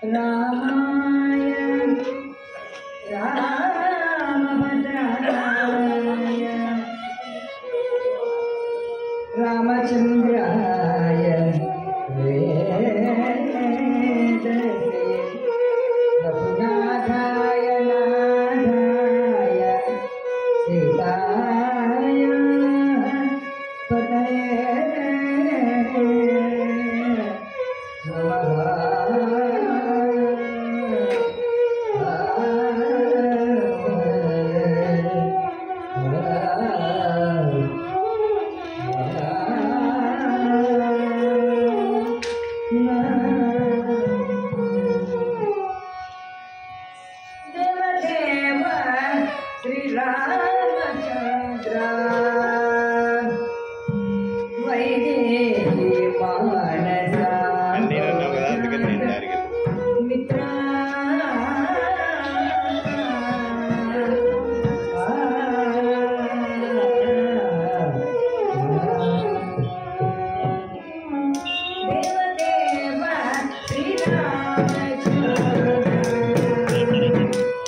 రామాయ రామభద్రాయ రామచంద్రాయ వేదసే రఘునాథాయ నాథాయ సీతాయ పతయే దేవదేవ శ్రీరామచంద్ర వైదేహి మానస నేను అన్నావు కదా అందుకని నేను జరిగింది మిత్ర దేవదేవ శ్రీరామచంద్ర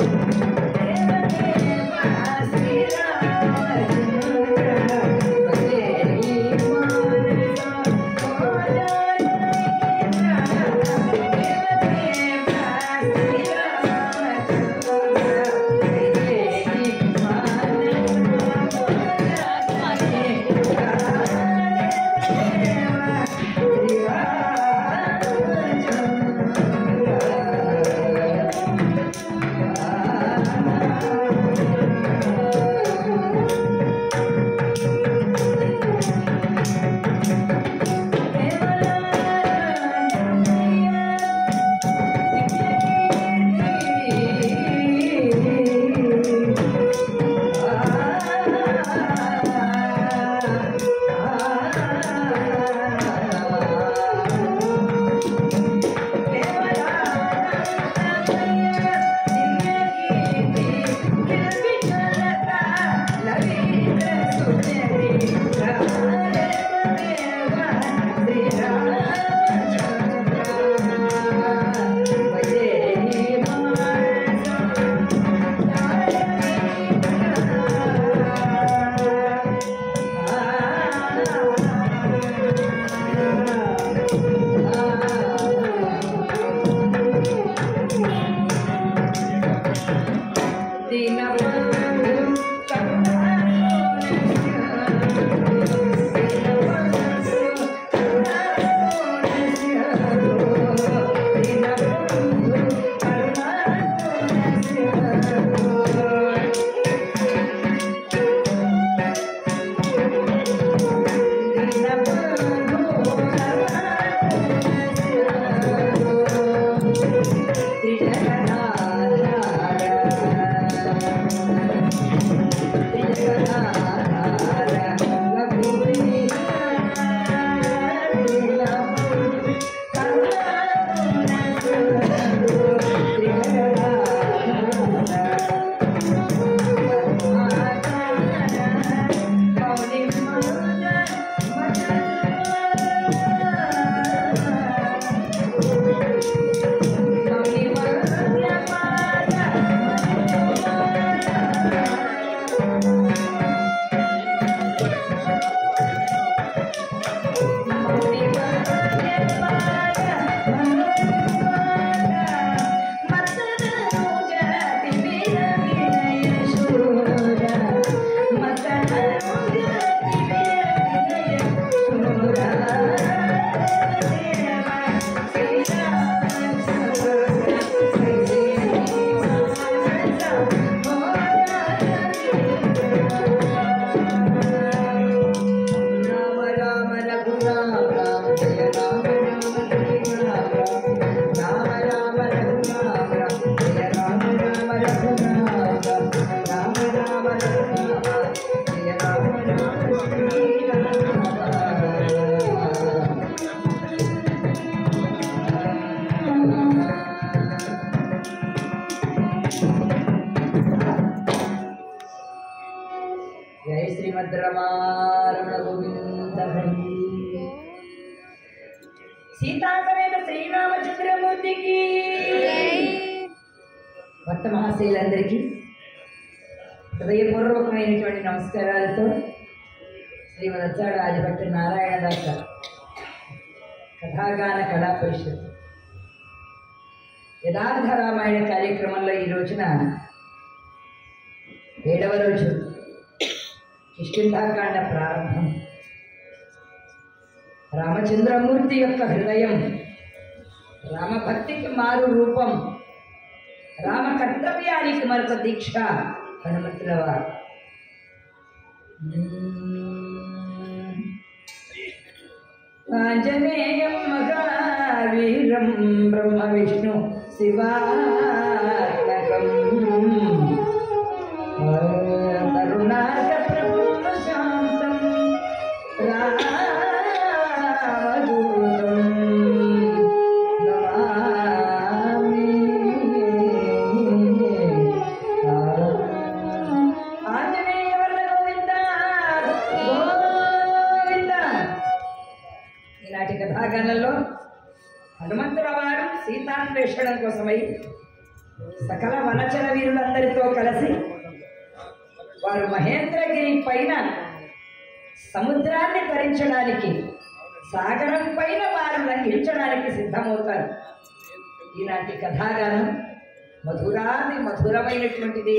రామ రామ రఘురామ రామ జయ రామ రామ రఘురామ రామ రామ రఘురామ రామ జయ రామ రామ రఘురామ రామ రామ రఘురామ జయ రామ రామ శ్రీరామ జై శ్రీమద్ రమారమణ గోవింద హరి సీతాసమేత శ్రీరామచంద్రమూర్తికి భక్త మహాశయులందరికీ హృదయపూర్వకమైనటువంటి నమస్కారాలతో శ్రీమదచ్చాడు ఆదిభట్ట నారాయణదాస కథాగాన కళా పరిషత్ యథార్థ రామాయణ కార్యక్రమంలో ఈ రోజున ఏడవ రోజు కిష్కింధాకాండ ప్రారంభం రామచంద్రమూర్తి యొక్క హృదయం రామభక్తికి మారు రూపం రామ కర్తవ్యానికి మరొక దీక్ష హనుమంతుల వారు ఆంజనేయం మహావీరం బ్రహ్మ విష్ణు శివాత్మకం కరుణాక ప్రభుత్వ శాంతం రామదూతం నమామి ఆంజనేయ వల్ల గోవింద గోవింద ఈనాటి కథాగానంలో హనుమంతుల వారు సీతాన్వేషణం కోసమై సకల వనచర వీరులందరితో కలిసి వారు మహేంద్రగిరి పైన సముద్రాన్ని తరించడానికి సాగరం పైన వారు లంఘించడానికి సిద్ధమవుతారు ఈనాటి కథాగానం మధురాది మధురమైనటువంటిది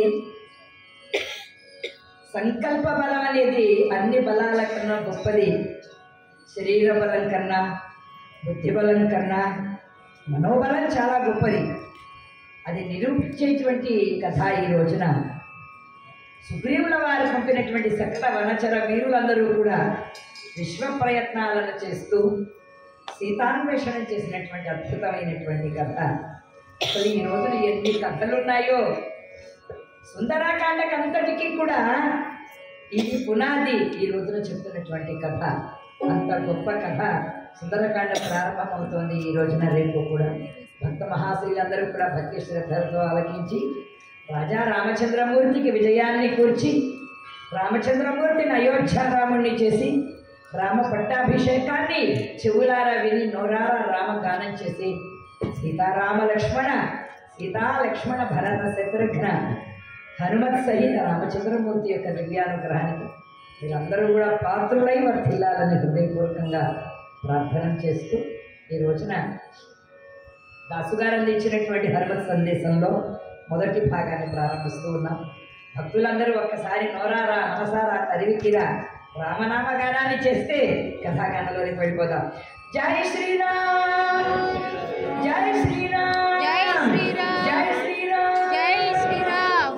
సంకల్ప బలం అనేది అన్ని బలాల కన్నా గొప్పది శరీర బలం కన్నా బుద్ధి బలం కన్నా మనోబలం చాలా గొప్పది అది నిరూపించేటువంటి కథ ఈ రోజున సుగ్రీవుల వారు పంపినటువంటి సకల వనచర వీరులందరూ కూడా విశ్వ ప్రయత్నాలను చేస్తూ సీతాన్వేషణం చేసినటువంటి అద్భుతమైనటువంటి కథ అసలు ఈ రోజున ఎన్ని కథలు ఉన్నాయో సుందరాకాండకి అంతటికీ కూడా ఇది పునాది ఈ రోజున చెప్తున్నటువంటి కథ అంత గొప్ప కథ సుందరకాండ ప్రారంభమవుతోంది ఈ రోజున రేపు కూడా భక్త మహాశీలందరూ కూడా భక్తి శ్రద్ధలతో ఆలకించి రాజా రామచంద్రమూర్తికి విజయాన్ని కూర్చి రామచంద్రమూర్తిని అయోధ్యారాముణ్ణి చేసి రామ పట్టాభిషేకాన్ని చెవులారా విని నోరారా రామగానం చేసి సీతారామ లక్ష్మణ సీతా లక్ష్మణ భరత శత్రుఘ్న హనుమత్ సహిత రామచంద్రమూర్తి యొక్క దివ్యానుగ్రహానికి వీరందరూ కూడా పాత్రులై వర్తిల్లాలని హృదయపూర్వకంగా ప్రార్థన చేస్తూ ఈ రోజున దాసుగారు అందించినటువంటి హనుమత్ సందేశంలో మొదటి భాగాన్ని ప్రారంభిస్తూ ఉన్నాం భక్తులందరూ ఒక్కసారి నోరారా మనసారా తరివికిరా రామనామ గానాన్ని చేస్తే కథాగానంలోకి వెళ్ళిపోదాం జై శ్రీరామ్ జై శ్రీరామ్ జై శ్రీరామ్. జై శ్రీరామ్ జై శ్రీరామ్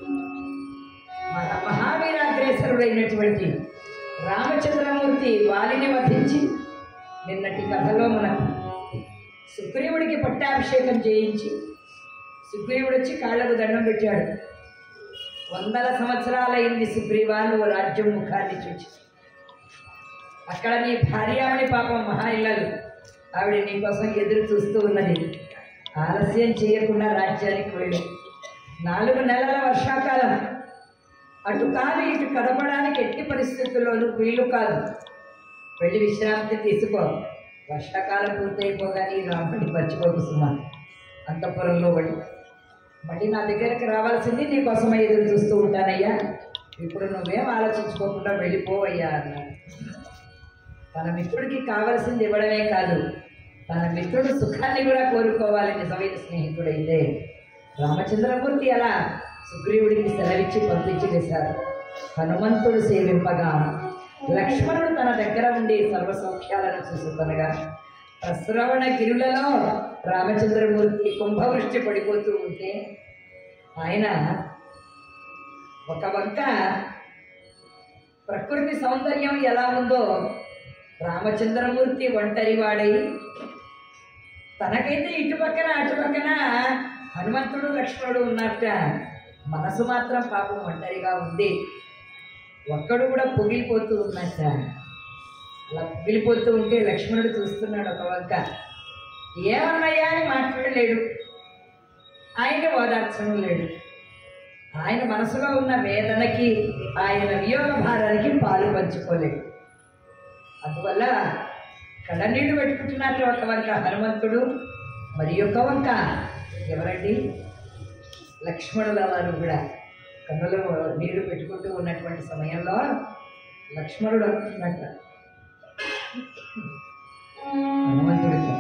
మన మహావీరాగ్రేసరుడైనటువంటి రామచంద్రమూర్తి వాలిని వధించి నిన్నటి కథలో మనకు సుగ్రీవుడికి పట్టాభిషేకం చేయించి సుగ్రీవుడు వచ్చి కాళ్ళకు దండం పెట్టాడు వందల సంవత్సరాలైంది సుగ్రీవా నువ్వు రాజ్యం ముఖాన్ని చూచి అక్కడ నీ భార్యామణి పాపం మహా ఇల్లలు ఆవిడ నీ కోసం ఎదురు చూస్తూ ఉన్నది ఆలస్యం చేయకుండా రాజ్యానికి వెళ్ళు నాలుగు నెలల వర్షాకాలం అటు కాదు ఇటు కదపడానికి ఎట్టి పరిస్థితుల్లోనూ వీలు కాదు వెళ్ళి విశ్రాంతి తీసుకో వర్షాకాలం పూర్తయిపోగానే ఈ రాముడిని మర్చిపోకు సుమా అంతఃపురంలో పడి మళ్ళీ నా దగ్గరికి రావాల్సింది నీ కోసమై ఎదురు చూస్తూ ఉంటానయ్యా ఇప్పుడు నువ్వేం ఆలోచించుకోకుండా వెళ్ళిపోవయ్యా అన్నాడు తన మిత్రుడికి కావలసింది ఇవ్వడమే కాదు తన మిత్రుడు సుఖాన్ని కూడా కోరుకోవాలి నిజమైన స్నేహితుడైతే రామచంద్రమూర్తి అలా సుగ్రీవుడికి సెలవిచ్చి పంపించి వేశారు హనుమంతుడు సేవింపగా లక్ష్మణుడు తన దగ్గర ఉండి సర్వ సౌఖ్యాలను చూసుకొనగా ప్రశ్రవణ గిరులలో రామచంద్రమూర్తి కుంభవృష్టి పడిపోతూ ఉంటే ఆయన ఒక వంక ప్రకృతి సౌందర్యం ఎలా ఉందో రామచంద్రమూర్తి ఒంటరివాడై తనకైతే ఇటు పక్కన అటు పక్కన హనుమంతుడు లక్ష్మణుడు ఉన్నట్ట మనసు మాత్రం పాపం ఒంటరిగా ఉంది ఒక్కడు కూడా పొగిలిపోతూ ఉన్నట్ట అలా పొగిలిపోతూ ఉంటే లక్ష్మణుడు చూస్తున్నాడు ఒక వంక ఏమన్నాయా అని మాట్లాడలేడు ఆయన ఓదార్చడం లేడు ఆయన మనసులో ఉన్న వేదనకి ఆయన వియోగ భారానికి పాలు పంచుకోలేడు అందువల్ల కళ్ళనీళ్ళు పెట్టుకుంటున్నట్లు ఒక వంక హనుమంతుడు మరి ఒక వంక ఎవరండి లక్ష్మణుల వారు కూడా కన్నులో నీరు పెట్టుకుంటూ ఉన్నటువంటి సమయంలో లక్ష్మణుడు అంటున్నట్ట హనుమంతుడితో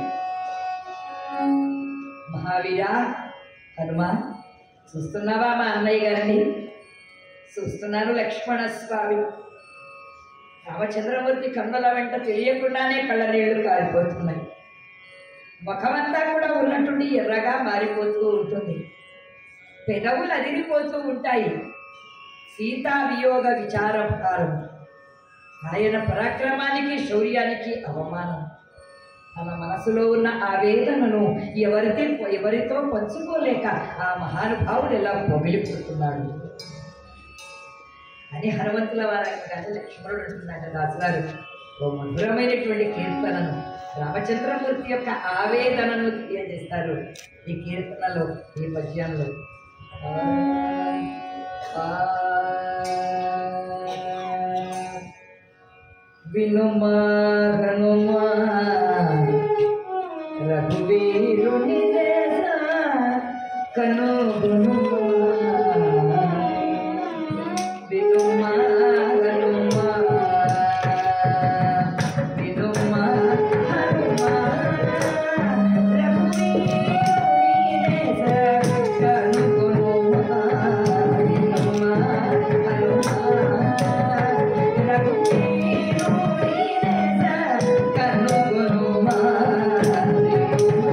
మహావీరా హనుమ చూస్తున్నావా మా అన్నయ్య గారిని చూస్తున్నాను లక్ష్మణ స్వామి రామచంద్రమూర్తి కన్నుల వెంట తెలియకుండానే కళ్ళ నీళ్లు కారిపోతున్నాయి ముఖమంతా కూడా ఉన్నట్టుండి ఎర్రగా మారిపోతూ ఉంటుంది పెదవులు అదిరిపోతూ ఉంటాయి సీతా వియోగ విచారకారం ఆయన పరాక్రమానికి శౌర్యానికి అవమానం తన మనసులో ఉన్న ఆవేదనను ఎవరితో ఎవరితో పంచుకోలేక ఆ మహానుభావుడు ఎలా పొగిలిపోతున్నాడు అని హనుమంతుల వారు కానీ లక్ష్మణుడు అంటున్నాడు దాసుగారు ఓ మధురమైనటువంటి కీర్తనను రామచంద్రమూర్తి యొక్క ఆవేదనను తెలియజేస్తారు ఈ కీర్తనలో ఈ పద్యంలో ఆ, ఆ, వినుమా హనుమా రఘువీరుని దేశ కనుగొనుమా వినుమా హనుమా వినుమా హనుమా రఘువీరుని దేశ కనుగొనుమా వినుమా హనుమా రఘువీరుని దేశ కనుగొనుమా వినుమా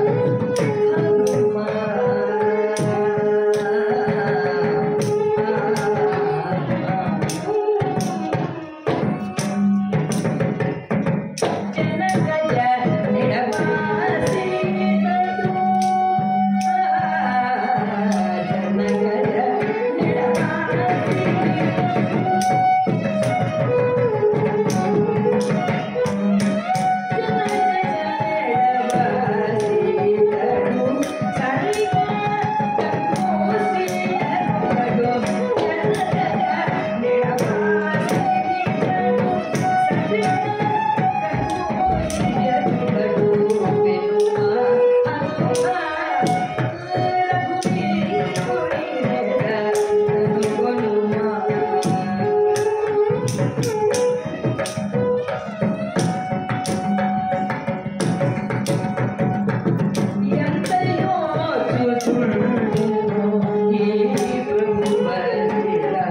ఎంతయో చూచుండును ఈ ప్రభువరిరా.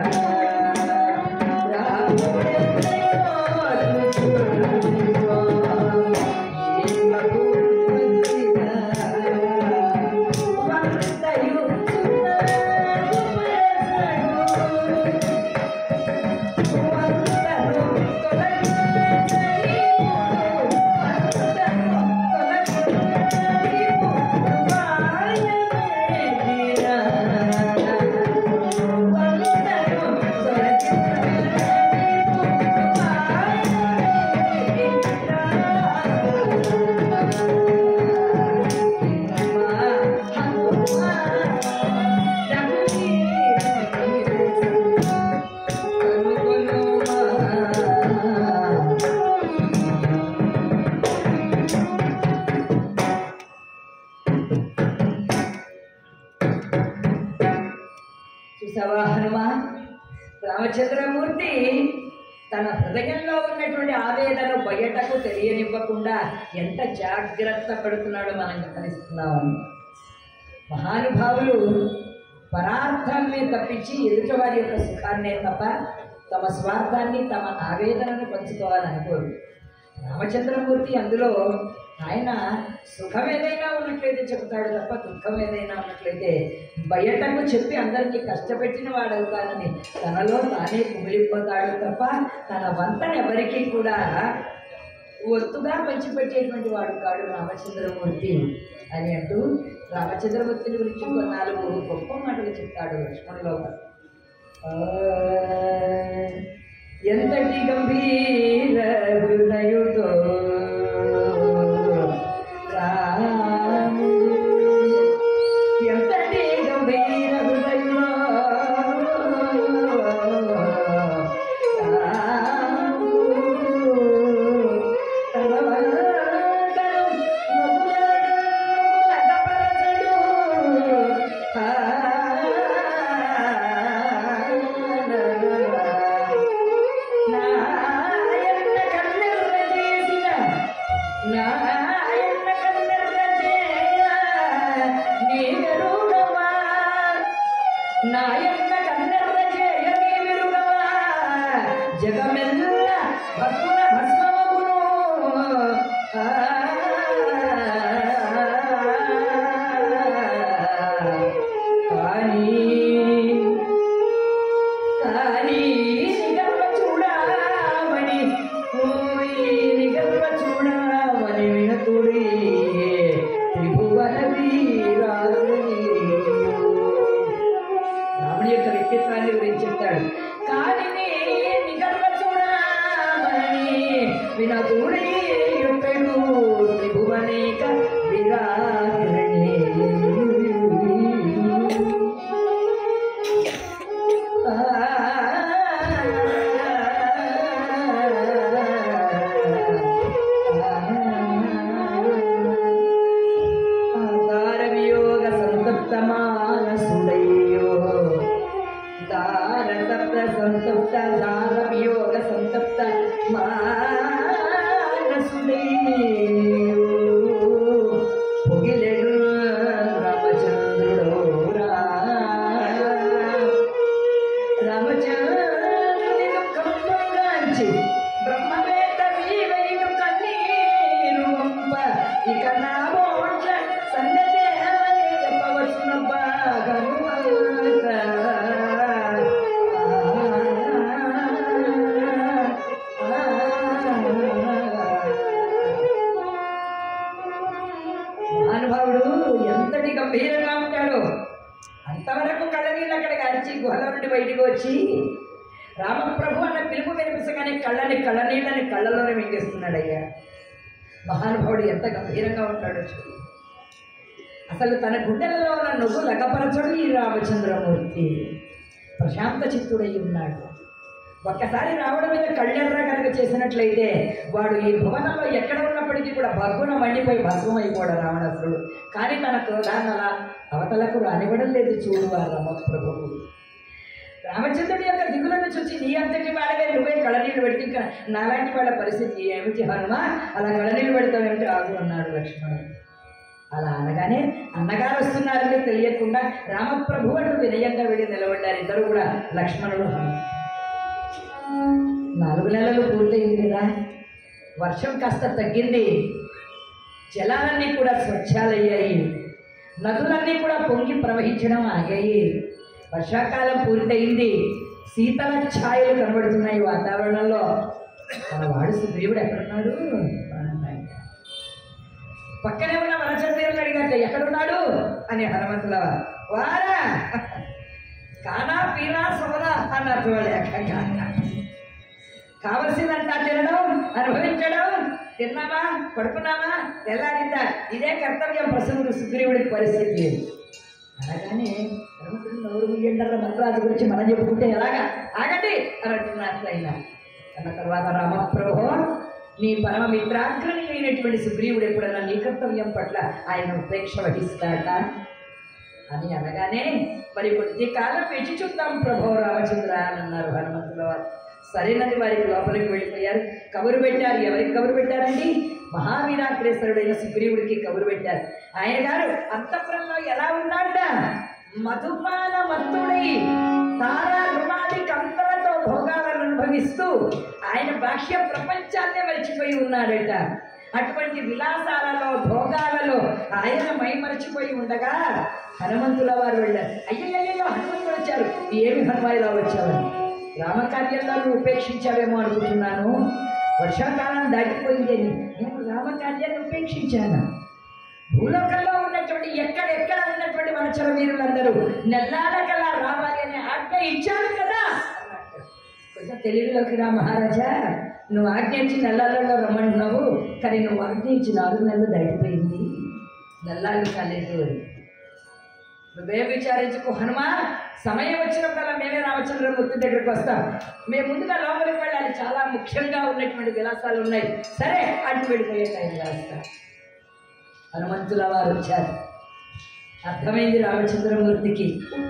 రాముడెంతయో చూచుండును ఈ ప్రభువరిరా. వంతయు సున్నాను పరసడు. వంతను తొలగించని వంతను తొలగించని వాయమేదిరా. వంతను తొలగించని చూసావా హనుమా రామచంద్రమూర్తి తన హృదయంలో ఉన్నటువంటి ఆవేదన బయటకు తెలియనివ్వకుండా ఎంత జాగ్రత్త పడుతున్నాడో మనం గమనిస్తున్నామని మహానుభావులు పరార్థాన్నే తప్పించి ఎదుటివారి యొక్క సుఖాన్నే తప్ప తమ స్వార్థాన్ని తమ ఆవేదనను పంచుకోవాలని అనుకోరు రామచంద్రమూర్తి అందులో ఆయన సుఖం ఏదైనా ఉన్నట్లయితే చెప్తాడు తప్ప దుఃఖం ఏదైనా ఉన్నట్లయితే బయటకు చెప్పి అందరికీ కష్టపెట్టిన వాడవుతానని తనలో తానే కుమిలిపోతాడు తప్ప తన వంతను ఎవరికీ కూడా ఒత్తుగా పంచిపెట్టేటువంటి వాడు కాడు రామచంద్రమూర్తి అని అంటూ రామచంద్రమూర్తిని గురించి ఒక నాలుగు గొప్ప మాటలు చెప్తాడు లక్ష్మణులో ఆ, ఎంతటి గంభీర హృదయుడో రాముడు. ఎంతటి గంభీర హృదయుడో రాముడు. తన జగమెల్ల భక్తుల భస్మమగును ఆ, కానీ కానీ నిగర్వ చూడమని ఓయ్ నిగర్వ చూడమని వినతుడి త్రిభువన వీరాజుని రాముడి యొక్క వ్యక్తిత్వాన్ని గురించి చెప్తాడు కానీ నిగర్వ చూడమని వినతుడి చెప్పాడు త్రిభువనేక విరాజుని దారవియోగ సంతప్త మానసుడయ్యో దారతప్త సంతప్త దారవియోగ సంతప్త మానసుడయ్యో పొగిలెడు రామచంద్రుడు రా రామచంద్రుని దుఃఖంగాంచి బ్రహ్మవేత్త వీవైను కన్నీరు వంప ఇక నా మోట్ల సంగతేమని చెప్పవచ్చునబ్బా గనుమత. మహానుభావుడు ఎంతటి గంభీరంగా ఉంటాడు అంతవరకు కళ్ళనీళ్ళు అక్కడికి అరిచి గుహల నుండి బయటికి వచ్చి రామప్రభు అన్న పిలుపు వినిపించగానే కళ్ళని కళ్ళనీళ్ళని కళ్ళలోనే మింగేస్తున్నాడు అయ్యా మహానుభావుడు ఎంత గంభీరంగా ఉంటాడో చూడు అసలు తన గుండెలలో ఉన్న నువ్వు లగపరచడు ఈ రామచంద్రమూర్తి ప్రశాంత చిత్తుడై ఉన్నాడు ఒక్కసారి రావడం మీద కళ్ళెర్ర కనుక చేసినట్లయితే వాడు ఈ భువనంలో ఎక్కడ ఉన్నప్పటికీ కూడా భగ్గున మండిపోయి భస్మం అయిపోవడం రావణాసురుడు కానీ తన క్రోధాన్ని అలా అవతలకు రానివ్వడం లేదు చూడు ఆ రామప్రభువు రామచంద్రుడి యొక్క దిగులను చూసి నీ అంతటి వాడగా నువ్వే కళనీళ్ళు పెడితే ఇంకా నాలాంటి వాళ్ళ పరిస్థితి ఏమిటి హనుమ అలా కళనీళ్ళు పెడతావేమిటి ఆగు అన్నాడు లక్ష్మణుడు అలా అనగానే అన్నగారు వస్తున్నారని తెలియకుండా రామప్రభు అంటూ వినయంగా వెళ్ళి నిలబడ్డారు ఇద్దరు కూడా లక్ష్మణుడు హనుమ నాలుగు నెలలు పూర్తయింది కదా వర్షం కాస్త తగ్గింది జలాలన్నీ కూడా స్వచ్ఛాలయ్యాయి నదులన్నీ కూడా పొంగి ప్రవహించడం ఆగాయి వర్షాకాలం పూర్తయింది శీతల ఛాయలు కనబడుతున్నాయి వాతావరణంలో మన వాడు సుగ్రీవుడు ఎక్కడున్నాడు అన్నాడు. పక్కనే ఉన్న వనచంద్రులు అడిగాట ఎక్కడున్నాడు అని హనుమంతుల వారా కానా పీనా సోనా అన్నారు వాళ్ళు ఏకంగా. కావలసిందంతా తినడం అనుభవించడం తిన్నామా పడుకున్నామా తెల్లారిందా ఇదే కర్తవ్యం ప్రసంగుడు సుగ్రీవుడికి పరిస్థితి అనగానే హనుమంతుడు నోరు ముయ్యండర్ర మంత్రాజు గురించి మనం చెప్పుకుంటే ఎలాగా ఆగండి అని అంటున్నారు ఆయన అన్న తర్వాత రామప్రభు నీ పరమ మిత్రాగ్రణి అయినటువంటి సుగ్రీవుడు ఎప్పుడన్నా నీ కర్తవ్యం పట్ల ఆయన ఉపేక్ష వహిస్తాడా అని అనగానే మరి కొద్ది కాలం వేచి చూద్దాం ప్రభు రామచంద్ర అని అన్నారు హనుమంతుల వారు సరేనని వారికి లోపలికి వెళ్ళిపోయారు కబురు పెట్టారు ఎవరికి కబురు పెట్టారండి మహావీరాగ్రేసరుడైన సుగ్రీవుడికి కబురు పెట్టారు ఆయన గారు అంతఃపురంలో ఎలా ఉన్నాడ మధుపాన మత్తుడై తారా రుమాలి కంతలతో భోగాలను అనుభవిస్తూ ఆయన భాష్య ప్రపంచాన్నే మరిచిపోయి ఉన్నాడట అటువంటి విలాసాలలో భోగాలలో ఆయన మైమరిచిపోయి ఉండగా హనుమంతుల వారు వెళ్ళారు అయ్యయ్యో హనుమంతుడు వచ్చారు ఏమి హనుమాయిలా వచ్చావని రామకార్యంలో నువ్వు ఉపేక్షించావేమో అనుకుంటున్నాను వర్షాకాలం దాటిపోయిందని నేను రామకార్యాన్ని ఉపేక్షించాను భూలోకంలో ఉన్నటువంటి ఎక్కడెక్కడ ఉన్నటువంటి వనచర వీరులందరూ నెల్లాలకల్లా రావాలి అనే ఆజ్ఞ ఇచ్చాను కదా అన్నట్టు. కొంచెం తెలివిలోకి రా మహారాజా నువ్వు ఆజ్ఞ ఇచ్చి నెలలలో రమ్మంటున్నావు కానీ నువ్వు ఆజ్ఞ ఇచ్చి నాలుగు నెలలు దాటిపోయింది నెల్లాలు కాలేదు అని నువ్వేం విచారించుకో హనుమా సమయం వచ్చినప్పుడల్లా మేమే రామచంద్రమూర్తి దగ్గరికి వస్తాం మేము ముందుగా లోపలికి వెళ్ళాలి చాలా ముఖ్యంగా ఉన్నటువంటి విలాసాలు ఉన్నాయి సరే అటు వెళ్ళిపోయే టైం రాస్తా హనుమంతుల వారు వచ్చారు అర్థమైంది రామచంద్రమూర్తికి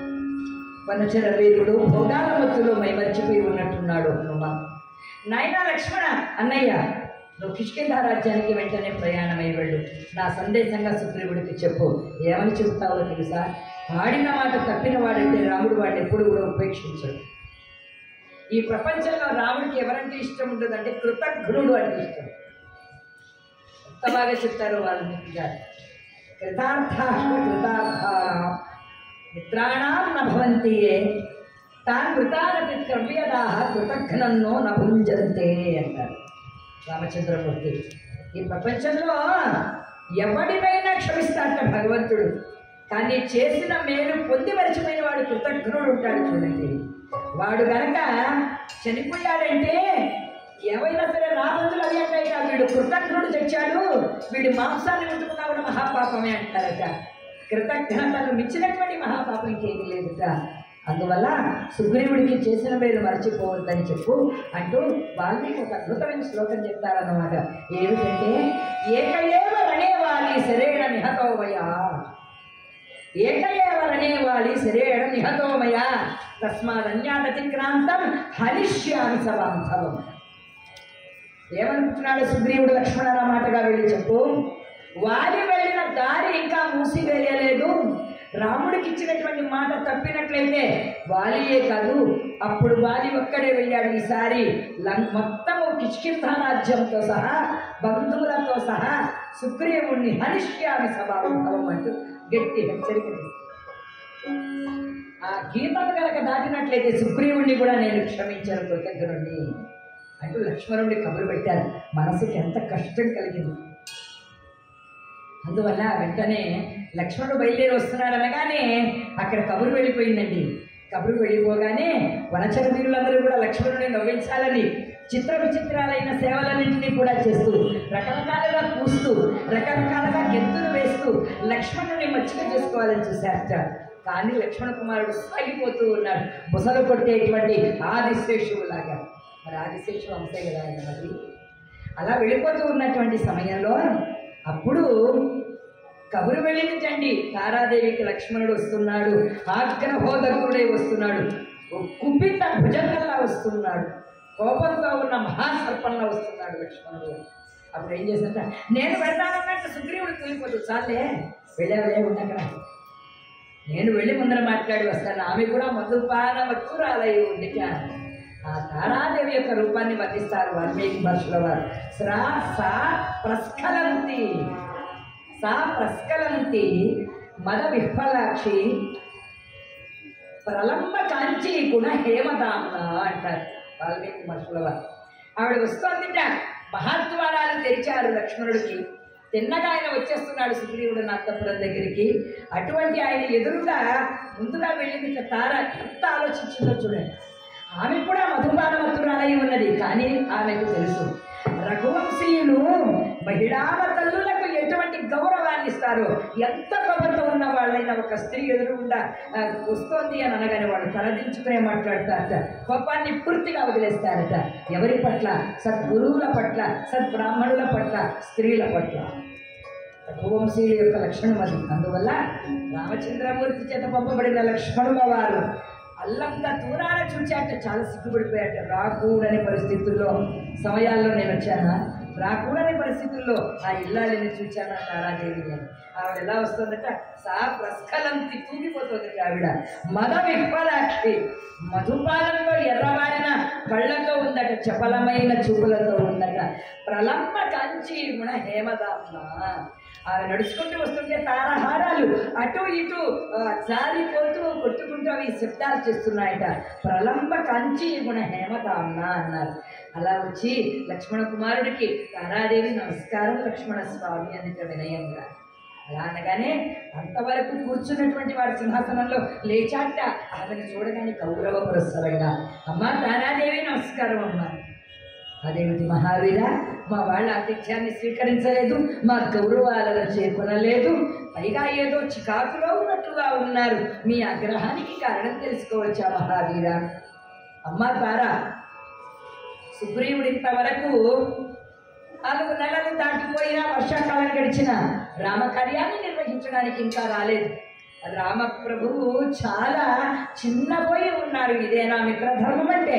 వనచర వీరుడు భోగాల మత్తులో మైమర్చిపోయి ఉన్నట్టున్నాడు హనుమ నాయనా లక్ష్మణ అన్నయ్య నువ్వు కిష్కింధ రాజ్యానికి వెంటనే ప్రయాణమై వెళ్ళు నా సందేశంగా సుగ్రీవుడికి చెప్పు ఏమని చెబుతావో తెలుసా ఆడిన మాట తప్పిన వాడంటే రాముడు వాడిని ఎప్పుడు కూడా ఉపేక్షించడు ఈ ప్రపంచంలో రాముడికి ఎవరంటే ఇష్టం ఉంటుందంటే కృతజ్ఞుడు అంటే ఇష్టం ఎంత బాగా చెప్తారు వాల్మీకి గారు కృతార్థ కృతార్థ మిత్రాణం నభవంతి తాను కృతానపి కవ్యదా కృతజ్ఞన్నో నభుంజంతే అంటారు రామచంద్రమూర్తి ఈ ప్రపంచంలో ఎవడినైనా క్షమిస్తాట భగవంతుడు కానీ చేసిన మేలు పొంది మరిచిపోయిన వాడు కృతజ్ఞుడు ఉంటాడు చూడండి వాడు గనక చనిపోయాడంటే ఏవైనా సరే రాబందులు అవి అంటే ఇక వీడు కృతజ్ఞుడు తెచ్చాడు వీడి మాంసాన్ని ముట్టుకున్నా కూడా మహాపాపమే అంటారట కృతజ్ఞతను మించినటువంటి మహాపాపం ఇంకేమీ లేదుట అందువల్ల సుగ్రీవుడికి చేసిన మేలు మర్చిపోవద్దని చెప్పు అంటూ వాల్మీకి ఒక అద్భుతమైన శ్లోకం చెప్తారన్నమాట ఏమిటంటే ఏకయేవ రణేవాలి శరేణ నిహతోమయా ఏకయేవ రణేవాలి శరేణ నిహతోమయ తస్మాదన్యాదతిక్రాంతం హనిష్యామి సబాంధవం ఏమనుకుంటున్నాడు సుగ్రీవుడు లక్ష్మణ మాటగా వెళ్ళి చెప్పు వాలి వెళ్ళిన దారి ఇంకా మూసివేయలేదు రాముడికి ఇచ్చినటువంటి మాట తప్పినట్లయితే వాలియే కాదు అప్పుడు వాలి ఒక్కడే వెళ్ళాడు ఈసారి లం- మొత్తము కిష్కింధ రాజ్యంతో సహా బంధువులతో సహా సుగ్రీవుణ్ణి హనిష్యామి సభాభావం అంటూ గట్టి హెచ్చరిక చేశాడు. ఆ గీతను కనుక దాటినట్లయితే సుగ్రీవుణ్ణి కూడా నేను క్షమించాను కృతజ్ఞుణ్ణి అంటూ లక్ష్మణుడి కబురు పెట్టారు మనసుకి ఎంత కష్టం కలిగింది అందువల్ల వెంటనే లక్ష్మణుడు బయలుదేరి వస్తున్నాడు అనగానే అక్కడ కబురు వెళ్ళిపోయిందండి కబురు వెళ్ళిపోగానే వనచర వీరులందరూ కూడా లక్ష్మణుడిని నవ్వించాలని చిత్ర విచిత్రాలైన సేవలన్నింటినీ కూడా చేస్తూ రకరకాలుగా పూస్తూ రకరకాలుగా గెంతులు వేస్తూ లక్ష్మణుడిని మచ్చిక చేసుకోవాలని చూశారట కానీ లక్ష్మణ కుమారుడు సాగిపోతూ ఉన్నాడు బుసలు కొట్టేటువంటి ఆదిశేషువు లాగా మరి ఆదిశేషు అంతే కదా ఆయన మరి అలా వెళ్ళిపోతూ ఉన్నటువంటి సమయంలో అప్పుడు కబురు వెళ్ళించండి తారాదేవికి లక్ష్మణుడు వస్తున్నాడు ఆగ్రహోదకుడే వస్తున్నాడు ఓ కుపిత భుజంగంలా వస్తున్నాడు కోపంతో ఉన్న మహాసర్పంలా వస్తున్నాడు లక్ష్మణుడు అప్పుడు ఏం చేశాట నేను వెళ్తానన్నట్టు సుగ్రీవుడు తూలిపోతూ చాలే వెళ్ళావులే ఉండక్కడ నేను వెళ్ళి ముందర మాట్లాడి వస్తాను ఆమె కూడా మధుపాన మత్తురాలై ఉందిట ఆ తారాదేవి యొక్క రూపాన్ని వర్ణిస్తారు వాల్మీకి భాషలో వారు స్రా సా ప్రస్ఖలంతి సా ప్రస్ఖలంతి మద విఫలాక్షి ప్రలంబ కాంచి గుణ హేమదామ్న అంటారు వాల్మీకి మనుషుల వారు ఆవిడ వస్తోందిట మహాద్వారాలు తెరిచారు లక్ష్మణుడికి తిన్నగా ఆయన వచ్చేస్తున్నాడు సుగ్రీవుడు అంతపురం దగ్గరికి అటువంటి ఆయన ఎదురుగా ముందుగా వెళ్ళింది తార ఎంత ఆలోచించిందో చూడండి ఆమె కూడా మధుపానమత్తురాలై ఉన్నది కానీ ఆమెకు తెలుసు రఘువంశీయులు మహిళాల తల్లులకు ఎటువంటి గౌరవాన్ని ఇస్తారో ఎంత కోపంతో ఉన్న వాళ్ళైనా ఒక స్త్రీ ఎదురుగుండా ఆ, వస్తోంది అని అనగానే వాళ్ళు తలదించుకునే మాట్లాడతారట కోపాన్ని పూర్తిగా వదిలేస్తారట ఎవరి పట్ల సద్గురువుల పట్ల సద్బ్రాహ్మణుల పట్ల స్త్రీల పట్ల రఘువంశీయుల యొక్క లక్షణం అది అందువల్ల రామచంద్రమూర్తి చేత పంపబడిన లక్ష్మణుల వారు అల్లంత దూరాన చూచాక చాలా సిగ్గుపడిపోయాట రాకూడని పరిస్థితుల్లో సమయాల్లో నేను వచ్చానా రాకూడని పరిస్థితుల్లో ఆ ఇల్లాలిని చూచాను తారాదేవిని ఆవిడ ఎలా వస్తుందట సా ప్రస్ఖలంతి తూగిపోతుంది ఆవిడ మద విఫలాక్షి మధుపాలంలో ఎర్రబారిన కళ్ళతో ఉందట చపలమైన చూపులతో ఉందట ప్రలంబ కంచి గుణ హేమదామ్మ ఆమె నడుచుకుంటూ వస్తుంటే తారహారాలు అటు ఇటు ఆ, జారిపోతూ కొట్టుకుంటూ అవి శబ్దాలు చేస్తున్నాయట ప్రలంబ కంచి గుణ హేమదామ్న అన్నారు అలా వచ్చి లక్ష్మణ కుమారుడికి తారాదేవి నమస్కారం లక్ష్మణ స్వామి అందిట వినయంగా అలా అనగానే అంతవరకు కూర్చున్నటువంటి వాడి సింహాసనంలో లేచాట ఆమెను చూడగానే గౌరవ పురస్సరంగా అమ్మా తారాదేవి నమస్కారం అమ్మా అదేమిటి మహావీర మా వాళ్ళ ఆతిథ్యాన్ని స్వీకరించలేదు మా గౌరవాలను చేకొనలేదు పైగా ఏదో చికాకులో ఉన్నట్లుగా ఉన్నారు మీ ఆగ్రహానికి కారణం తెలుసుకోవచ్చా మహావీర అమ్మా తారా సుగ్రీవుడు ఇంతవరకు నాలుగు నెలలు దాటిపోయినా వర్షాకాలం గడిచిన రామకార్యాన్ని నిర్వహించడానికి ఇంకా రాలేదు రామప్రభువు చాలా చిన్నపోయి ఉన్నారు ఇదేనా మిత్రధర్మం అంటే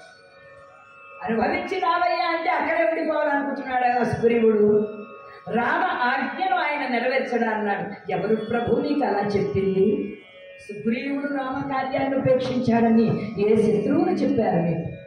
అనుభవించి రావయ్యా అంటే అక్కడే ఉండిపోవాలనుకుంటున్నాడు ఆ సుగ్రీవుడు రామ ఆజ్ఞను ఆయన నెరవేర్చడా అన్నాడు ఎవరు ప్రభు నీకు అలా చెప్పింది సుగ్రీవుడు రామ కార్యాన్ని ఉపేక్షించాడని ఏ శత్రువులు చెప్పారు మీకు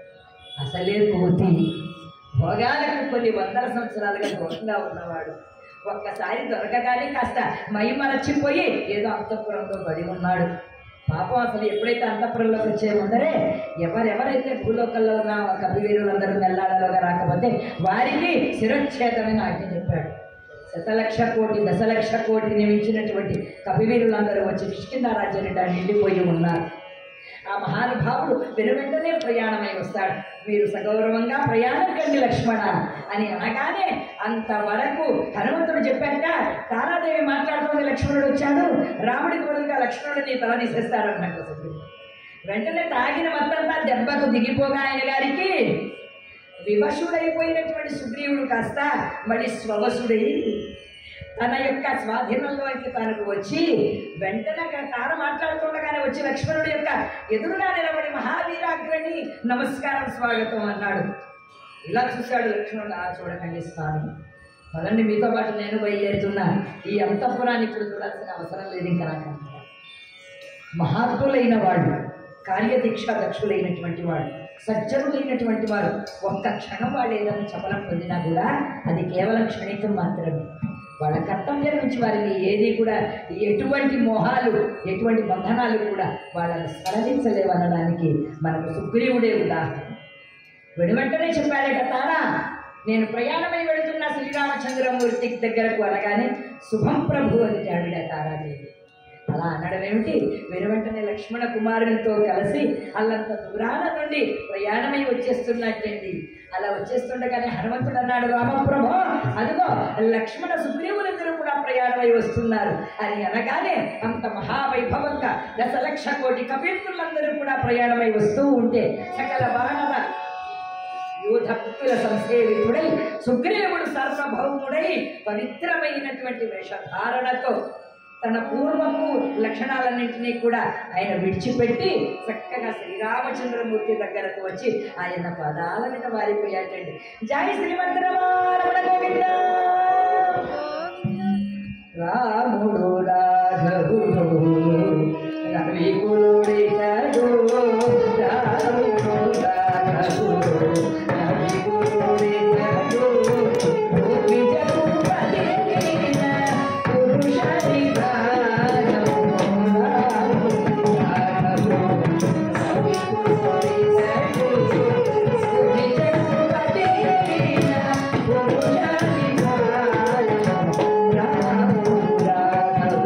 అసలే కోతి భోగాలకు కొన్ని వందల సంవత్సరాలుగా దూరంగా ఉన్నవాడు ఒక్కసారి దొరకగానే కాస్త మై మరచిపోయి ఏదో అంతఃపురంలో పడి ఉన్నాడు పాపం అసలు ఎప్పుడైతే అంతఃపురంలోకి వచ్చే ముందరే ఎవరెవరైతే భూలోకంలో ఉన్న కపివీరులందరూ మెల్లాడలోగా రాకపోతే వారికి శిరచ్ఛేదమని ఆజ్ఞ చెప్పాడు శతలక్ష కోటి దశలక్ష కోటి నియమించినటువంటి కపివీరులందరూ వచ్చి కిష్కింద రాజ్యాన్ని నిండిపోయి ఉన్నారు ఆ మహానుభావుడు వెను వెంటనే ప్రయాణమై వస్తాడు మీరు సగౌరవంగా ప్రయాణం కండి లక్ష్మణ అని అనగానే అంతవరకు హనుమంతుడు చెప్పాక తారాదేవి మాట్లాడుతోంది లక్ష్మణుడు వచ్చాడు రాముడికి బదులుగా లక్ష్మణుడిని తల తీసేస్తాడన్నట్టు అసలు వెంటనే తాగిన మొత్తంతా దెబ్బకు దిగిపోగా ఆయన గారికి వివశుడైపోయినటువంటి సుగ్రీవుడు కాస్త మళ్ళీ స్వవశుడై తన యొక్క స్వాధీనంలోకి తనకు వచ్చి వెంటనే అక్కడ తార మాట్లాడుతుండగానే వచ్చి లక్ష్మణుడి యొక్క ఎదురుగా నిలబడి మహావీరాగ్రని నమస్కారం స్వాగతం అన్నాడు ఇలా చూశాడు లక్ష్మణుడు ఆ చూడకండి స్వామి పదండి మీతో పాటు నేను బయలుదేరుతున్నా ఈ అంతఃపురాన్ని ఇప్పుడు చూడాల్సిన అవసరం లేదు ఇంకా నాకు అంతగా. మహాత్ములైన వాళ్ళు కార్యదీక్ష దక్షులైనటువంటి వాడు సజ్జనులైనటువంటి వారు ఒక్క క్షణం వాళ్ళు ఏదైనా చపలం పొందినా కూడా అది కేవలం క్షణికం మాత్రమే వాళ్ళ కర్తవ్యం నుంచి వారిని ఏది కూడా ఎటువంటి మోహాలు ఎటువంటి బంధనాలు కూడా వాళ్ళని స్మరణించలేవనడానికి మనకు సుగ్రీవుడే ఉదాహరణ వెను వెంటనే చెప్పాడట తారా నేను ప్రయాణమై వెళుతున్న శ్రీరామచంద్రమూర్తి దగ్గరకు అనగానే శుభం ప్రభు అని ఆవిడ తారాదేవి అలా అనడం ఏమిటి వెను వెంటనే లక్ష్మణ కుమారునితో కలిసి అల్లంత దూరాల నుండి ప్రయాణమై వచ్చేస్తున్నట్టండి అలా వచ్చేస్తుండగానే హనుమంతుడు అన్నాడు రామప్రభు అదిగో లక్ష్మణ సుగ్రీవులిద్దరూ కూడా ప్రయాణమై వస్తున్నారు అని అనగానే అంత మహావైభవంగా దశలక్ష కోటి కపీర్తులందరూ కూడా ప్రయాణమై వస్తూ ఉంటే సకల వానర యూధ పుత్రుల సంసేవితుడై సుగ్రీవుడు సార్వభౌముడై పవిత్రమైనటువంటి వేషధారణతో తన పూర్వపు లక్షణాలన్నింటినీ కూడా ఆయన విడిచిపెట్టి చక్కగా శ్రీరామచంద్రమూర్తి దగ్గరకు వచ్చి ఆయన పదాల మీద వారిపోయాటండి జై శ్రీమంతరమారమణ గోవింద రాముడు రాఘవుడు రవికుడితడు రాముడు రాఘవుడు రవికుడితడు భూమి జగపతిన పురుష విధానము రాముడు రాఘవుడు రవికుడితడు భూమి జగపతిన పురుష విధానము రాముడు రాఘవుడు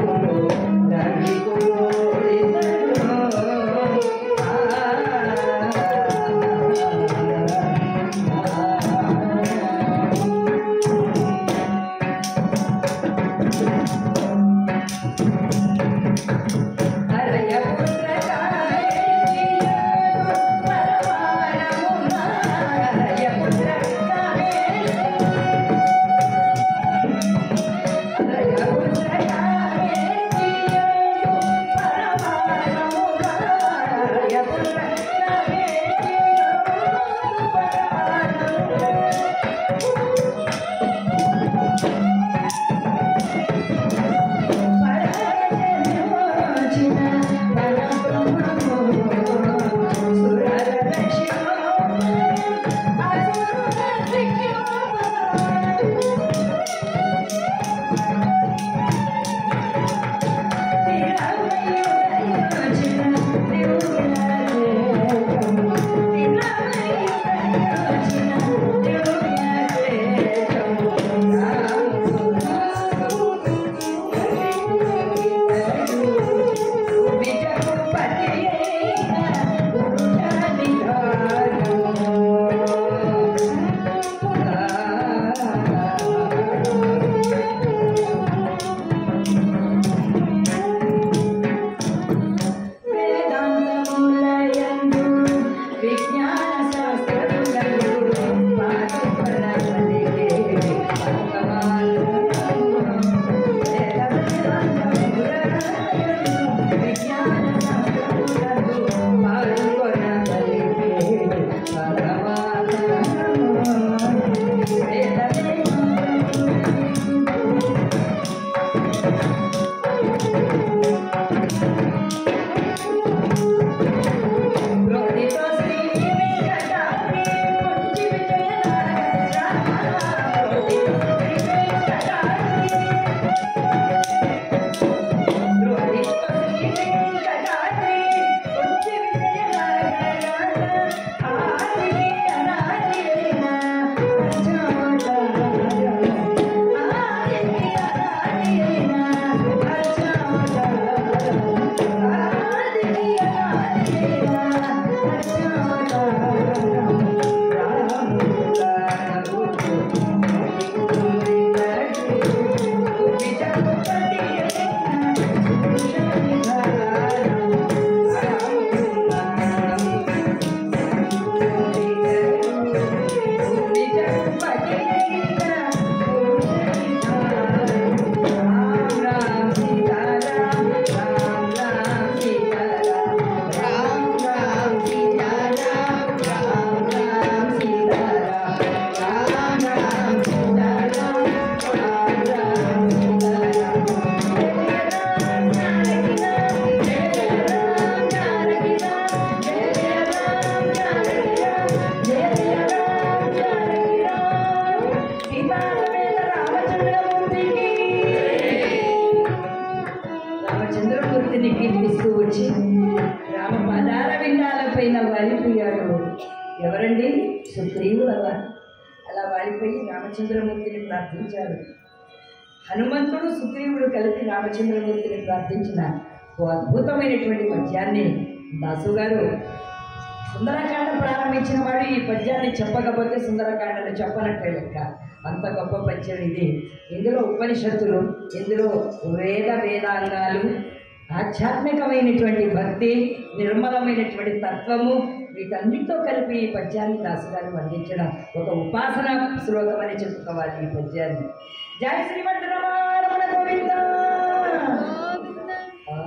అలా వారిపోయి రామచంద్రమూర్తిని ప్రార్థించారు హనుమంతుడు సుగ్రీవుడు కలిపి రామచంద్రమూర్తిని ప్రార్థించిన ఓ అద్భుతమైనటువంటి పద్యాన్ని దాసు గారు సుందరకాండ ప్రారంభించిన వాడు ఈ పద్యాన్ని చెప్పకపోతే సుందరకాండను చెప్పనట్టే లెక్క అంత గొప్ప పద్యం ఇది ఇందులో ఉపనిషత్తులు ఇందులో వేద వేదాంగాలు ఆధ్యాత్మికమైనటువంటి భక్తి నిర్మలమైనటువంటి తత్వము వీటన్నిటితో కలిపి ఈ పద్యాన్ని దాసుగారు అందించడం ఒక ఉపాసన శ్లోకం అని చెప్పుకోవాలి ఈ పద్యాన్ని జయ శ్రీమద్ రమణ గోవింద గోవింద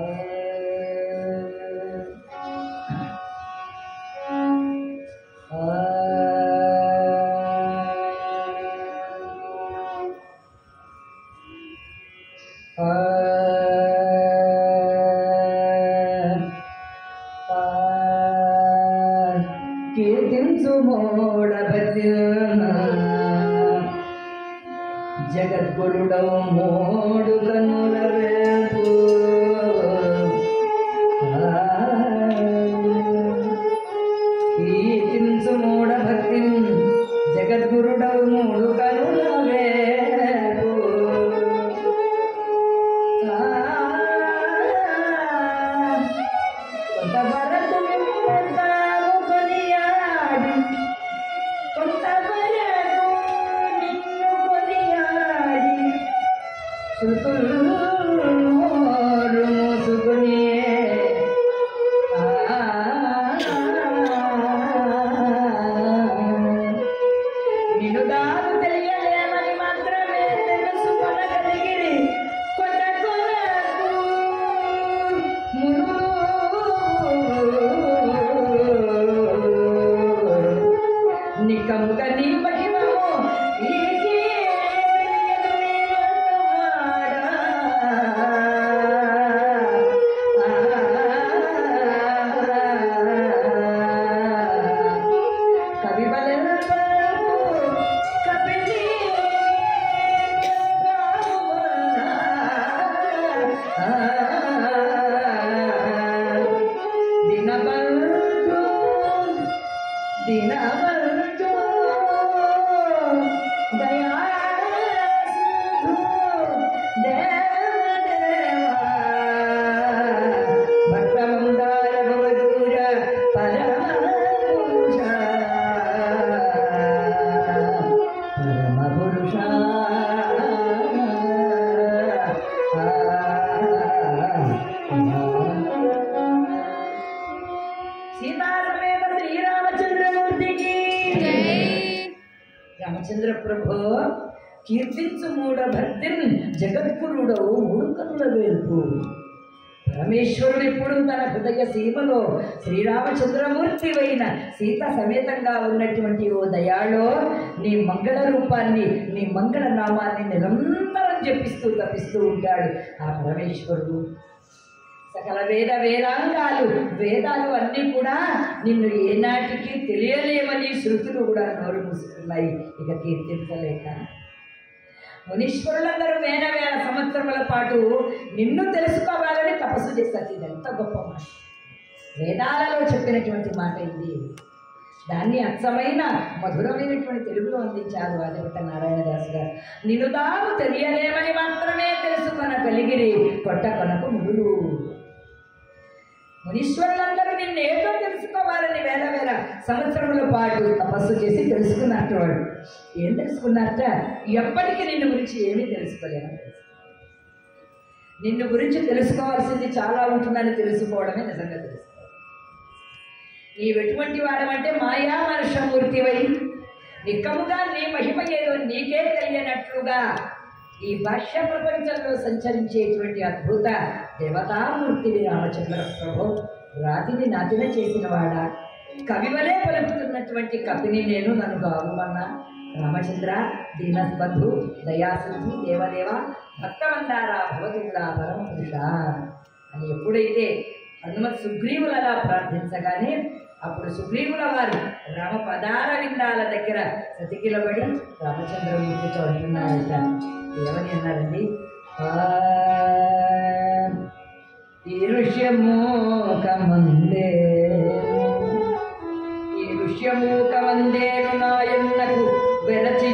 కీర్తించు మోడభద్ర జగద్గురుడవు మోడు కనుల వేపు కీర్తించు మూఢ భక్తి జగద్గురుడవు మూడు కనుల వేపు కొంతవరకు మిమ్ముతాము కొనియాడి కొంతవరకు నిన్ను కొనియాడి శృతులు మోసుకుని నిన్ను దారు తెలియలేమని మాత్రమే తెలుసుకొనగలిగిరి కొన కొరకు మునులు నికముగ నీ మహిమము ఈకే తెలియదు నీవంతవాడా. కవివలెల్లరూ కపిలి దినబంధు దినబంధు దయాసింధు దేవదేవా భక్తమందార భవదూర పరమపురుష పరమపురుష సీతా సమేత శ్రీరామచంద్రమూర్తికి జై రామచంద్ర ప్రభు కీర్తించు మూడ భక్తిన్ జగద్గురుడవు మూడు కన్నుల వేల్పు పరమేశ్వరుడు ఇప్పుడు తన హృదయ సీమలో శ్రీరామచంద్రమూర్తి అయిన సీత సమేతంగా ఉన్నటువంటి ఓ దయాళో నీ మంగళ రూపాన్ని నీ మంగళ నామాన్ని నిరంతరం జపిస్తూ తపిస్తూ ఉంటాడు ఆ పరమేశ్వరుడు సకల వేద వేదాంగాలు వేదాలు అన్నీ కూడా నిన్ను ఏనాటికి తెలియలేమని శృతులు కూడా నోరు మూసుకున్నాయి ఇక కీర్తించలేక మునీశ్వరులందరూ వేల వేల సంవత్సరముల పాటు నిన్ను తెలుసుకోవాలని తపస్సు చేస్తారు ఇది ఎంత గొప్ప మాట వేదాలలో చెప్పినటువంటి మాట ఇది దాన్ని అచ్చమైన మధురమైనటువంటి తెలుగులో అందించారు అదేవిట నారాయణదాస్ గారు నిన్ను తాము తెలియలేమని మాత్రమే తెలుసుకొన కలిగిరి కొట్ట కొనకు ముడులు మునీశ్వరులందరూ నిన్ను ఏదో తెలుసుకోవాలని వేల వేల సంవత్సరముల పాటు తపస్సు చేసి తెలుసుకున్నట్టు వాడు ఏం తెలుసుకున్నట్ట ఎప్పటికీ నిన్ను గురించి ఏమీ తెలుసుకోలేమని తెలుసు నిన్ను గురించి తెలుసుకోవాల్సింది చాలా ఉంటుందని తెలుసుకోవడమే నిజంగా తెలుసుకోవాలి నీవు ఎటువంటి వాడమంటే మాయా మనుషమూర్తివై నిక్కముగా నీ మహిమ ఏదో నీకే తెలియనట్లుగా ఈ భాష్య ప్రపంచంలో సంచరించేటువంటి అద్భుత దేవతామూర్తిని రామచంద్ర ప్రభు రాతిని నాతిన చేసిన వాడా కవివలే పలుకుతున్నటువంటి కవిని నేను నన్ను గావుమన్నా రామచంద్ర దీనస్బంధు దయాసింధు దేవదేవ భక్తమందార భవతుడా పరమ పురుష అని ఎప్పుడైతే హనుమత్ సుగ్రీవులు అలా ప్రార్థించగానే అప్పుడు సుగ్రీవుల వారు రామ పదార విందాల దగ్గర సతికిలబడి రామచంద్రమూర్తితో అంటున్నారట ఏమని అన్నారండి ఆ, ఈరుష్యమోకమందే ఈరుష్యమూకమందేను నాయన్నకు వెరచి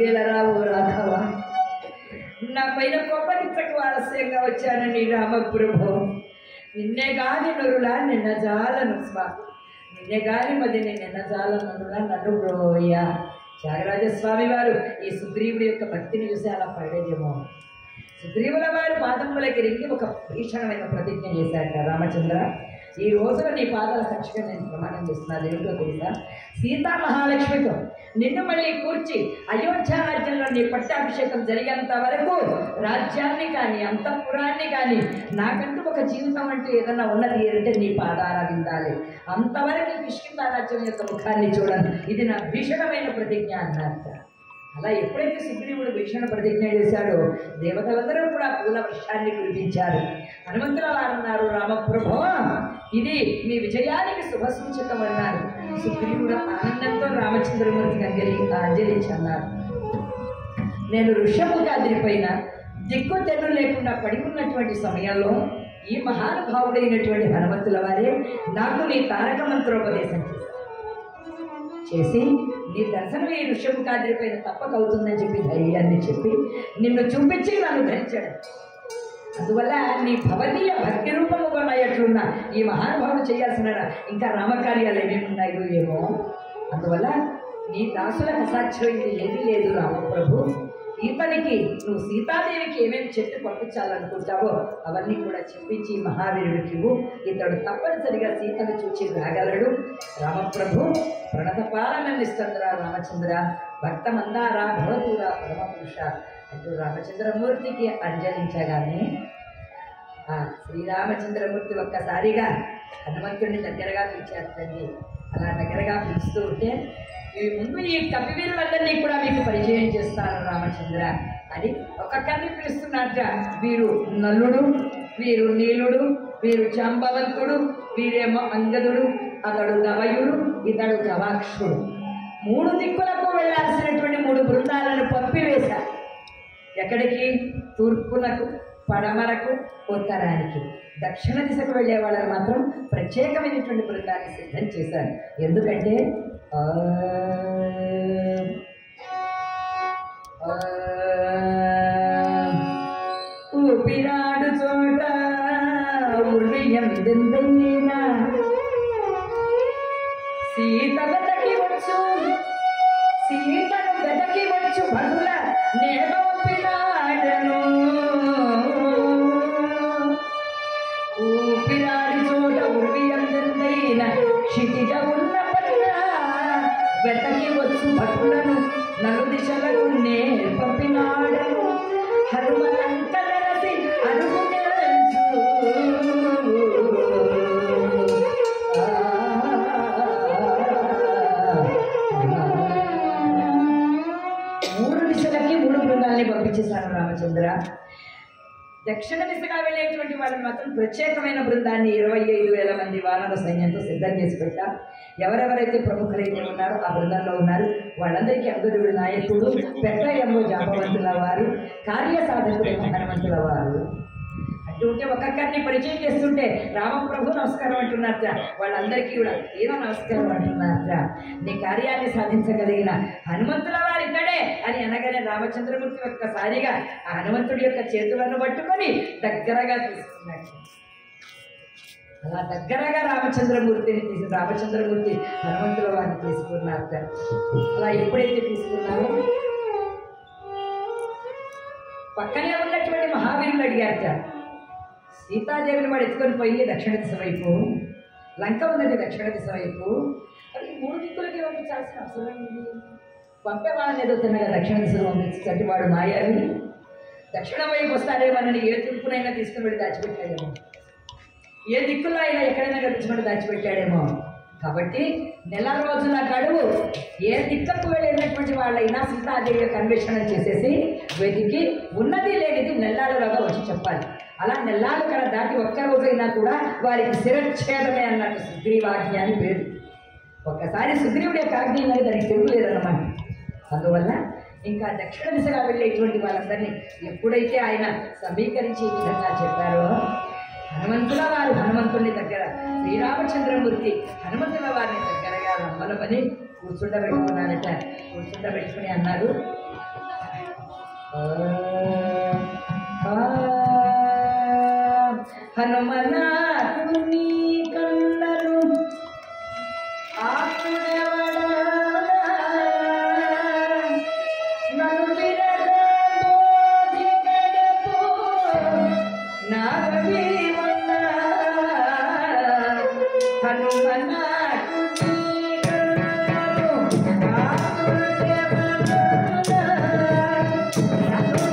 ఇదేలరావు రాఘవ నా పైన కోపగించకు ఆలస్యంగా వచ్చానని రామప్రభు నిన్నే గాని నరులా నిన్న జాలను స్వా నిన్నే గాని మది నిన్న జాలనులా నన్ను బ్రోయ త్యాగరాజస్వామి వారు ఈ సుగ్రీవుడి యొక్క భక్తిని చూసి అలా పడేదేమో సుగ్రీవుల వారు పాదములకి రింగి ఒక భీషణమైన ప్రతిజ్ఞ చేశారట రామచంద్ర ఈ రోజున నీ పాదాల సాక్షిగా నేను ప్రమాణం చేస్తున్నాను ఏమిటో తెలుసా సీతా మహాలక్ష్మితో నిన్ను మళ్ళీ కూర్చి అయోధ్య రాజ్యంలో నీ పట్టాభిషేకం జరిగేంత వరకు రాజ్యాన్ని కానీ అంతఃపురాన్ని కానీ నాకంటూ ఒక జీవితం అంటూ ఏదైనా ఉన్నది అంటే నీ పాదాల విందాలి అంతవరకు కిష్కింద రాజ్యం యొక్క ముఖాన్ని చూడను ఇది నా భీషణమైన ప్రతిజ్ఞ అన్నారట అలా ఎప్పుడైతే సుగ్రీవుడు భీషణ ప్రతిజ్ఞ చేశాడో దేవతలందరూ కూడా పూల వర్షాన్ని కురిపించారు హనుమంతుల వారు అన్నారు రామప్రభో ఇది మీ విజయానికి శుభ సూచకం అన్నారు సుగ్రీవుడు ఆనందంతో రామచంద్రమూర్తికి అంజలి అంజలించి అన్నారు నేను ఋషభుగాద్రిపైన దిక్కు తెన్ను లేకుండా పడి ఉన్నటువంటి సమయంలో ఈ మహానుభావుడైనటువంటి హనుమంతుల వారే నాకు నీ తారక మంత్రోపదేశం చేశారు చేసి నీ దర్శనం ఈ ఋషభుకాద్రి పైన తప్పక అవుతుందని చెప్పి ధైర్యాన్ని చెప్పి నిన్ను చూపించి నన్ను ధరించాడు అందువల్ల నీ భవనీయ భక్తి రూపముగా ఉన్నట్లున్న ఈ మహానుభావుడు చేయాల్సిన ఇంకా రామకార్యాలు ఏమేమి ఉన్నాయో ఏమో అందువల్ల నీ దాసులకు అసాధ్యమైంది ఏది లేదు రామప్రభు ఇతనికి నువ్వు సీతాదేవికి ఏమేమి చెప్పి పంపించాలనుకుంటావో అవన్నీ కూడా చెప్పించి మహావీరుడికి ఇవ్వు. ఇతడు తప్పనిసరిగా సీతను చూచి రాగలడు రామప్రభు ప్రణత పాలననిస్తుందిరా రామచంద్ర భక్త మందార భవతురా పరమపురుష అంటూ రామచంద్రమూర్తికి అంజలించగానే ఆ శ్రీరామచంద్రమూర్తి ఒక్కసారిగా హనుమంతుడిని దగ్గరగా పిలిచారు తండ్రి అలా దగ్గరగా పిలుస్తూ ఉంటే ఈ ముందు ఈ కపివీరులందరినీ కూడా మీకు పరిచయం చేస్తాను రామచంద్ర అని ఒక్కొక్కరిని పిలుస్తున్నట్ట వీరు నల్లుడు వీరు నీలుడు వీరు చాంబవంతుడు వీరేమో అంగదుడు అతడు గవయుడు ఇతడు గవాక్షుడు మూడు దిక్కులకు వెళ్ళాల్సినటువంటి మూడు బృందాలను పంపివేశారు ఎక్కడికి తూర్పునకు పడమరకు ఉత్తరానికి దక్షిణ దిశకు వెళ్ళే వాళ్ళని మాత్రం ప్రత్యేకమైనటువంటి బృందాన్ని సిద్ధం చేశారు ఎందుకంటే ఆ, ఆ, ఊపిరాడు చోట ఉర్వియం దిందైనా సీత వెతకి వచ్చు సీతను వెతకి వచ్చు భటుల నేనోపినాడను ఊపిరాడి చోట ఉర్వి అందైన క్షితిజ ఉన్న పట్ల వెతకి వచ్చు భటులను నలు దిశలకు నే పంపినాడను హనుమలంత నరసి మూడు దిశలకి మూడు బృందాలని పంపించేశారు రామచంద్ర దక్షిణ దిశగా వెళ్ళేటువంటి వాళ్ళని మాత్రం ప్రత్యేకమైన బృందాన్ని ఇరవై ఐదు వేల మంది వానర సైన్యంతో సిద్ధం చేసి పెట్టా ఎవరెవరైతే ప్రముఖులైతే ఉన్నారో ఆ బృందంలో ఉన్నారు వాళ్ళందరికీ అంగదుడు నాయకుడు పెద్దయ్యమ్మ జాపవంతుల వారు కార్యసాధకుడేమో హనుమంతుల వారు అంటూ ఉంటే ఒక్కొక్కరిని పరిచయం చేస్తుంటే రామప్రభు నమస్కారం అంటున్నారట వాళ్ళందరికీ కూడా ఏదో నమస్కారం అంటున్నారట నీ కార్యాన్ని సాధించగలిగిన హనుమంతుల వారు ఇతడే అని అనగానే రామచంద్రమూర్తి ఒక్కసారిగా ఆ హనుమంతుడి యొక్క చేతులను పట్టుకొని దగ్గరగా తీసుకున్నాడు అలా దగ్గరగా రామచంద్రమూర్తిని తీసి రామచంద్రమూర్తి హనుమంతుల వారిని తీసుకున్నారట అలా ఎప్పుడైతే తీసుకున్నారో పక్కనే ఉన్నటువంటి మహావీరులు అడిగారట సీతాదేవిని వాడు ఎత్తుకొని పోయింది దక్షిణ దిశ వైపు లంక ఉన్నది దక్షిణ దిశ వైపు అది మూడు దిక్కులకి పంపించాల్సిన అవసరం ఉంది పంపే వాళ్ళని ఏదో తిన్నగా దక్షిణ దిశలో పంపించండి వాడు మాయావి దక్షిణ వైపు వస్తారేమోనని ఏ తూర్పునైనా తీసుకుని వెళ్ళి దాచిపెట్టాడేమో ఏ దిక్కులో అయినా ఎక్కడైనా కనిపించమని దాచిపెట్టాడేమో కాబట్టి నెల రోజుల గడువు ఏ దిక్కకు వెళ్ళినటువంటి వాళ్ళైనా సీతాదేవి యొక్క అన్వేషణ చేసేసి వెతికి ఉన్నది లేనిది నెల్లాళ్ళలోగా వచ్చి చెప్పాలి అలా నెల్లాళ్ళు కడ దాటి ఒక్క రోజైనా కూడా వారికి శిరచ్ఛేదమే అన్నట్టు సుగ్రీవాజ్ఞ అని పేరు ఒక్కసారి సుగ్రీవుడి యొక్క ఆజ్ఞ అనేది దానికి తిరుగులేదన్నమాట అందువల్ల ఇంకా దక్షిణ దిశగా వెళ్ళేటువంటి వాళ్ళందరినీ ఎప్పుడైతే ఆయన సమీకరించి ఈ విధంగా చెప్పారో హనుమంతుల వారు హనుమంతుని దగ్గర శ్రీరామచంద్రమూర్తి హనుమంతుల వారిని దగ్గరగా రమ్మలమని కూర్చుండబెట్టుకున్నారట కూర్చుండబెట్టుకుని అన్నారు హనుమనాథుని కన్నను ఆకుడెవడా నన్ను విరగబోధి గడపు నాగవీమన్నా హనుమనాథుని కన్నను ఆకుడెవడా నన్ను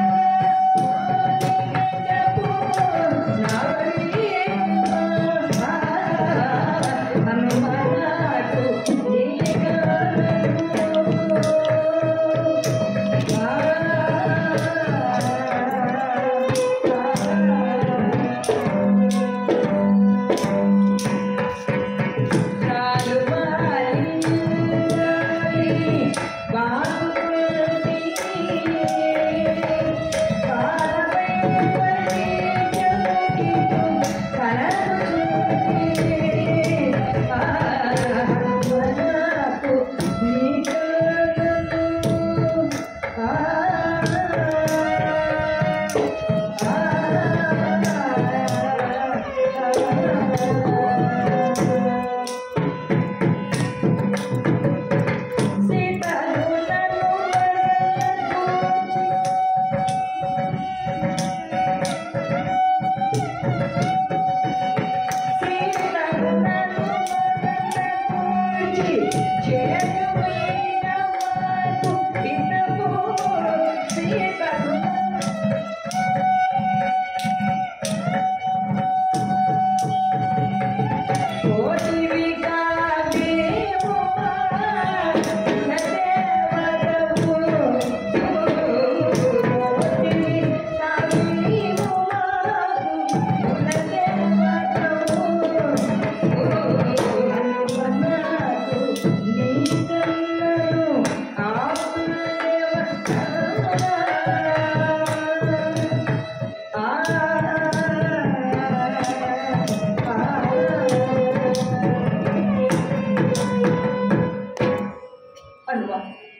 అనువా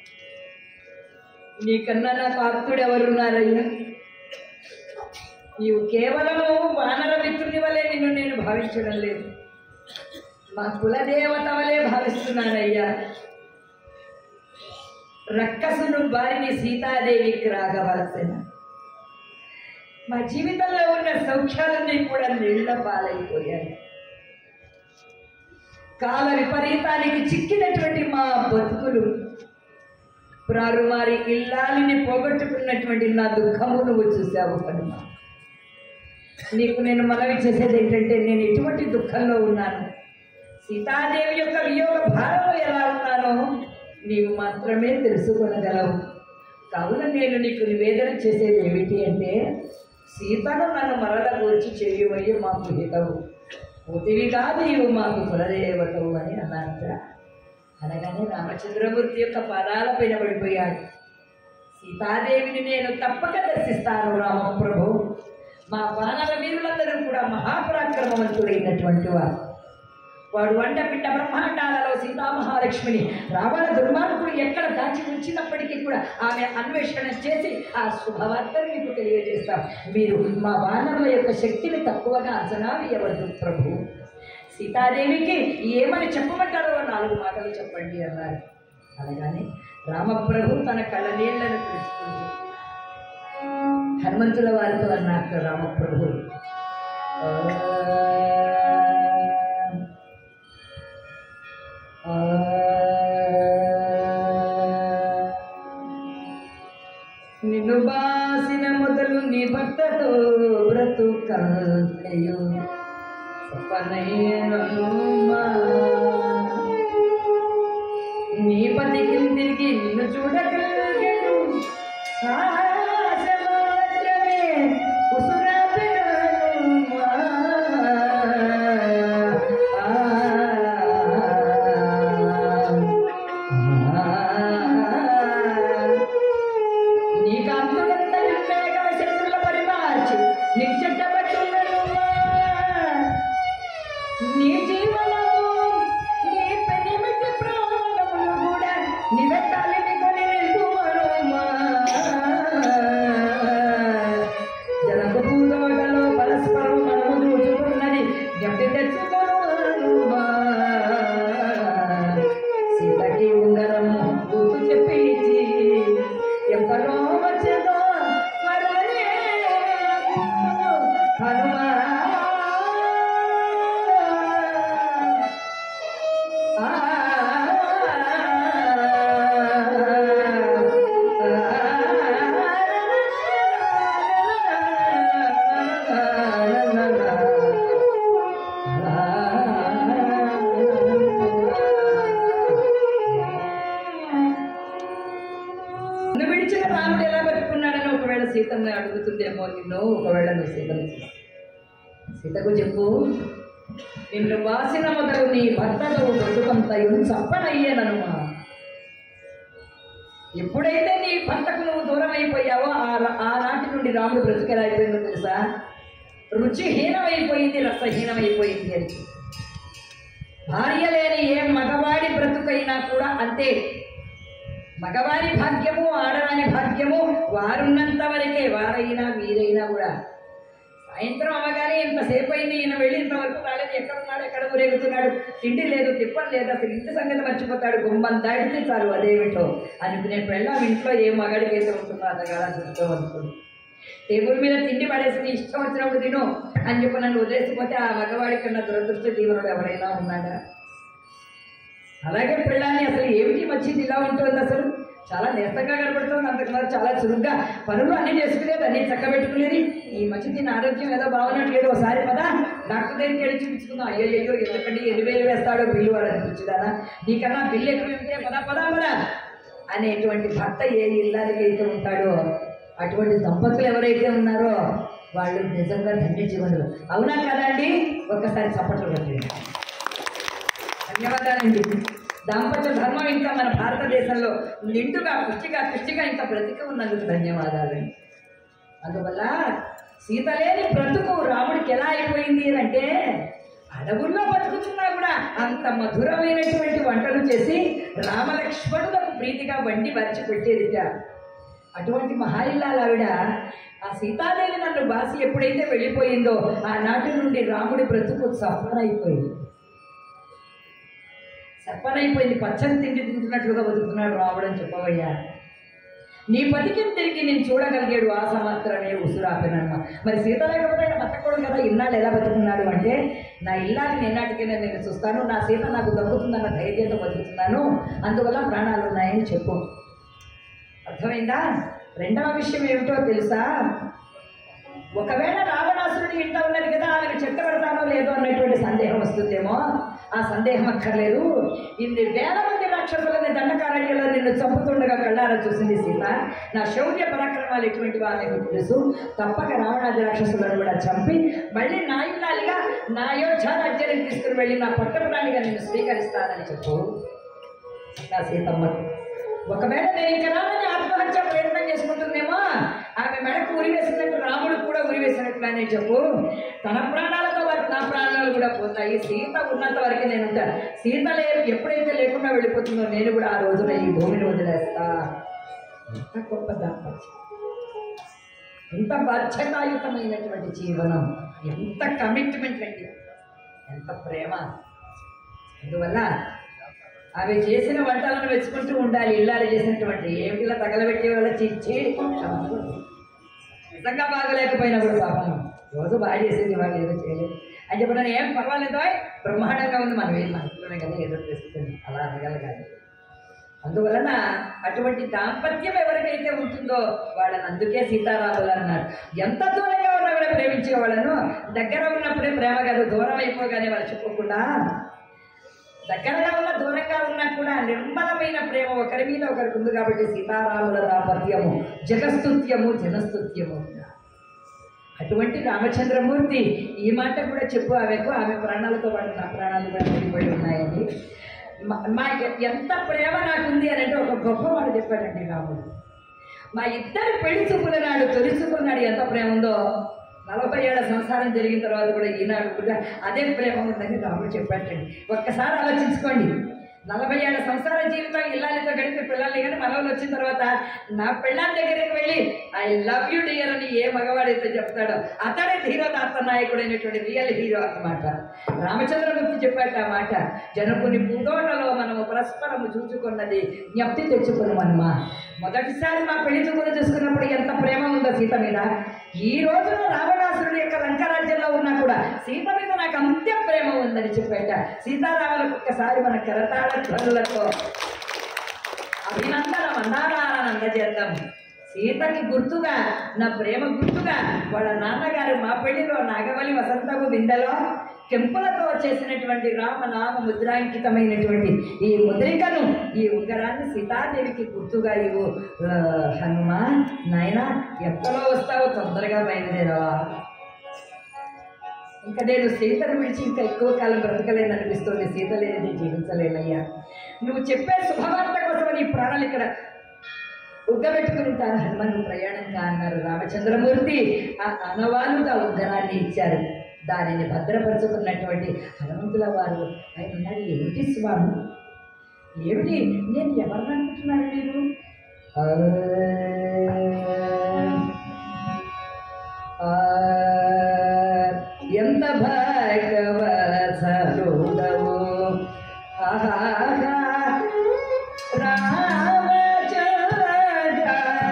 నీకన్నా నాకు ఆప్తుడు ఎవరున్నారయ్యా నీవు కేవలము వానర మిత్రుని వలె నిన్ను నేను భావించడం లేదు మా కులదేవత వలె భావిస్తున్నానయ్యా రక్కసును బారిని సీతాదేవికి రాగవలసిన మా జీవితంలో ఉన్న సౌఖ్యాలన్నీ కూడా నీళ్ల పాలైపోయాయి కాల విపరీతానికి చిక్కినటువంటి మా బతుకులు ప్రారుమారి ఇల్లాలిని పోగొట్టుకున్నటువంటి నా దుఃఖము నువ్వు చూసావు హనుమ నీకు నేను మనవి చేసేది ఏంటంటే నేను ఎటువంటి దుఃఖంలో ఉన్నాను సీతాదేవి యొక్క వియోగ భారంలో ఎలా ఉన్నానో నీవు మాత్రమే తెలుసుకొనగలవు కావున నేను నీకు నివేదన చేసేది ఏమిటి అంటే సీతను నన్ను మరల గురించి చెయ్యవయ్య మాకు హితవు పూతివి కాదు ఇవి మాకు కులదేవతవు అని అన్నారట అనగానే రామచంద్రమూర్తి యొక్క పాదాల పైన పడిపోయాడు సీతాదేవిని నేను తప్పక దర్శిస్తాను రామప్రభు మా వానర వీరులందరూ కూడా మహాపరాక్రమవంతుడైనటువంటి వారు వాడు వంట పిట్ట బ్రహ్మాండాలలో సీతామహాలక్ష్మిని రావణ దుర్మార్గుడు ఎక్కడ దాచి ఉంచినప్పటికీ కూడా ఆమె అన్వేషణ చేసి ఆ శుభవార్తను మీకు తెలియజేస్తాం మీరు మా వానరుల యొక్క శక్తిని తక్కువగా అంచనా వేయవద్దు ప్రభు సీతాదేవికి ఏమని చెప్పమంటారో నాలుగు మాటలు చెప్పండి అన్నారు అనగానే రామప్రభు తన కళ్ళ నీళ్లను తెలుసుకుంటూ హనుమంతుల వారితో అన్నారు రామప్రభు ఆ, నిన్ను బాసిన మొదలు నీ భక్తతో బ్రతుకయు సపనయ్యనుమా. నీ పతికి తిరిగి నిన్ను చూడగలిగను ఆశ మాత్రమే ఉసురాపెనుమా. నీకు అంతులంత నిర్వేగమ శత్రుల పరిమార్చి నిశ్చట్టబట్టున్ననుమా. నీ జీవనము నీ పెనిమిటి ప్రాణములు కూడా నివెత్తాలి కొని నిలువనుమా నన్ను విడిచిన రాముడు ఎలా బతుకున్నాడని ఒకవేళ సీతను అడుగుతుందేమో నిన్ను ఒకవేళ నువ్వు సీతను చూసి. సీతకు చెప్పు నిన్ను వాసిన మొదలు నీ భర్తలు బ్రతుకంతయు చప్పనయ్యేననుమా ఎప్పుడైతే నీ భర్తకు నువ్వు దూరం అయిపోయావో ఆ- ఆనాటి నుండి రాముడు బ్రతుకెలా అయిపోయిందో తెలుసా రుచిహీనమైపోయింది రసహీనమైపోయింది అని భార్య లేని ఏ మగవాడి బ్రతుకైనా కూడా అంతే మగవారి భాగ్యము ఆడవారి భాగ్యము వారున్నంత వరకే వారైనా వీరైనా కూడా సాయంత్రం అవ్వగానే ఇంతసేపు అయింది ఈయన వెళ్ళి ఇంతవరకు రాలేదు ఎక్కడ ఉన్నాడు ఎక్కడ ఊరేగుతున్నాడు తిండి లేదు తిప్పలు లేదు అసలు ఇంటి సంగతి మర్చిపోతాడు గుమ్మం దాటితే చాలు అదేమిటో అనుకునే పెళ్ళాం ఇంట్లో ఏ మగాడికి అయితే ఉంటుందో అదగాల చూసుకోవనుకోండి టేబుల్ మీద తిండి పడేసి నీ ఇష్టం వచ్చినప్పుడు తిను అని చెప్పి నన్ను వదిలేసిపోతే ఆ మగవాడి కన్నా దురదృష్ట జీవనుడు ఎవరైనా ఉన్నాడా అలాగే పెళ్ళాన్ని అసలు ఏమిటి వచ్చింది ఇలా ఉంటుంది అసలు చాలా నీరసంగా కనబడుతుంది అంతకుముందు చాలా చురుగ్గా పనులు అన్నీ చేసుకునేది అన్నీ చక్కబెట్టుకునేది ఈ మధ్య దీని ఆరోగ్యం ఏదో బాగున్నట్లేదు ఒకసారి పదా డాక్టర్ దగ్గరికి వెళ్ళి చూపించుకుందాం అయ్యో అయ్యో ఎందుకంటే ఎన్ని వేలు వేస్తాడో బిల్లు వాడు అనిపించదా నీకన్నా బిల్లు ఎక్కువ ఇస్తే పదా పదా పదా అనేటువంటి భర్త ఏ ఇల్లానికి అయితే ఉంటాడో అటువంటి దంపతులు ఎవరైతే ఉన్నారో వాళ్ళు నిజంగా ధన్య జీవనులు అవునా కదా అండి ఒక్కసారి చప్పట్లు కొట్టండి ధన్యవాదాలండి దాంపత్య ధర్మం ఇంకా మన భారతదేశంలో నిండుగా పుష్టిగా పుష్టిగా ఇంకా బ్రతికి ఉన్నందుకు ధన్యవాదాలండి అందువల్ల సీత లేని బ్రతుకు రాముడికి ఎలా అయిపోయింది అని అంటే అడవుల్లో బతుకుతున్నా కూడా అంత మధురమైనటువంటి వంటలు చేసి రామలక్ష్మణులకు ప్రీతిగా వండి వరిచి పెట్టేదిట అటువంటి మహాయిల్లాలు ఆవిడ ఆ సీతాదేవి నన్ను బాసి ఎప్పుడైతే వెళ్ళిపోయిందో ఆనాటి నుండి రాముడి బ్రతుకు సఫలైపోయింది సప్పనైపోయింది పచ్చని తిండి తింటున్నట్లుగా బతుకుతున్నాడు రావడం చెప్పవయ్యా నీ బతికిన తిరిగి నేను చూడగలిగాడు ఆశ మాత్రమే ఉసురాపినమ్మ మరి సీత లేకపోతే ఆయన బతకూడదు కదా ఇన్నాళ్ళు ఎలా బతుకున్నాడు అంటే నా ఇల్లాన్ని నిన్నటికైనా నేను చూస్తాను నా సీత నాకు దక్కుతుందన్న ధైర్యంతో బతుకుతున్నాను అందువల్ల ప్రాణాలు ఉన్నాయని చెప్పు అర్థమైందా రెండవ విషయం ఏమిటో తెలుసా ఒకవేళ రావణాసురుడి ఇంట ఉన్నది కదా ఆమెను చెట్ట పెడతానో లేదో అన్నటువంటి సందేహం వస్తుందేమో ఆ సందేహం అక్కర్లేదు ఇన్ని వేల మంది రాక్షసులని దండకారణ్యంలో నిన్ను చంపుతుండగా కళ్ళారా చూసింది సీత నా శౌర్య పరాక్రమాలు ఎటువంటివి ఆమెకు తెలుసు తప్పక రావణాది రాక్షసులను కూడా చంపి మళ్ళీ నా ఇల్లాలిగా నా అయోధ్య రాజ్యానికి తీసుకుని వెళ్ళి నా పట్టపురాణిగా నిన్ను స్వీకరిస్తానని చెప్పు నా సీతమ్మ ఒకవేళ నేను ఇంకా రానని ఆత్మహత్య ప్రయత్నం చేసుకుంటుందేమో ఆమె మెడకు ఉరి వేసినట్టు రాముడు కూడా ఉరి వేసినట్లుగానే చెప్పు తన ప్రాణాలతో పాటు నా ప్రాణాలు కూడా పోతాయి సీత ఉన్నంత వరకు నేను ఉంటాను సీత లే ఎప్పుడైతే లేకుండా వెళ్ళిపోతుందో నేను కూడా ఆ రోజున ఈ భూమిని వదిలేస్తా ఎంత గొప్ప దాంపత్యం ఎంత బాధ్యతాయుతమైనటువంటి జీవనం ఎంత కమిట్మెంట్ అండి ఎంత ప్రేమ అందువల్ల అవి చేసిన వంటలను వెచ్చుకుంటూ ఉండాలి ఇల్లాలు చేసినటువంటి ఏమిటిలా తగలబెట్టే వాళ్ళ చిచ్చి నిజంగా బాగలేకపోయినా కూడా పాపం రోజు బాగా చేసేది వాళ్ళు ఏదో చేయలేదు అని చెప్పిన ఏం పర్వాలేదు బ్రహ్మాండంగా ఉంది మనం ఏం మనసులోనే కదా ఏదో చేస్తుంది అలా అనగలగాలి అందువలన అటువంటి దాంపత్యం ఎవరికైతే ఉంటుందో వాళ్ళని అందుకే సీతారాములు అన్నారు ఎంత దూరంగా ఉన్నా కూడా ప్రేమించే వాళ్ళను దగ్గర ఉన్నప్పుడే ప్రేమ కాదు దూరం అయిపోగానే వాళ్ళు చెప్పుకోకుండా దగ్గరగా ఉన్న దూరంగా ఉన్నా కూడా నిర్మలమైన ప్రేమ ఒకరి మీద ఒకరికి ఉంది కాబట్టి సీతారాముల దాంపత్యము జగస్తుత్యము జనస్తుత్యము అటువంటి రామచంద్రమూర్తి ఈ మాట కూడా చెప్పు ఆమెకు ఆమె ప్రాణాలతో పాటు నా ప్రాణాలు కూడా ముడిపడి ఉన్నాయని మా- మా ఎంత ప్రేమ నాకుంది అని అంటే ఒక గొప్ప మాట చెప్పాడండి రాముడు మా ఇద్దరి పెళ్లి చూపుల నాడు తొలి చూపుల నాడు ఎంత ప్రేమ ఉందో నలభై ఏళ్ళ సంసారం జరిగిన తర్వాత కూడా ఈనాడు కూడా అదే ప్రేమ ఉందని రాముడు చెప్పాటండి ఒక్కసారి ఆలోచించుకోండి నలభై ఏళ్ళ సంసార జీవితం ఇల్లాలితో గడిపి పిల్లల్ని కానీ మనవలు వచ్చిన తర్వాత నా పిల్లల దగ్గరికి వెళ్ళి ఐ లవ్ యూ డియర్ అని ఏ మగవాడైతే చెప్తాడో అతడే ధీరోదాత్త నాయకుడు అయినటువంటి రియల్ హీరో అన్నమాట రామచంద్రమూర్తి చెప్పాట ఆ మాట జనకుని పూదోటలో మనము పరస్పరము చూచుకున్నది జ్ఞప్తి తెచ్చుకున్నామమ్మా మొదటిసారి మా పెళ్లి చూపులు చూసుకున్నప్పుడు ఎంత ప్రేమ ఉందో సీత మీద ఈ రోజున రావణాసురుడి యొక్క లంకరాజ్యంలో ఉన్నా కూడా సీత మీద నాకు అంత్య ప్రేమ ఉందని చెప్పేట సీతారాములకు ఒక్కసారి మన కరతాళ ధ్వనులతో అభినందన మందారాలను అందజేద్దాం సీతకి గుర్తుగా నా ప్రేమ గుర్తుగా వాళ్ళ నాన్నగారు మా పెళ్లిలో నాగవల్లి వసంతపు బిందెలో కెంపులతో చేసినటువంటి రామనామ ముద్రాంకితమైనటువంటి ఈ ముద్రికను ఈ ఉంగరాన్ని సీతాదేవికి గుర్తుగా ఇవ్వు ఆ, హనుమా నాయన ఎక్కడో వస్తావో తొందరగా బయలుదేరవా ఇంకా నేను సీతను విడిచి ఇంకా ఎక్కువ కాలం బ్రతకలేను అనిపిస్తుంది సీత లేనిది జీవించలేనయ్యా నువ్వు చెప్పే శుభవార్త కోసం నీ ప్రాణాలు ఇక్కడ ఉగ్గబెట్టుకుని ఉంటాను హనుమాన్ ప్రయాణంగా అన్నారు రామచంద్రమూర్తి ఆ అనవాలుగా ఉగ్గరాన్ని ఇచ్చారు దానిని భద్రపరుచుకున్నటువంటి హనుమంతుల వారు ఆయన ఉన్నాడు ఏమిటి స్వామి ఏమిటి నేను ఎవరిని అనుకుంటున్నారు మీరు ఆ, ఆ, ఎంత భాగవసరుడవు ఆహా రామచంద్ర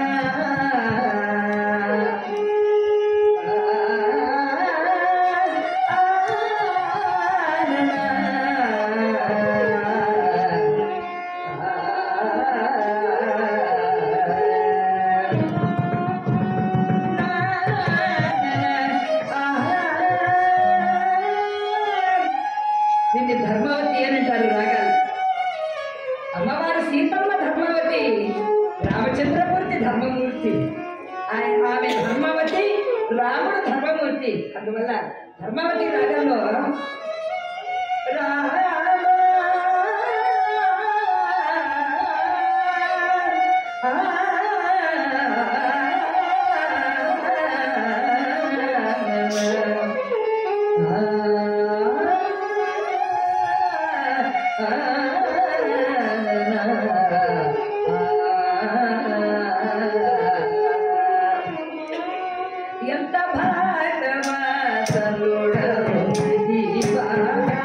దీన్ని ధర్మవతి అని అంటారు రాగాలు అమ్మవారు సీతమ్మ ధర్మవతి రామచంద్రమూర్తి ధర్మమూర్తి ఆయన ఆమె ధర్మవతి రాముడు ధర్మమూర్తి అందువల్ల ధర్మవతి రాగంలో రామ ఎంత భాగవతలుడవు దీవాగా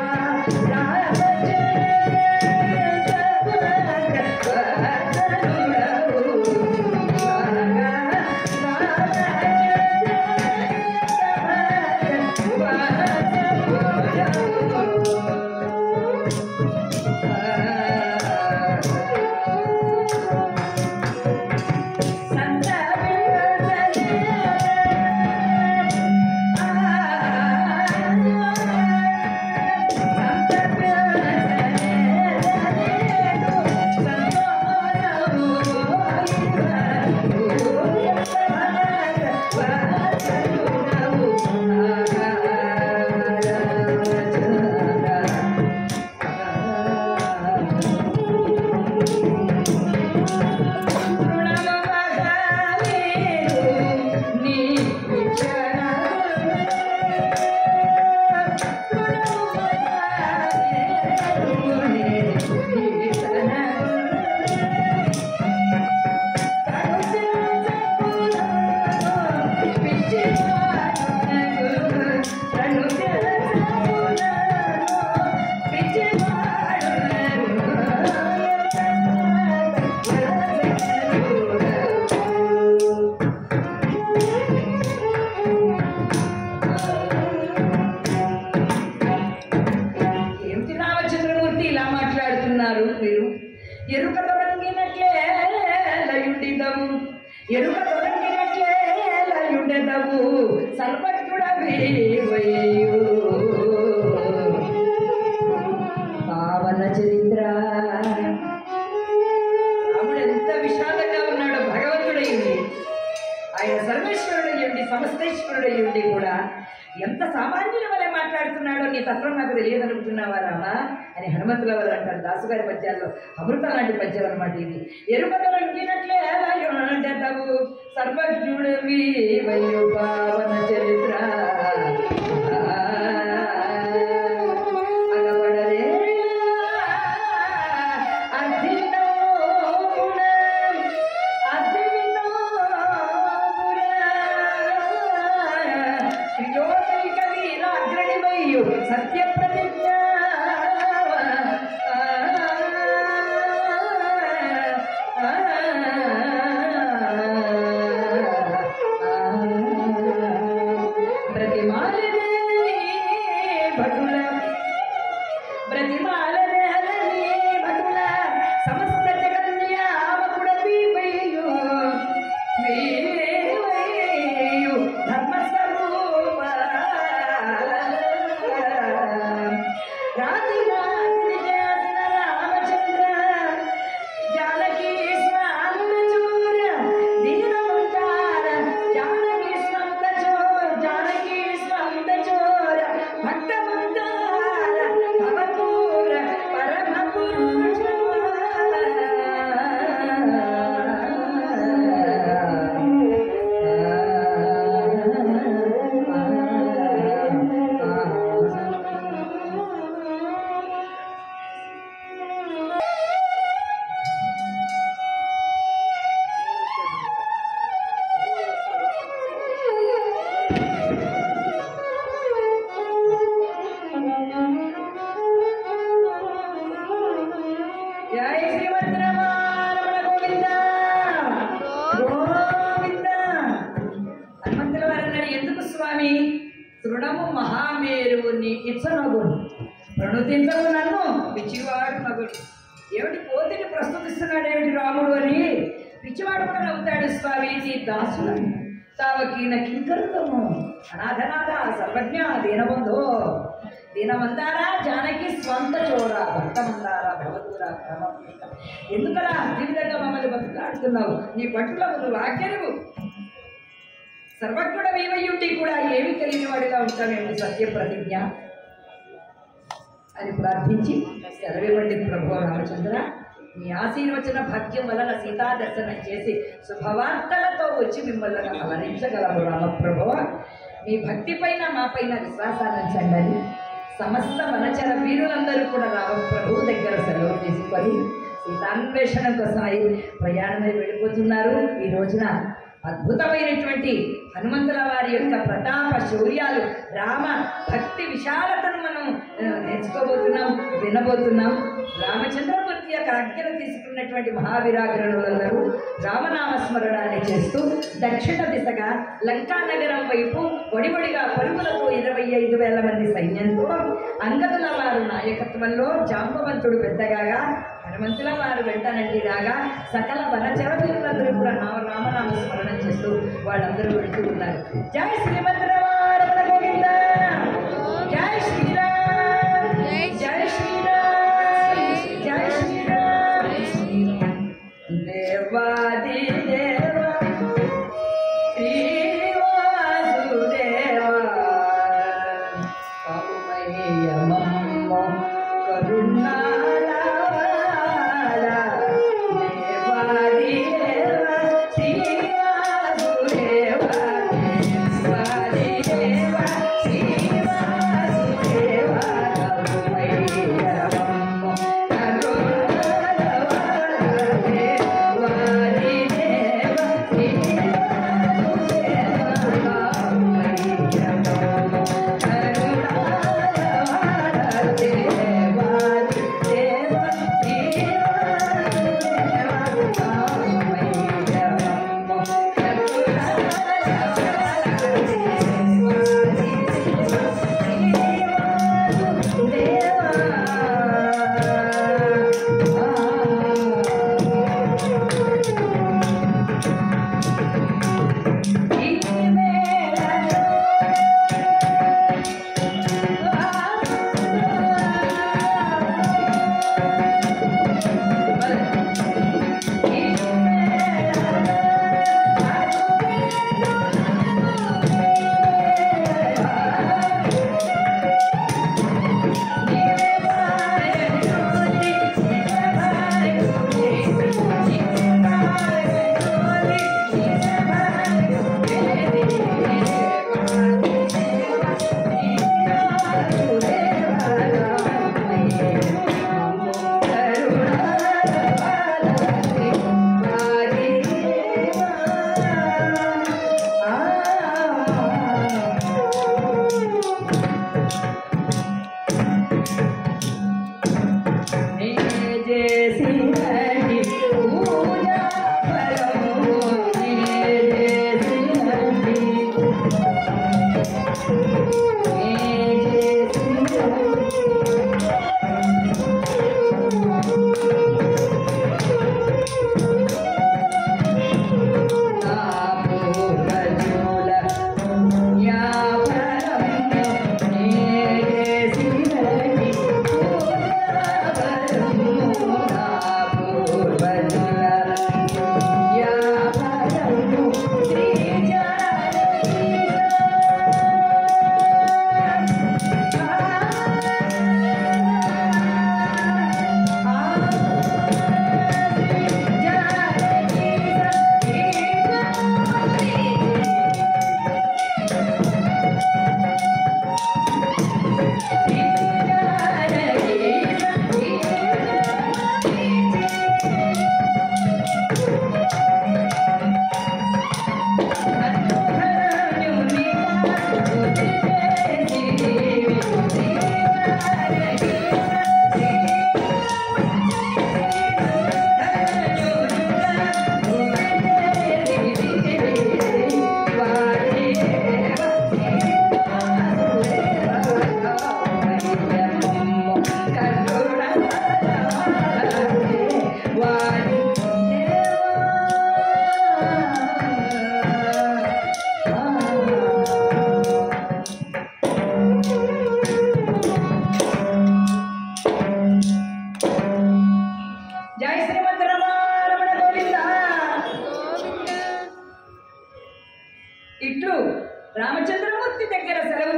ఏమిటి రామచంద్రమూర్తి ఇలా మాట్లాడుతున్నారు మీరు ఎరుక తొలగినట్లే లయుండిదవు ఎరుక తొలగినట్లే లయుండెదవు సర్వజ్ఞుడవేవయ్యు పావన చరిత్ర రాముడు ఎంత విషాదంగా ఉన్నాడు భగవంతుడయ్యింది ఆయన సర్వేశ్వరుడయ్యుండి సమస్తేశ్వరుడయ్యుండి కూడా ఎంత సామాన్యుల వలె మాట్లాడుతున్నాడో నీ తత్వం నాకు తెలియదనుకుంటున్నావా రామా అని హనుమంతుల వారు అంటారు దాసుగారి పద్యాల్లో అమృతం లాంటి పద్యం అనమాట ఇది ఎరుపత రంగినట్లే ఎలాయుండెదవు సర్వజ్ఞుడివి వయ్యు పావన చరిత్ర అగపడరే అర్థితోమున సత్య ప్రతిజ్ఞ ప్రస్తుతించవు నన్ను పిచ్చివాడు మగుడు ఏమిటి కోతిని ప్రస్తుతిస్తున్నాడు ఏమిటి రాముడు అని పిచ్చివాడు కూడా నవ్వుతాడు స్వామి నీ దాసులను తావకీన కింకరులము అనాథనాథ సర్వజ్ఞ దీనబంధో దీనమందారా జానకి స్వంత చోర భక్తమందారా భగవతురా పరమపురుష ఎందుకలా ఈ విధంగా మమ్మల్ని బతుకులాడుతున్నావు నీ పట్టులకు నువ్వు ఆజ్ఞనువు సర్వజ్ఞుడ వీవయ్యుండి కూడా ఏమి తెలియని వాడిగా ఉంటామేమి సత్య ప్రతిజ్ఞ అని ప్రార్థించి సెలవివ్వండి ప్రభు రామచంద్ర మీ ఆశీర్వచన భాగ్యం వలన సీతా దర్శనం చేసి శుభవార్తలతో వచ్చి మిమ్మల్ని అలరించగలము రామప్రభు మీ భక్తి పైన మా పైన విశ్వాసాన్ని ఉంచండి సమస్త వనచర వీరులందరూ కూడా రామప్రభు దగ్గర సెలవు తీసుకొని సీతాన్వేషణ కోసమై ప్రయాణమై వెళ్ళిపోతున్నారు ఈ రోజున అద్భుతమైనటువంటి హనుమంతుల వారి యొక్క ప్రతాప శౌర్యాలు రామ భక్తి విశాలతను మనం ఆ, నేర్చుకోబోతున్నాం వినబోతున్నాం రామచంద్రమూర్తి యొక్క ఆజ్ఞలు తీసుకున్నటువంటి మహావీరాగ్రణులందరూ రామనామస్మరణాన్ని చేస్తూ దక్షిణ దిశగా లంకా నగరం వైపు వడివడిగా పరుగులతో ఇరవై ఐదు వేల మంది సైన్యంతో అంగదుల వారు నాయకత్వంలో జాంబవంతుడు పెద్దగా హనుమంతుల వారు వెంటనండి రాగా సకల వనచరవీరులందరూ కూడా నామ రామనామ స్మరణం చేస్తూ వాళ్ళందరూ వెళ్తూ ఉన్నారు జై శ్రీమంతుల గోవింద జై శ్రీరామ్ జై శ్రీరామ్ జై శ్రీరామ్ దేవాది దేవ శ్రీ వాసుదేవ కౌమయ్యమమ్మ కరుణాలవాల దేవాది దేవ శ్రీ వాసుదేవ దేవాది దేవ శ్రీ వాసుదేవ కౌమయ్యమమ్మ కరుణాలవాల దేవాది దేవ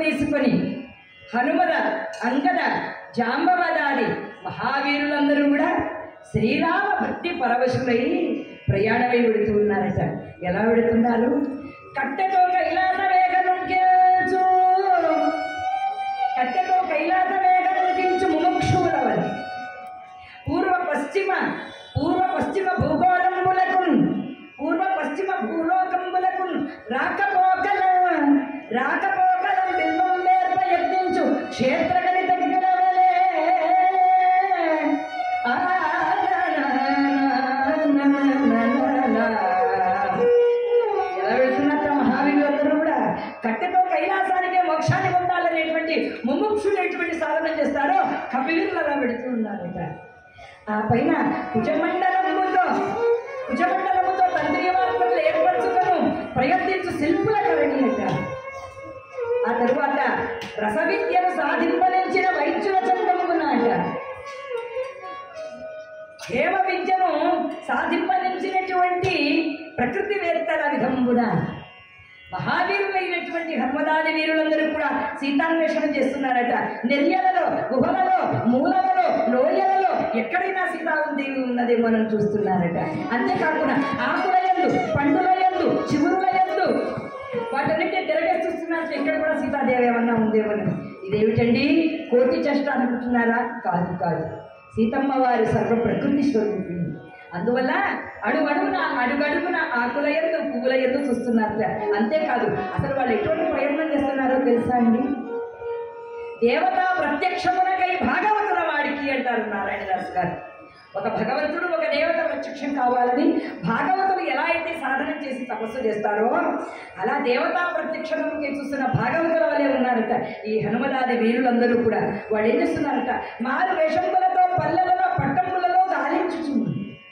తీసుకొని హనుమద అంగద జాంబవదాది మహావీరులందరూ కూడా శ్రీరామ భక్తి పరవశులై ప్రయాణమై వెడుతూ ఉన్నారట ఎలా వెడుతున్నారు కట్టెతో కైలాస వేగనుంచు కట్టెతో కైలాస వేగనుంచు ముముక్షువులవని పూర్వ పశ్చిమ పూర్వ పశ్చిమ భూగోళంబులకు పూర్వ పశ్చిమ భూలోకంబులకు రాకపోకల రాకపోకలం బిల్వం వేర్ప యత్నించు క్షేత్రగణి దగ్గర వలె. ఆ, నా, నా, నా, నా, నా, నా, నా. ఎలా వెళ్తున్నారు మహావీరులందరూ కూడా కట్టెతో కైలాసానికే మోక్షాన్ని పొందాలనేటువంటి ముముక్షుడైనటువంటి సాధన చేస్తారో కపివీరులు అలా పెడుతూ ఉన్నారట ఆ పైన కుజమండలముతో కుజమండలముతో తంత్రి వార్తలు ఏర్పరచుకను ప్రయత్నించు శిల్పుల కరణి అట ఆ తరువాత రసవిద్యను సాధింపనించిన వైద్యుల చందమున అట హేమ విద్యను సాధింపనించినటువంటి ప్రకృతివేత్తల విధంబున మహావీరులైనటువంటి హర్మదాది వీరులందరూ కూడా సీతాన్వేషణ చేస్తున్నారట నెర్యలలో గుహలలో మూలలలో లోయలలో ఎక్కడైనా సీతాదేవి ఉన్నదేమో మనం చూస్తున్నారట అంతేకాకుండా ఆకుల యందు పండుల యందు చిగురుల యందు వాటన్నిటి తిరగేసి చూస్తున్నారు ఎక్కడ కూడా సీతాదేవి ఏమన్నా ఉందేమని ఇదేమిటండి కోతి చేష్ట అనుకుంటున్నారా కాదు కాదు సీతమ్మ వారి సర్వ ప్రకృతి స్వరూపిణి అందువల్ల అడుగడుగున అడుగడుగున ఆకుల ఎందు పువ్వుల ఎందు చూస్తున్నారు అంతేకాదు అసలు వాళ్ళు ఎటువంటి ప్రయత్నం చేస్తున్నారో తెలుసా అండి దేవతా ప్రత్యక్షమునకై భాగవతుల వాడికి అంటారు నారాయణదాస్ గారు ఒక భగవంతుడు ఒక దేవత ప్రత్యక్షం కావాలని భాగవతులు ఎలా అయితే సాధన చేసి తపస్సు చేస్తారో అలా దేవతా ప్రత్యక్షముకి చూస్తున్న భాగవతుల వలె ఉన్నారట ఈ హనుమదాది వీరులందరూ కూడా వాళ్ళు ఏం చేస్తున్నారట మారు వేషములతో పల్లెలలో పట్టములలో గాలించుచున్నారు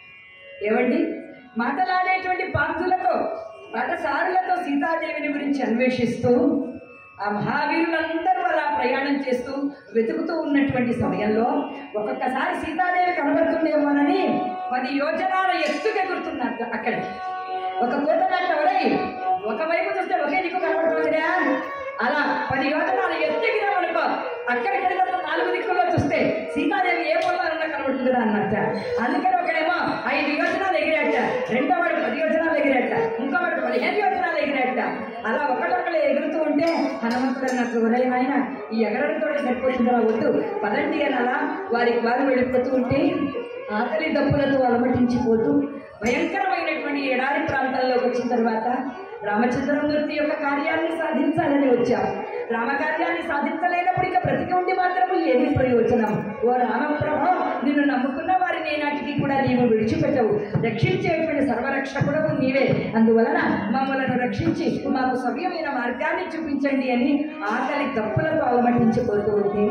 ఏమండి మాటలాడేటువంటి పాంతులతో పాఠశాలలతో సీతాదేవిని గురించి అన్వేషిస్తూ ఆ మహావీరులందరూ అలా ప్రయాణం చేస్తూ వెతుకుతూ ఉన్నటువంటి సమయంలో ఒక్కొక్కసారి సీతాదేవి కనబడుతుందేమోనని పది యోజనాల ఎత్తుకు ఎగురుతున్నారు అక్కడికి ఒక కూతనాటవడై ఒకవైపు చూస్తే ఒకే దిక్కు కనబడుతుందిరా అలా పది యోజనాలు ఎత్తుకిరామనుకో అక్కడికి వెళ్ళినప్పుడు నాలుగు దిక్కుల్లో చూస్తే సీతాదేవి ఏ పొలాలన్నా కనబడుతుందిరా అన్నట్ట అందుకని ఒకడేమో ఐదు యోజనాలు ఎగిరేట రెండో వాడు పది యోజనాలు ఎగిరేట ఇంకో వాడు పదిహేను యోజనాలు ఎగిరేట అలా ఒకటొక్కడు ఎగురుతూ ఉంటే హనుమంతుడు అన్నట్టు ఉదయం ఆయన ఈ ఎగరడంతో సరిపోతుందా వద్దు పదండి అని అలా వారికి వారు వెళ్ళిపోతూ ఉంటే ఆకలి దప్పులతో అలమటించిపోతూ భయంకరమైనటువంటి ఎడారి ప్రాంతాల్లోకి వచ్చిన తర్వాత రామచంద్రమూర్తి యొక్క కార్యాన్ని సాధించాలని వచ్చాం రామకార్యాన్ని సాధించలేనప్పుడు ఇక బ్రతికి ఉండి మాత్రము ఏమి ప్రయోజనం ఓ రామప్రభ నిన్ను నమ్ముకున్న వారిని నాటికి కూడా నీవు విడిచిపెట్టవు రక్షించేటువంటి సర్వరక్షకుడవు నీవే అందువలన మమ్మలను రక్షించి మాకు సవ్యమైన మార్గాన్ని చూపించండి అని ఆకలి తప్పులతో అవమటించిపోతూ ఉంటే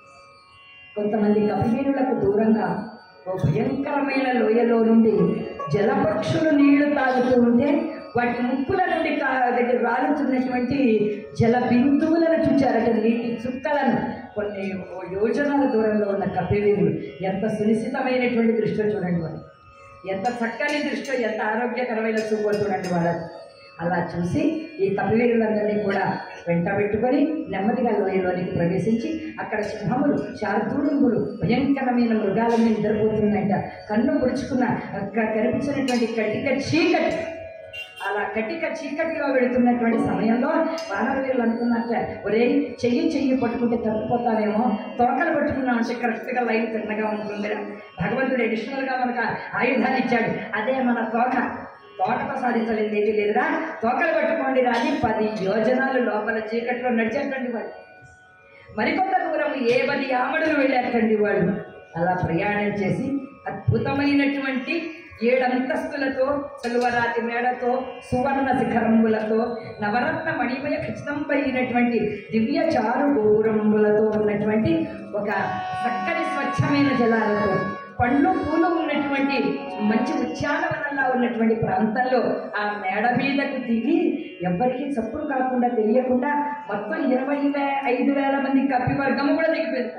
కొంతమంది కపివీరులకు దూరంగా ఓ భయంకరమైన లోయలో నుండి జలపక్షులు నీళ్లు తాగుతూ ఉంటే వాటి ముక్కుల నుండి కా దగ్గర రాలుతున్నటువంటి జల బిందువులను చూచారట నీటి చుక్కలను కొన్ని ఓ యోజనాల దూరంలో ఉన్న కపివీరులు ఎంత సునిశ్చితమైనటువంటి దృష్టిలో చూడండి వాళ్ళు ఎంత చక్కని దృష్టిలో ఎంత ఆరోగ్యకరమైన చూపు చూడండి వాళ్ళకి అలా చూసి ఈ కపివీరులందరినీ కూడా వెంట పెట్టుకొని నెమ్మదిగా లోయలోనికి ప్రవేశించి అక్కడ సింహములు శార్దూలుములు భయంకరమైన మృగాలన్నీ నిద్రపోతున్నాయట కన్ను పొడుచుకున్న అక్కడ కనిపించినటువంటి కటిక చీకటి అలా కటిక చీకటిలో వెళుతున్నటువంటి సమయంలో వానరవీరులు అనుకున్నట్ట ఒరే చెయ్యి చెయ్యి పట్టుకుంటే తప్పిపోతానేమో తోకలు పట్టుకున్నాం అంటే కరెక్ట్గా లైన్ తిన్నగా ఉంటుంది భగవంతుడు అడిషనల్గా మనకు ఆయుధాన్ని ఇచ్చాడు అదే మన తోక తోటతో సాధించలేదు ఏది లేదురా తోకలు పట్టుకోండి రాని పది యోజనాలు లోపల చీకట్లో నడిచేటండి వాళ్ళు మరికొంత దూరం ఏ పది ఆమడులు వెళ్ళారండి వాళ్ళు అలా ప్రయాణం చేసి అద్భుతమైనటువంటి ఏడంతస్తులతో సెల్వరాతి మేడతో సువర్ణ శిఖరములతో నవరత్న మణిమయ ఖచ్చితంపైనటువంటి దివ్య చారు గోపురములతో ఉన్నటువంటి ఒక చక్కని స్వచ్ఛమైన జలాలతో పండ్లు పూలు ఉన్నటువంటి మంచి ఉద్యానవనంలా ఉన్నటువంటి ప్రాంతంలో ఆ మేడ మీదకు దిగి ఎవ్వరికీ చప్పుడు కాకుండా తెలియకుండా మొత్తం ఇరవై వే ఐదు వేల మంది కప్పి వర్గము కూడా దిగిపోతున్నారు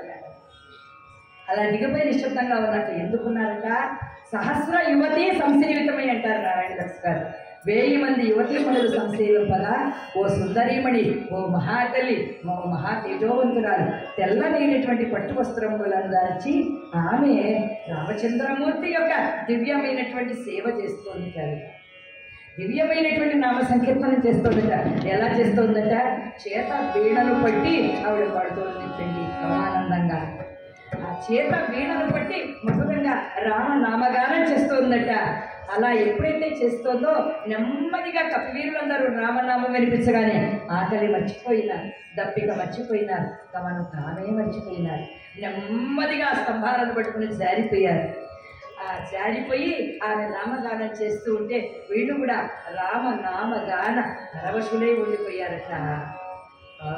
అలా దిగిపోయి నిశ్శబ్దంగా ఉన్నట్టు ఎందుకున్నారట సహస్ర యువతి సంశ్రీవితమై అంటారు నారాయణ దాస్ గారు వేయి మంది యువతీమణులు సంశయింపగా ఓ సుందరీమణి ఓ మహాతల్లి ఓ మహా తేజోవంతురాలు తెల్లనైనటువంటి పట్టు వస్త్రములను దాల్చి ఆమె రామచంద్రమూర్తి యొక్క దివ్యమైనటువంటి సేవ చేస్తోంది కాదు దివ్యమైనటువంటి నామ సంకీర్తనం చేస్తోందట ఎలా చేస్తోందట చేత వీణను పట్టి ఆవిడ పాడుతోంది పెళ్లి ఆనందంగా ఆ చేత వీణను పట్టి మధురంగా రామ నామగానం చేస్తోందట అలా ఎప్పుడైతే చేస్తోందో నెమ్మదిగా కపివీరులందరూ రామనామం వినిపించగానే ఆకలి మర్చిపోయినారు దప్పిక మర్చిపోయినారు తమను తామే మర్చిపోయినారు నెమ్మదిగా ఆ స్తంభాలను పట్టుకుని జారిపోయారు ఆ జారిపోయి ఆమె నామగానం చేస్తూ ఉంటే వీళ్ళు కూడా రామ నామగాన పరవశులై ఉండిపోయారట ఆ,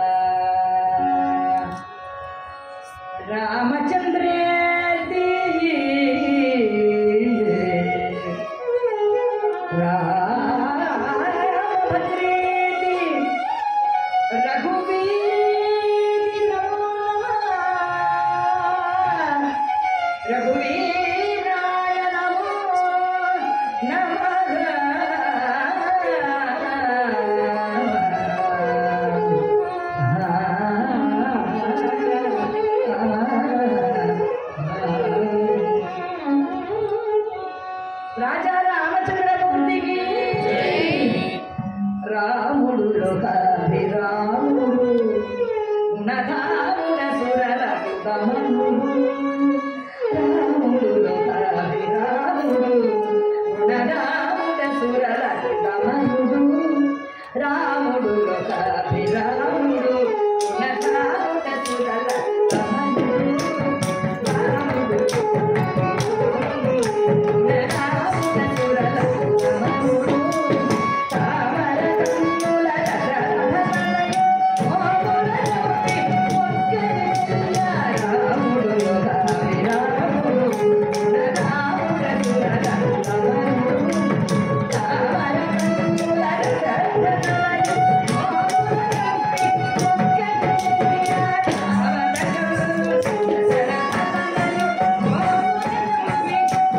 రామచంద్రేతి రామభద్రేతి రఘువీరి నమో నమః రఘువీరాయ నమో రాజా రామచంద్రమూర్తికి రాముడు లోకాభిరాముడు గుణధాముడ సురల గమనుడు రాముడు లోకాభిరాముడు గుణధాముడ సురల గమనుడు రాముడు లోకాభిరాముడు గుణధాముడ సురల గమనుడు రాముడు గుణధాముడ సురల గమనుడు తామర కన్నుల రసరసమయ మోముల నవ్వి మొక్కలిల్ల రాముడు యోగావిరాముడు గుణధాముడ సురల గమనుడు తామర కన్నుల రసరసమయ మోముల నవ్వి మొక్కలిల్ల తామర కన్నుల రసరసమయ మోముల నవ్వి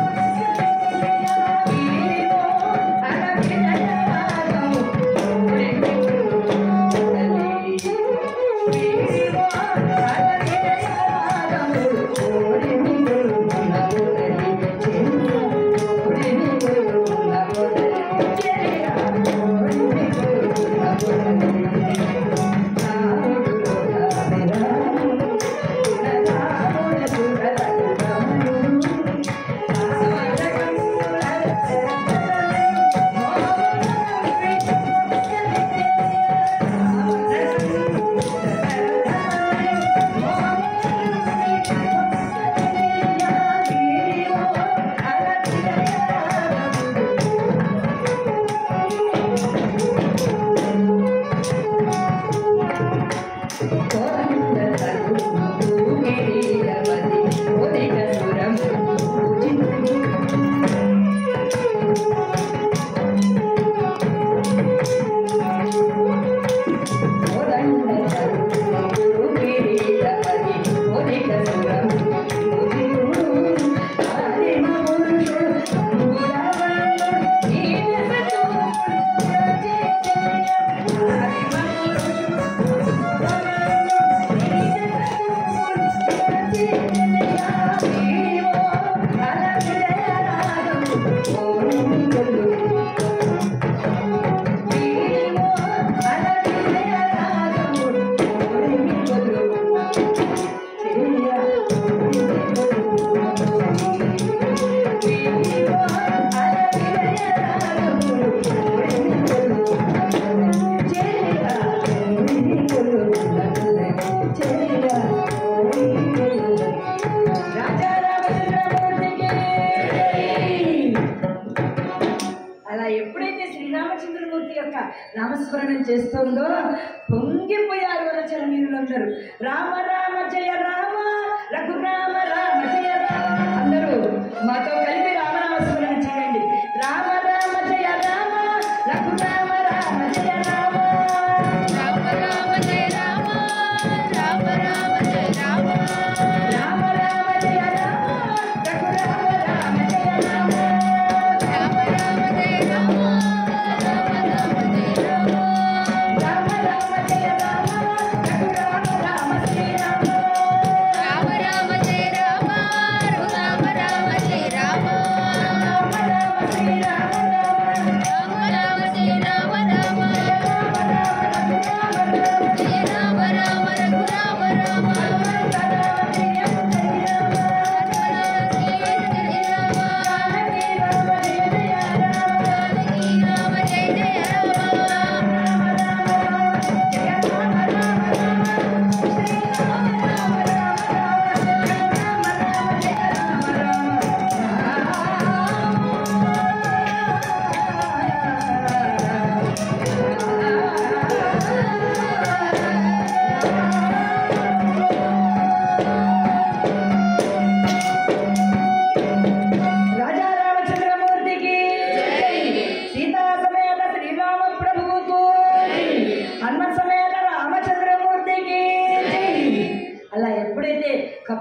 అలా ఎప్పుడైతే శ్రీరామచంద్రమూర్తి యొక్క నామస్మరణం చేస్తుందో పొంగిపోయారు వనచర మీరులందరూ రామ రామ జయ రామ రఘురామ రామ జయ రామ అందరూ మాతో కలిపి రామనామస్మరణ చేయండి రామ రామ జయ రామ రఘురామ రామ జయ రామ రామ రామ జయ రామ రామ రామ జయ రామ రామ రామ జయ రామ రఘురామ రామ జయ రామ రామ రామ జయ రామ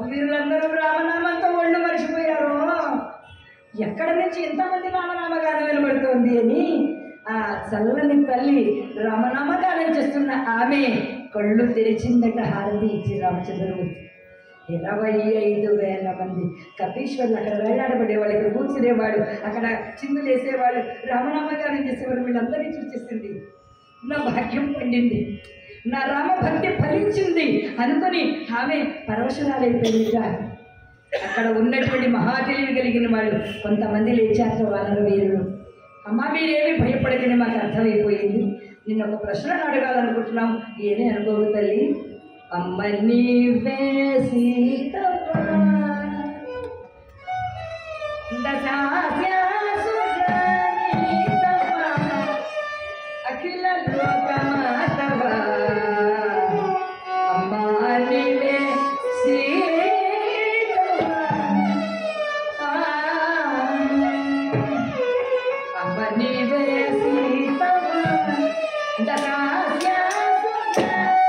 వీరులందరూ రామనామంతో ఒళ్ళు మర్చిపోయారు ఎక్కడ నుంచి ఇంతమంది రామనామగానం వినబడుతోంది అని ఆ చల్లని తల్లి రామనామగానం చేస్తున్న ఆమె కళ్ళు తెరిచిందట హారతి ఇచ్చి రామచంద్రమూర్తి ఇరవై ఐదు వేల మంది కపీశ్వర్లు అక్కడ వేలాడబడేవాడు ఇక్కడ కూర్చునేవాడు అక్కడ చిందులు వేసేవాడు రామనామగానం చేసేవాడు వీళ్ళందరినీ చూసేసింది నా భాగ్యం పండింది నా రామభక్తి ఫలించింది అనుకుని ఆమె పరవశరాలైపోయిందిగా అక్కడ ఉన్నటువంటి మహాతెలివి కలిగిన వాళ్ళు కొంతమంది లేచారు వానర వీరులు అమ్మ మీరేమి భయపడకని మాకు అర్థమైపోయింది నిన్న ఒక ప్రశ్న అడగాలనుకుంటున్నాం ఏనే అనుకోవు తల్లి అమ్మ నీవే సీతమ్మ దశాస్యాసురనీతమ్మ అఖిల లోకమాతవ అమ్మా నీవే సీతమ్మ ఆ, అమ్మ నీవే సీతమ్మ దశాస్యాసురనీతమ్మ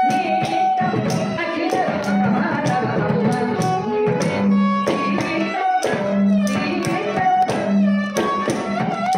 అఖిల లోకమాతవ అమ్మ నీవే సీతమ్మ సీతమ్మ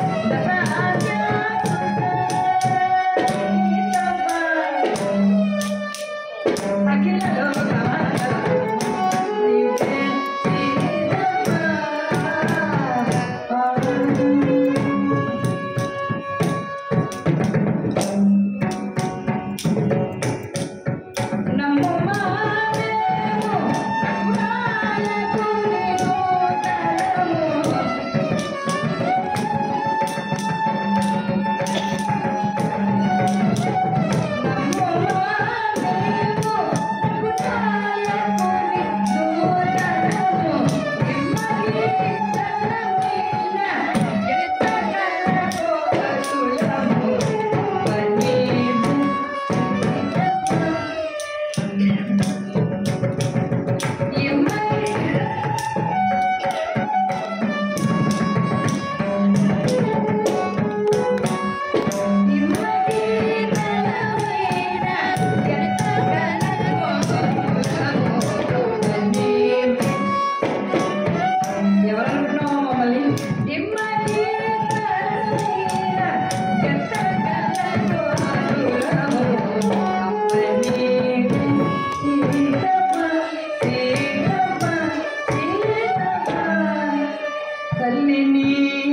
ఎవరనుకుంటున్నావా మమ్మల్ని తల్లిని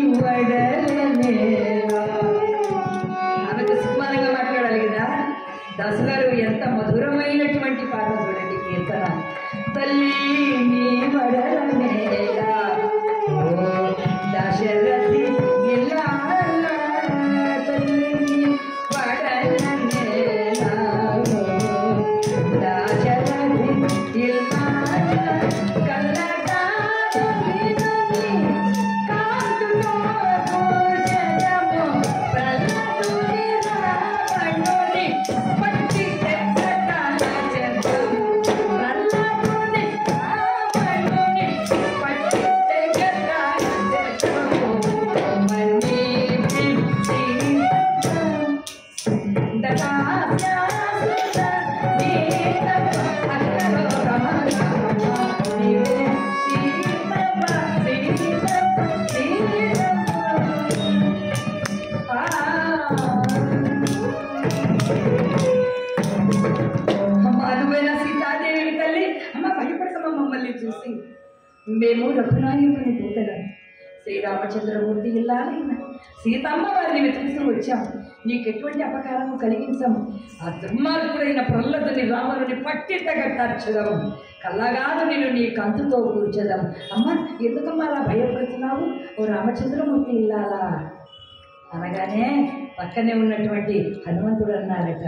వడలనేలా ఆమెకు సుమారంగా మాట్లాడాలి కదా దాసు గారు ఎంత మధురమైనటువంటి పాట చూడండి కీర్తన తల్లి నీ వడలనేలా ఓ దశరథి ఇల్లాల తల్లి నీ వడలనేలా ఓ దశరథి ఇల్లాల కల్లకారు వినుని కాంతులో భోజనము ప్రహ్లాదుని రావణుని పట్టి తెచ్చటాల చెందము ప్రహ్లాదుని రావణుని పట్టి తెచ్చటాల చెందము మన్ని పిచ్చి సీతాదేవి తల్లి అమ్మ భయపడకమ్మ మమ్మల్ని చూసి మేము రఘునాయకుని దూతలం శ్రీరామచంద్రమూర్తి ఇల్లాలైన సీతమ్మ వారిని వెతుకుతూ వచ్చాము నీకు ఎటువంటి అపకారము కలిగించము ఆ దుర్మార్గుడైన ప్రహ్లదుని రావణుని పట్టి తగట్టర్చదము కల్లగాదు నేను నీ కంతుతో కూర్చదం అమ్మ ఎందుకమ్మా అలా భయపడుతున్నావు ఓ రామచంద్రమూర్తి ఇల్లాలా అనగానే పక్కనే ఉన్నటువంటి హనుమంతుడు అన్నారట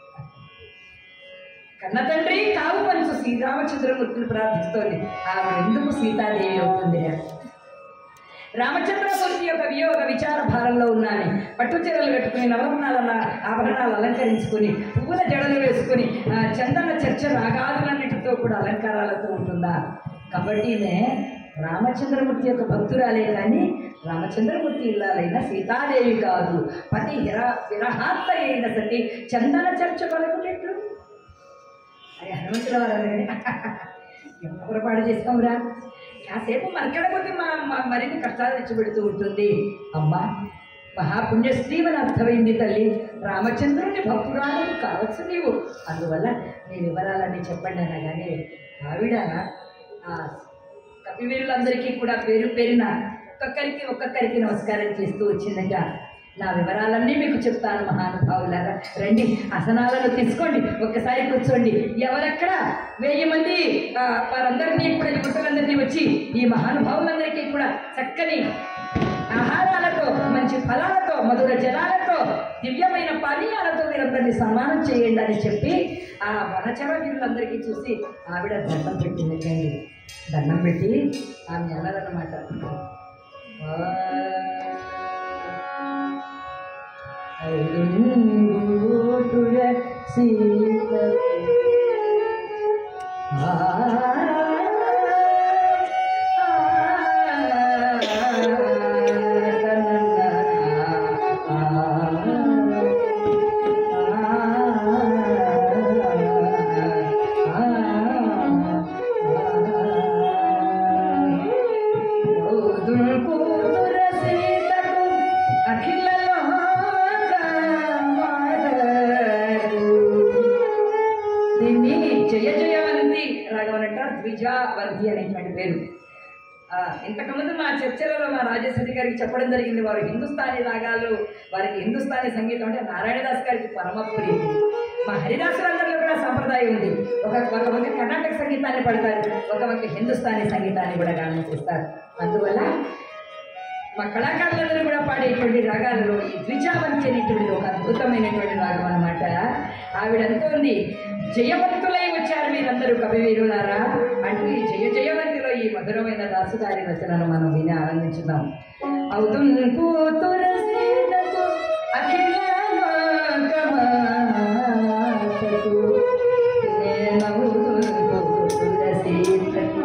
కన్న తండ్రి కావు పంచు శ్రీరామచంద్రమూర్తిని ప్రార్థిస్తోంది ఆమె ఎందుకు సీతాదేవి అవుతుంది రామచంద్రమూర్తి యొక్క వియోగ విచార భారంలో ఉన్నాను పట్టు చీరలు కట్టుకుని నవరత్నాల ఆభరణాలు అలంకరించుకుని పువ్వుల జడలు వేసుకుని ఆ, చందన చర్చ రాగాదులన్నిటితో కూడా అలంకారాలతో ఉంటుందా కాబట్టినే రామచంద్రమూర్తి యొక్క భక్తురాలే కానీ రామచంద్రమూర్తి ఇల్లాలైన సీతాదేవి కాదు పతి విర విరహాత్త అయిన సతి చందన చర్చ కొలకుటెట్లు అని హనుమంతుల వారు అనగానే ఎంత పొరపాటు చేస్తావురా కాసేపు మనకెడపోతే మా మా- మరిన్ని కష్టాలు తెచ్చిపెడుతూ ఉంటుంది అమ్మా మహాపుణ్య శ్రీమని అర్థమైంది తల్లి రామచంద్రుని భక్తురాలు కావచ్చు నీవు అందువల్ల నీ వివరాలన్నీ చెప్పండి అనగానే ఆవిడ ఆ కపివీరులందరికీ కూడా పేరు పేరిన ఒక్కొక్కరికి ఒక్కొక్కరికి నమస్కారం చేస్తూ వచ్చిందట నా వివరాలన్నీ మీకు చెప్తాను మహానుభావులారా రండి ఆసనాలను తీసుకోండి ఒక్కసారి కూర్చోండి ఎవరెక్కడ వెయ్యి మంది ఆ, వారందరినీ కూడా యువకులందరినీ వచ్చి ఈ మహానుభావులందరికీ కూడా చక్కని ఆహారాలతో మంచి ఫలాలతో మధుర జలాలతో దివ్యమైన పానీయాలతో వీరందరినీ సన్మానం చేయండి అని చెప్పి ఆ వనచర వీరులందరికీ చూసి ఆవిడ దండం పెట్టిందండి దండం పెట్టి ఆమె అన్నదన్నమాట దీన్ని జయ జయవంతి రాగం అంటారు ద్విజావంతి అనేటువంటి పేరు ఆ, ఇంతకుముందు మా చర్చలలో మా రాజేశ్వరి గారికి చెప్పడం జరిగింది వారు హిందుస్థానీ రాగాలు వారికి హిందుస్థానీ సంగీతం అంటే నారాయణదాస్ గారికి పరమ ప్రీతి మా హరిదాసులందరిలో కూడా సంప్రదాయం ఉంది ఒక ఒక వంక కర్ణాటక సంగీతాన్ని పడతారు ఒక వంక హిందుస్థానీ సంగీతాన్ని కూడా గానం చేస్తారు అందువల్ల మా కళాకారులందరూ కూడా పాడేటువంటి రాగాలలో ఈ ద్విజావంతి అనేటువంటిది ఒక అద్భుతమైనటువంటి రాగం అనమాట ఆవిడ అంటోంది జయవంతులై వచ్చారు మీరందరూ కవివీరులారా అంటూ ఈ జయ జయవంతిలో ఈ మధురమైన దాసుగారి రచనను మనం విని ఆనందించుదాం అవుతున్ కూతుర సీతకు అఖిల లోకమాతకు నేనవుతున్ కూతుర సీతకు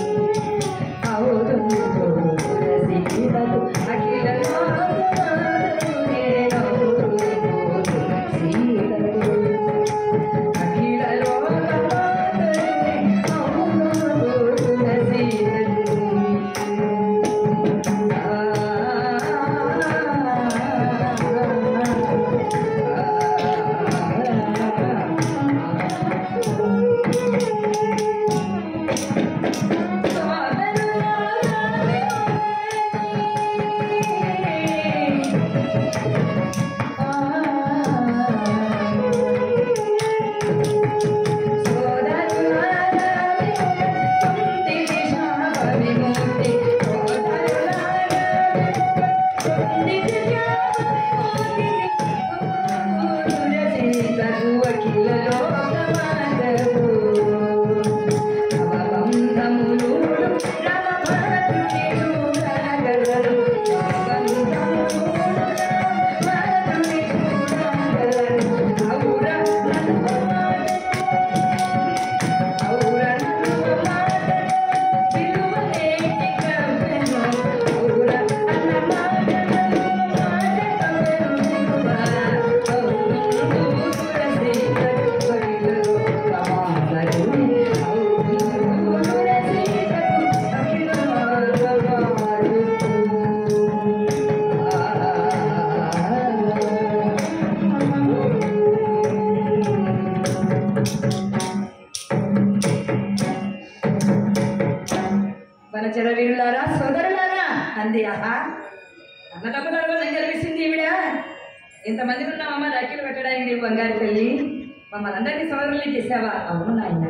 మన చెరవీరులారా సోదరులారా అంది ఆహా అన్నదమ్ముల వల్ల గెలిపించింది ఈవిడ ఇంతమంది ఉన్నామమ్మ రాఖీలు పెట్టడానికి నీవు బంగారు తల్లి మమ్మల్ని అందరినీ సోదరుల్ని చేసావా అవును నాయన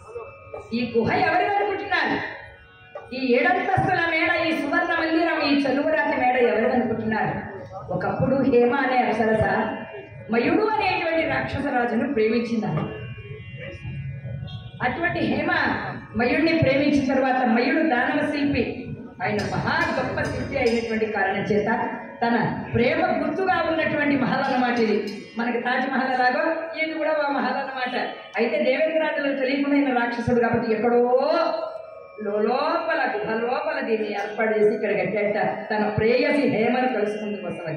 ఈ గుహ ఎవరు అనుకుంటున్నారు ఈ ఏడంతస్తుల మేడ ఈ సువర్ణ మందిరం ఈ చలువరాతి మేడ ఎవరు అనుకుంటున్నారు ఒకప్పుడు హేమ అనే అప్సరస మయుడు అనేటువంటి రాక్షసరాజును ప్రేమించిందని అటువంటి హేమ మయుడిని ప్రేమించిన తర్వాత మయుడు దానవ శిల్పి ఆయన మహా గొప్ప శిల్పి అయినటువంటి కారణం చేత తన ప్రేమ గుర్తుగా ఉన్నటువంటి మహల్ అన్నమాట ఇది మనకి తాజ్ మహల్ ఎలాగో ఇది కూడా ఒక మహల్ అన్నమాట అయితే దేవేంద్రాజులకు తెలియకుండా రాక్షసుడు కాబట్టి ఎక్కడో లోపల గుహ లోపల దీన్ని ఏర్పాటు చేసి ఇక్కడ కట్టేట తన ప్రేయసి హేమను కలుసుకుంది కోసమని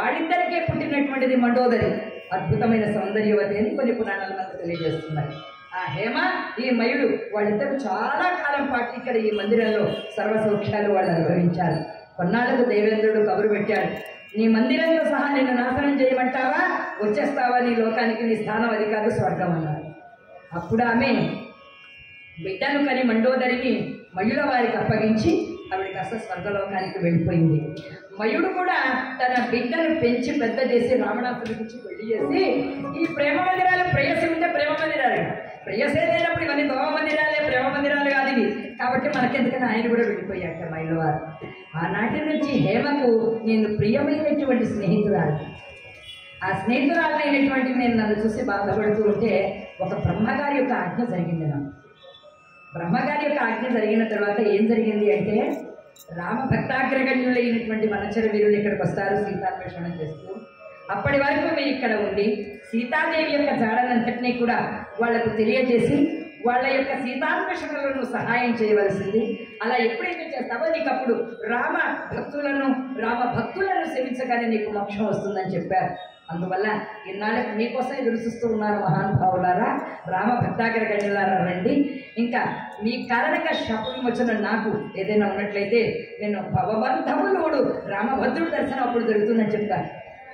వాళ్ళిద్దరికే పుట్టినటువంటిది మండోదరి అద్భుతమైన సౌందర్యవతి అని కొన్ని పురాణాలు మనకు తెలియజేస్తున్నాయి ఆ హేమ ఈ మయుడు వాళ్ళిద్దరు చాలా కాలం పాటు ఇక్కడ ఈ మందిరంలో సర్వ సౌఖ్యాలు వాళ్ళు అనుభవించారు కొన్నాళ్ళకు దేవేంద్రుడు కబురు పెట్టాడు నీ మందిరంతో సహా నిన్ను నాశనం చేయమంటావా వచ్చేస్తావా నీ లోకానికి నీ స్థానం అది కాదు స్వర్గం అన్నారు అప్పుడు ఆమె బిడ్డను కని మండోదరిని మయుల వారికి అప్పగించి ఆవిడ కాస్త స్వర్గలోకానికి వెళ్ళిపోయింది మయుడు కూడా తన బిడ్డను పెంచి పెద్ద చేసి రావణాసుడికి ఇచ్చి పెళ్లి చేసి ఈ ప్రేమ మందిరాలు ప్రేయసి ఉంటే ప్రేమ మందిరాలు ప్రేయసే లేనప్పుడు ఇవన్నీ దోమ మందిరాలే ప్రేమ మందిరాలు కాదు ఇవి కాబట్టి మనకెందుకని ఆయన కూడా వెళ్ళిపోయాక మహిళ వారు ఆనాటి నుంచి హేమకు నేను ప్రియమైనటువంటి స్నేహితురాలు ఆ స్నేహితురాలైనటువంటి నేను నన్ను చూసి బాధపడుతూ ఉంటే ఒక బ్రహ్మగారి యొక్క ఆజ్ఞ జరిగింది నాకు బ్రహ్మగారి యొక్క ఆజ్ఞ జరిగిన తర్వాత ఏం జరిగింది అంటే రామ భక్తాగ్రగణ్యులైనటువంటి వనచర వీరులు ఇక్కడికి వస్తారు సీతాన్వేషణ చేస్తూ అప్పటి వరకు మీరు ఇక్కడ ఉండి సీతాదేవి యొక్క జాడనంతటినీ కూడా వాళ్లకు తెలియజేసి వాళ్ళ యొక్క సీతాన్వేషణలో నువ్వు సహాయం చేయవలసింది అలా ఎప్పుడైతే చేస్తావో నీకు అప్పుడు రామ భక్తులను రామ భక్తులను సేవించగానే నీకు మోక్షం వస్తుందని చెప్పారు అందువల్ల ఇన్నాళ్ళకి మీకోసం ఎదురు చూస్తూ ఉన్నారు మహానుభావులారా రామ భక్తాగ్ర గణ్యులారా రండి ఇంకా మీ కారణంగా శాపం వచ్చిన నాకు ఏదైనా ఉన్నట్లయితే నేను భవబంధములోడు రామభద్రుడు దర్శనం అప్పుడు జరుగుతుందని చెప్తాను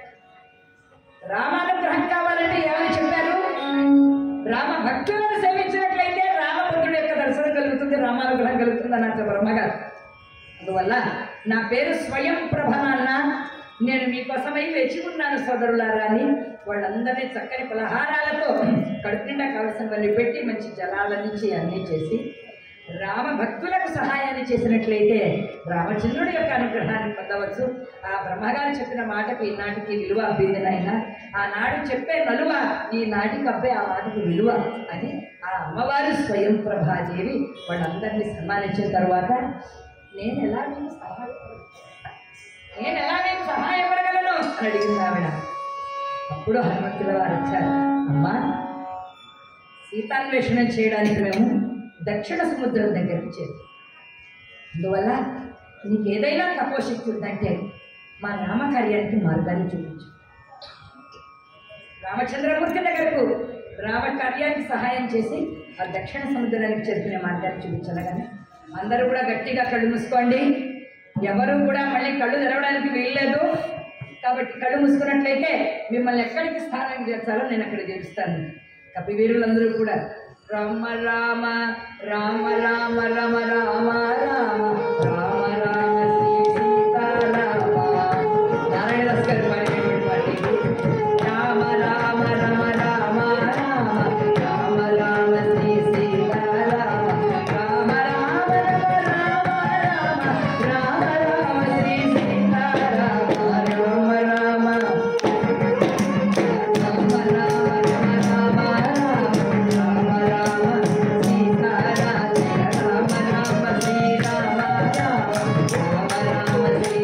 రామానుగ్రహం కావాలంటే ఏమని చెప్పారు రామ భక్తులను సేవించినట్లయితే రామభద్రుడి యొక్క దర్శనం కలుగుతుంది రామానుగ్రహం కలుగుతుంది అన్నట్టు బ్రహ్మగారు అందువల్ల నా పేరు స్వయం ప్రభ నాన్న నేను మీకోసమై వేచి ఉన్నాను సోదరులారా అని వాళ్ళందరినీ చక్కని పలహారాలతో కడుపు నిండా కావలసినవన్నీ పెట్టి మంచి జలాలనిచ్చి అన్నీ చేసి రామ భక్తులకు సహాయాన్ని చేసినట్లయితే రామచంద్రుడి యొక్క అనుగ్రహాన్ని పొందవచ్చు ఆ బ్రహ్మగారు చెప్పిన మాటకు ఈనాటికి విలువ అబ్బింది నాయన ఆనాడు చెప్పే నలువ ఈ నాటికి అబ్బే ఆ మాటకు విలువ అని ఆ అమ్మవారు స్వయం ప్రభాదేవి వాళ్ళందరినీ సన్మానించిన తర్వాత నేను ఎలా మీకు సహాయపడగలను నేను ఎలా మీకు సహాయపడగలను అని అడిగింది ఆవిడ అప్పుడు హనుమంతుల వారు వచ్చారు అమ్మా సీతాన్వేషణం చేయడానికి మేము దక్షిణ సముద్రం దగ్గరికి చేరు అందువల్ల నీకు ఏదైనా తపోశక్తి ఉందంటే మా రామకార్యానికి మార్గాన్ని చూపించు రామచంద్రమూర్తి దగ్గరకు రామకార్యానికి సహాయం చేసి ఆ దక్షిణ సముద్రానికి చేరుకునే మార్గాన్ని చూపించనగానే అందరూ కూడా గట్టిగా కళ్ళు మూసుకోండి ఎవరు కూడా మళ్ళీ కళ్ళు తెరవడానికి వీల్లేదు కాబట్టి కళ్ళు మూసుకున్నట్లయితే మిమ్మల్ని ఎక్కడికి స్థానం చేస్తారో నేను అక్కడ చేపిస్తాను కపివీరులందరూ కూడా రామ రామ రామ రామ రమ రామ రామ రామ రామ శ్రీ సీతారామ నారాయణదాస్ గారు పాడినటువంటి పాట ఇది. రామ రామ రమ రామ రామ రామ రామ శ్రీ సీతారామ రామ రామ రమ రామ రామ రామ రామ శ్రీ సీతారామ రామ రామ రామ రామ రామ రామ రామ రామ సీతారామ రామ రామ శ్రీరామ రామ రామ రామ శ్రీ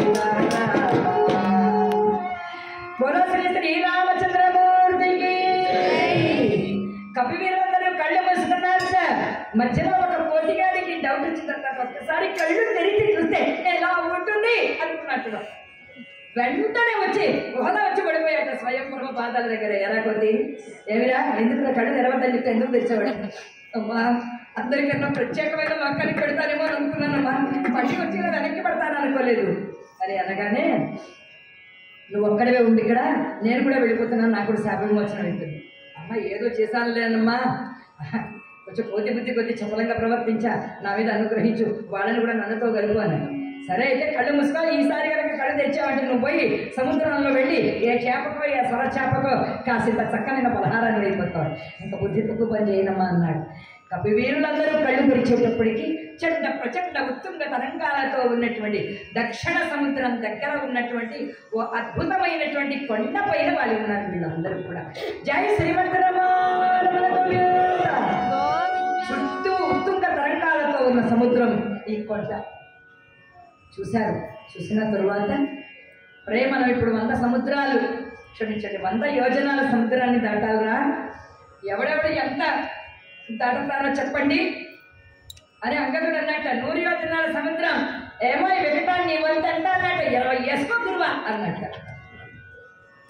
సీతారామ బోలో శ్రీ శ్రీరామచంద్రమూర్తికి కపివీరులందరూ కళ్ళు మూసుకున్నారు సార్ మధ్యలో ఒక పోటీగాడికి డౌట్ వచ్చిన తర్వాత ఒక్కసారి కళ్ళు తెరిచి చూస్తే ఎలా ఉంటుంది అనుకున్నట్టు వెంటనే వచ్చి గుహలో వచ్చి పడిపోయాట స్వయం ప్రభ పాదాల దగ్గర ఎలా కొద్ది ఏమిరా ఎందుకు నా కళ్ళు తెరవద్దని చెప్తే ఎందుకు తెచ్చేవాడు అమ్మా అందరికన్నా ప్రత్యేకమైన మొక్కని పెడతానేమో అని అనుకున్నానమ్మా మళ్ళీ వచ్చి ఇలా వెనక్కి పడతాను అనుకోలేదు అని అనగానే నువ్వు ఒక్కడవే ఉంది ఇక్కడ నేను కూడా వెళ్ళిపోతున్నాను నాకు కూడా శాప విమోచనం అవుతుంది అమ్మ ఏదో చేశానులేనమ్మా కొంచెం కోతి బుద్ధి కొద్ది చపలంగా ప్రవర్తించా నా మీద అనుగ్రహించు వాళ్ళని కూడా నన్నతో కలుపు అని సరే అయితే కళ్ళు మూసుకొని ఈసారి కనుక కళ్ళు తెచ్చావంటే నువ్వు పోయి సముద్రంలో వెళ్ళి ఏ చేపకో ఏ సొర చేపకో కాసింత చక్కనైన పలహారాన్ని వెళ్ళిపోతావు ఇంకా బుద్ధి తక్కువ పని చేయనమ్మా అన్నాడు కపివీరులందరూ కళ్ళు తెరిచేటప్పటికి చండ ప్రచండ ఉత్తుంగ తరంగాలతో ఉన్నటువంటి దక్షిణ సముద్రం దగ్గర ఉన్నటువంటి ఓ అద్భుతమైనటువంటి కొండ పైన వాళ్ళు ఉన్నారు వీళ్ళందరూ కూడా జై శ్రీమంతరమారమణ గోవింద. చుట్టూ ఉత్తుంగ తరంగాలతో ఉన్న సముద్రం ఈ కొండ చూశారు చూసిన తరువాత ప్రేమను ఇప్పుడు వంద సముద్రాలు క్షమించండి వంద యోజనాల సముద్రాన్ని దాటాలరా ఎవడెవడు ఎంత దాటుతారో చెప్పండి అని అంగదుడు అన్నట్ట నూరు యోజనాల సముద్రం ఏమో ఈ వెంకటాన్ని వంత అంట అన్నట్టు ఇరవై వేసుకో గురువా అన్నట్ట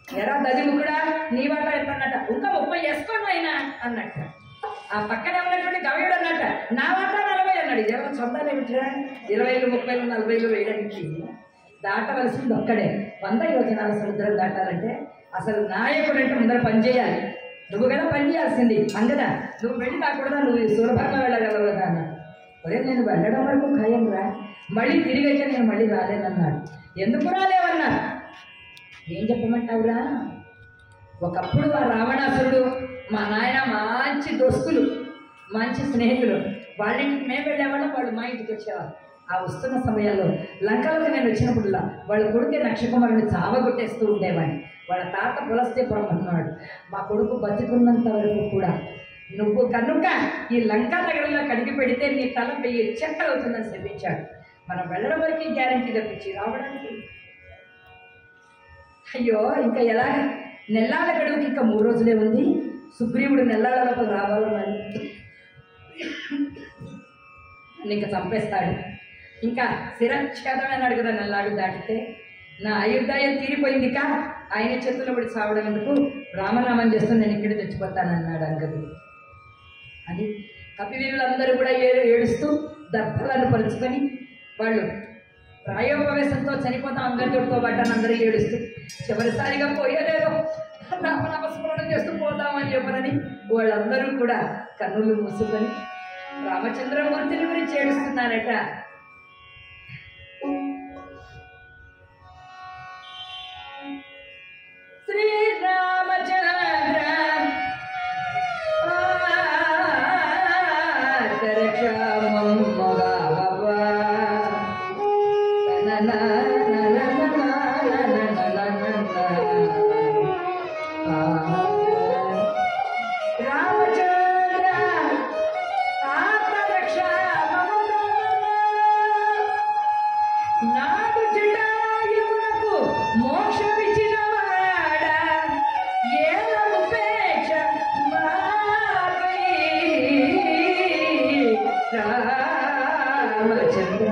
ఎరా దదిముకుడా నీ వాట ఎంత అన్నట్ట ఇంకా ముప్పై వేసుకోను అయినా అన్నట్ట ఆ పక్కన ఉన్నటువంటి గవయుడు అన్నట్ట నా వాట నలభై అన్నాడు ఇదేమో చందాలు ఏమిట్రా ఇరవైలు ముప్పైలు నలభైలు వేయడానికి దాటవలసింది ఒక్కడే వంద యోజనాల సముద్రం దాటాలంటే అసలు నాయకుడు అంటే ముందర పనిచేయాలి నువ్వు కదా పని చేయాల్సింది అంగదా నువ్వు వెళ్ళి కాకూడదా నువ్వు సులభంగా వెళ్ళగలవు కదా అన్నాడు ఒరే నేను వెళ్ళడం వరకు ఖాయం రా మళ్ళీ తిరిగి అయితే నేను మళ్ళీ రాలేనన్నాడు ఎందుకు రాలేవన్నా ఏం చెప్పమంటావురా ఒకప్పుడు ఆ రావణాసురుడు మా నాయన మంచి దోస్తులు మంచి స్నేహితులు వాళ్ళ ఇంటికి మేము వెళ్ళేవాళ్ళం వాళ్ళు మా ఇంటికి వచ్చేవారు ఆ వస్తున్న సమయంలో లంకలోకి నేను వచ్చినప్పుడులా వాళ్ళ కొడుకే నక్షకుమారుని చావగొట్టేస్తూ ఉండేవాడిని వాళ్ళ తాత పులస్తేపురం అన్నాడు మా కొడుకు బతికున్నంత వరకు కూడా నువ్వు కనుక ఈ లంకా నగరంలో కడిగి పెడితే నీ తల వెయ్యి చెక్కలు అవుతుందని శపించాడు మనం వెళ్ళడం వరకు గ్యారంటీ తప్పించి రావడానికి అయ్యో ఇంకా ఎలా నెల్లాల గడువుకి ఇంకా మూడు రోజులే ఉంది సుగ్రీవుడు నెల్లాల లోపల రావాలన్నాడు ఇంకా చంపేస్తాడు ఇంకా శిరఛేదమైనాడు కదా నెల్లాడు దాటితే నా ఆయుర్దాయం తీరిపోయింది కా ఆయన చేతుల్లో పడి చావడం ఎందుకు రామనామం చేస్తూ నేను ఇక్కడ తెచ్చిపోతానన్నాడు అంగదుడు అని కపివీరులందరూ కూడా ఏడు ఏడుస్తూ దర్భలను పరుచుకొని వాళ్ళు ప్రాయోపవేశంతో చనిపోతాం అంగదుడితో పాటు అని అందరూ ఏడుస్తూ చివరిసారిగా పోయేదేదో రామనామస్మరణ చేస్తూ పోతామని చెప్పనని వాళ్ళందరూ కూడా కన్నులు మూసుకొని రామచంద్రమూర్తిని గురించి ఏడుస్తున్నారట శ్రీరామచంద్ర రామచంద్ర ఆత్మరక్ష నాడు జటాయువునకు మోక్షమిచ్చిన వాడా ఏలముపేక్ష మాపై రామచంద్ర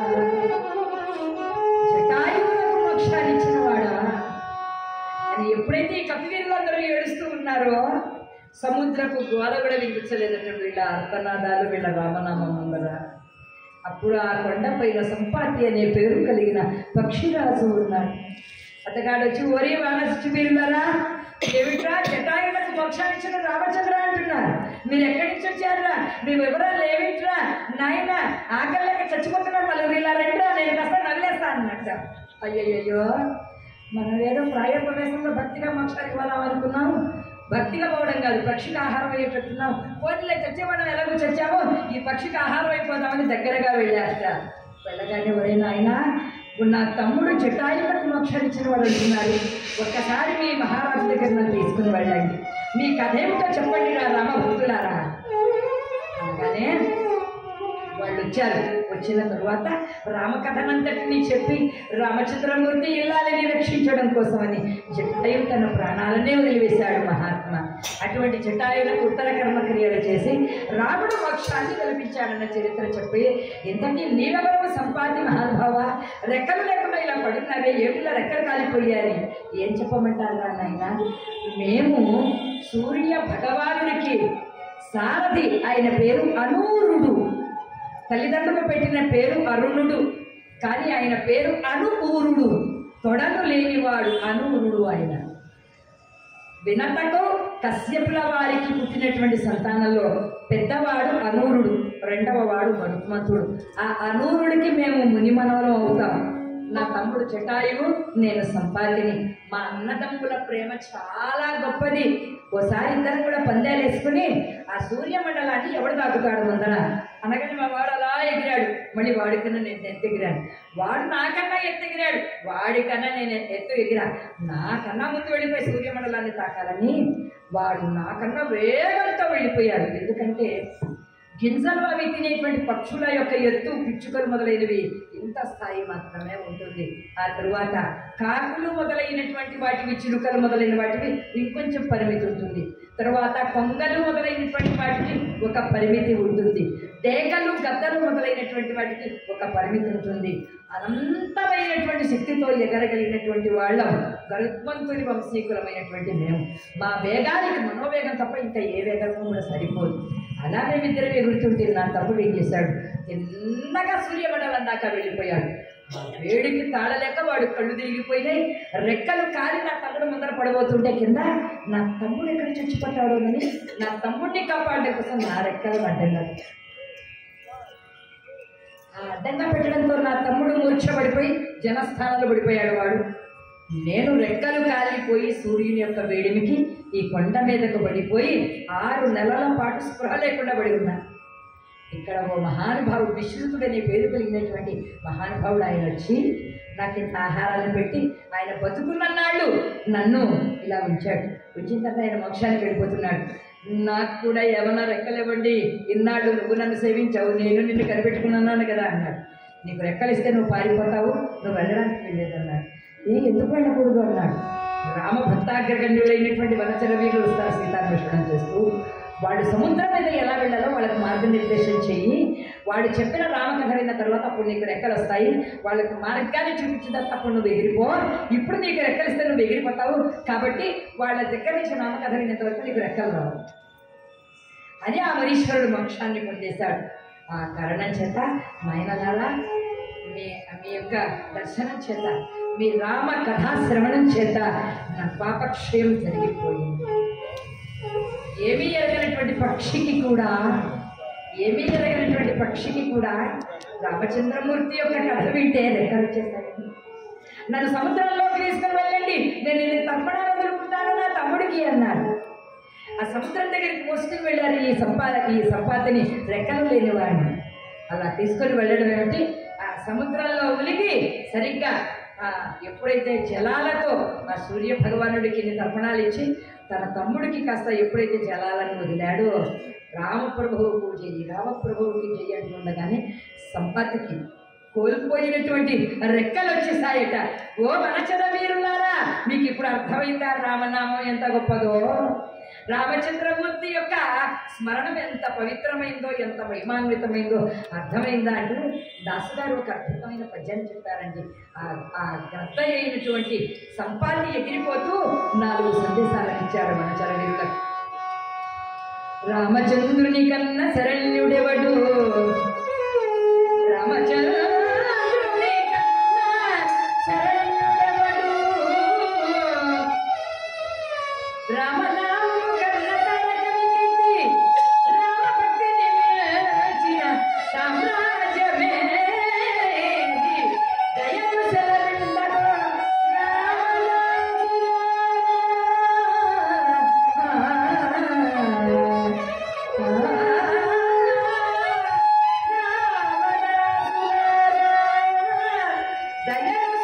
జటాయువునకు మోక్షాన్ని ఇచ్చిన వాడా అని ఎప్పుడైతే ఈ కపివీరులందరూ ఏడుస్తూ ఉన్నారో సముద్రపు గోల కూడా వినిపించలేదట వీళ్ళ అర్థనాదాలు వీళ్ళ రామనామం ముందర అప్పుడు ఆ కొండ పైన సంపాతి అనే పేరు కలిగిన పక్షిరాజు ఉన్నాడు అతగాడు వచ్చి ఒరే వానసి వీరులారా ఏమిట్రా జటాయులకు మోక్షాన్ని ఇచ్చిన రామచంద్ర అంటున్నారు మీరు ఎక్కడి నుంచి వచ్చారా మీ వివరాలు ఏమిట్రా నాయన ఆకలికి చచ్చిపోతున్నారు వాళ్ళు వీళ్ళ రెండా నేను కాస్త నవ్వేస్తా అన్నట్ట అయ్యయ్యో మనం ఏదో ప్రాయ ప్రదేశంలో భక్తిగా మోక్షానికి పోదాం అనుకున్నాం భక్తిగా పోవడం కాదు పక్షికి ఆహారం అయ్యేటట్టున్నాం పోటీలే చచ్చేవాళ్ళం ఎలాగో చచ్చామో ఈ పక్షికి ఆహారం అయిపోదామని దగ్గరగా వెళ్ళారట వెళ్ళగానే ఒరే నాయన ఇప్పుడు నా తమ్ముడు జటాయులకు మోక్షాన్ని ఇచ్చిన వాడు అంటున్నారు ఒక్కసారి మీ మహారాజు దగ్గర నన్ను తీసుకుని వెళ్ళండి మీ కథ ఏమిటో చెప్పండి రా రామ భక్తులారా అనగానే వాళ్ళు వచ్చారు వచ్చిన తరువాత రామకథనంతటిని చెప్పి రామచంద్రమూర్తి ఇల్లాలని రక్షించడం కోసమని జటాయు తన ప్రాణాలనే వదిలివేశాడు మహాత్మ అటువంటి జటాయులకు ఉత్తర కర్మక్రియలు చేసి రాముడు మోక్షాన్ని కల్పించాడన్న చరిత్ర చెప్పి ఇంతకీ నీలవరము సంపాది మహానుభావ రెక్కలు లేకుండా ఇలా పడున్నావే ఏమిలా రెక్కలు కాలిపోయాయి ఏం చెప్పమంటారు రా నాయన మేము సూర్య భగవానుడికి సారథి ఆయన పేరు అనూరుడు తల్లిదండ్రులు పెట్టిన పేరు అరుణుడు కానీ ఆయన పేరు అనుపూరుడు తొడలు లేనివాడు అనూరుడు ఆయన వినతకు కశ్యపుల వారికి పుట్టినటువంటి సంతానంలో పెద్దవాడు అనూరుడు రెండవ వాడు మనుమంతుడు ఆ అనూరుడికి మేము మునిమనవలం అవుతాం నా తమ్ముడు జటాయువు నేను సంపాదిని మా అన్నదమ్ముల ప్రేమ చాలా గొప్పది ఓసారి ఇద్దరు కూడా పందాలు వేసుకుని ఆ సూర్యమండలాన్ని ఎవడు తాకుతాడు ముందర అనగానే మా వాడు అలా ఎగిరాడు మళ్ళీ వాడికన్నా నేను ఎత్తు ఎగిరాను వాడు నాకన్నా ఎత్తు ఎగిరాడు వాడికన్నా నేను ఎత్తు ఎగిరా నాకన్నా ముందు వెళ్ళిపోయి సూర్యమండలాన్ని తాకాలని వాడు నాకన్నా వేగంతో వెళ్ళిపోయాడు ఎందుకంటే గింజలు అవి తినేటువంటి పక్షుల యొక్క ఎత్తు పిచ్చుకలు మొదలైనవి ఇంత ఇంత స్థాయి మాత్రమే ఉంటుంది ఆ తరువాత కాకులు మొదలైనటువంటి వాటివి చిలుకలు మొదలైన వాటివి ఇంకొంచెం పరిమితి ఉంటుంది తర్వాత కొంగలు మొదలైనటువంటి వాటికి ఒక పరిమితి ఉంటుంది డేగలు గద్దలు మొదలైనటువంటి వాటికి ఒక పరిమితి ఉంటుంది అనంతమైనటువంటి శక్తితో ఎగరగలిగినటువంటి వాళ్ళం గరుత్మంతుని వంశీకులమైనటువంటి మేము మా వేగానికి మనోవేగం తప్ప ఇంకా ఏ వేగము కూడా సరిపోదు అలా మేమిద్దరం ఎగురుతుంటే నా తమ్ముడు ఏం చేశాడు చిన్నగా సూర్యమండలం దాకా వెళ్ళిపోయాడు ఆ వేడికి తాళలేక వాడు కళ్ళు తిరిగిపోయినాయి రెక్కలు కాలి నా తమ్ముడు ముందర పడబోతుంటే కింద నా తమ్ముడు ఎక్కడ చచ్చిపోతాడు అని నా తమ్ముడిని కాపాడే కోసం నా రెక్కలు అడ్డంగా ఆ అడ్డంగా పెట్టడంతో నా తమ్ముడు మూర్ఛపడిపోయి జనస్థానంలో పడిపోయాడు వాడు నేను రెక్కలు కాలిపోయి సూర్యుని యొక్క వేడిమికి ఈ కొండ మీదకు పడిపోయి ఆరు నెలల పాటు స్పృహ లేకుండా పడి ఉన్నా ఇక్కడ ఓ మహానుభావుడు విశ్రుతుడనే పేరు కలిగినటువంటి మహానుభావుడు ఆయన వచ్చి నాకు ఇంత ఆహారాన్ని పెట్టి ఆయన బతుకున్నన్నాళ్ళు నన్ను ఇలా ఉంచాడు ఉంచిన తర్వాత ఆయన మోక్షానికి వెళ్ళిపోతున్నాడు నాకు కూడా ఏమన్నా రెక్కలివ్వండి ఇన్నాళ్ళు నువ్వు నన్ను సేవించావు నేను నిన్ను కనిపెట్టుకున్నాను కదా అన్నాడు నీకు రెక్కలు ఇస్తే నువ్వు పారిపోతావు నువ్వు వెళ్ళడానికి వెళ్ళేది అన్నాడు ఏ ఎందుకు వెళ్ళకూడదు అన్నాడు రామ భక్తాగ్రగణ్యులైనటువంటి వనచర వీరులు వస్తారు సీతాన్వేషణం చేస్తూ వాడు సముద్రం మీద ఎలా వెళ్ళాలో వాళ్ళకి మార్గనిర్దేశం చెయ్యి వాడు చెప్పిన రామకథ విన్న తర్వాత అప్పుడు నీకు రెక్కలు వస్తాయి వాళ్ళకి మార్గాన్ని చూపించిన తర్వాత అప్పుడు నువ్వు ఎగిరిపో ఇప్పుడు నీకు రెక్కలు ఇస్తే నువ్వు ఎగిరిపోతావు కాబట్టి వాళ్ళ దగ్గర నుంచి రామకథ విన్నంత వరకు నీకు రెక్కలు రావు అని ఆ మరీశ్వరుడు మోక్షాన్ని పొందేశాడు ఆ కారణం చేత మైనలారా మీ మీ యొక్క దర్శనం చేత మీ రామ కథా శ్రవణం చేత నా పాపక్షయం జరిగిపోయింది ఏమీ ఎరగనటువంటి పక్షికి కూడా ఏమీ ఎరగనటువంటి పక్షికి కూడా రామచంద్రమూర్తి యొక్క కథ వింటే రెక్కలు వచ్చేస్తాయి నన్ను సముద్రంలోకి తీసుకుని వెళ్ళండి నేను ఇది తర్పణాలు వదులుకుంటాను నా తమ్ముడికి అన్నాడు ఆ సముద్రం దగ్గరికి మోసుకుని వెళ్ళారు ఈ సంపా ఈ సంపాతిని రెక్కలు లేని వాడిని అలా తీసుకొని వెళ్ళడం ఏమిటి ఆ సముద్రంలో ఉలిగి సరిగ్గా ఆ, ఎప్పుడైతే జలాలతో ఆ సూర్య భగవానుడికి ఇన్ని తర్పణాలు ఇచ్చి తన తమ్ముడికి కాస్త ఎప్పుడైతే జలాలను వదిలాడో రామప్రభువుకు చెయ్యి రామప్రభువుకి చెయ్యి అంటుండగానే సంపత్తికి కోల్పోయినటువంటి రెక్కలు వచ్చేసాయట ఓ మనచద వీరులారా మీకు ఇప్పుడు అర్థమైందా రామనామం ఎంత గొప్పదో రామచంద్రమూర్తి యొక్క స్మరణం ఎంత పవిత్రమైందో ఎంత మహిమాన్వితమైందో అర్థమైందా అంటూ దాసుగారు ఒక అద్భుతమైన పద్యాన్ని చెప్పారండి ఆ ఆ గ్రద్ద అయినటువంటి సంపాన్ని ఎగిరిపోతూ నాలుగు సందేశాలను ఇచ్చారు మన చరణీయులకు రామచంద్రుని కన్న శరణ్యుడెవడు రామచంద్రుని కన్న శరణ్యుడెవడు రామనామము కన్న తారకమికింది రామభక్తిని మెచ్చిన సామ్రాజ్యమే దయను సెలవిందరో దయను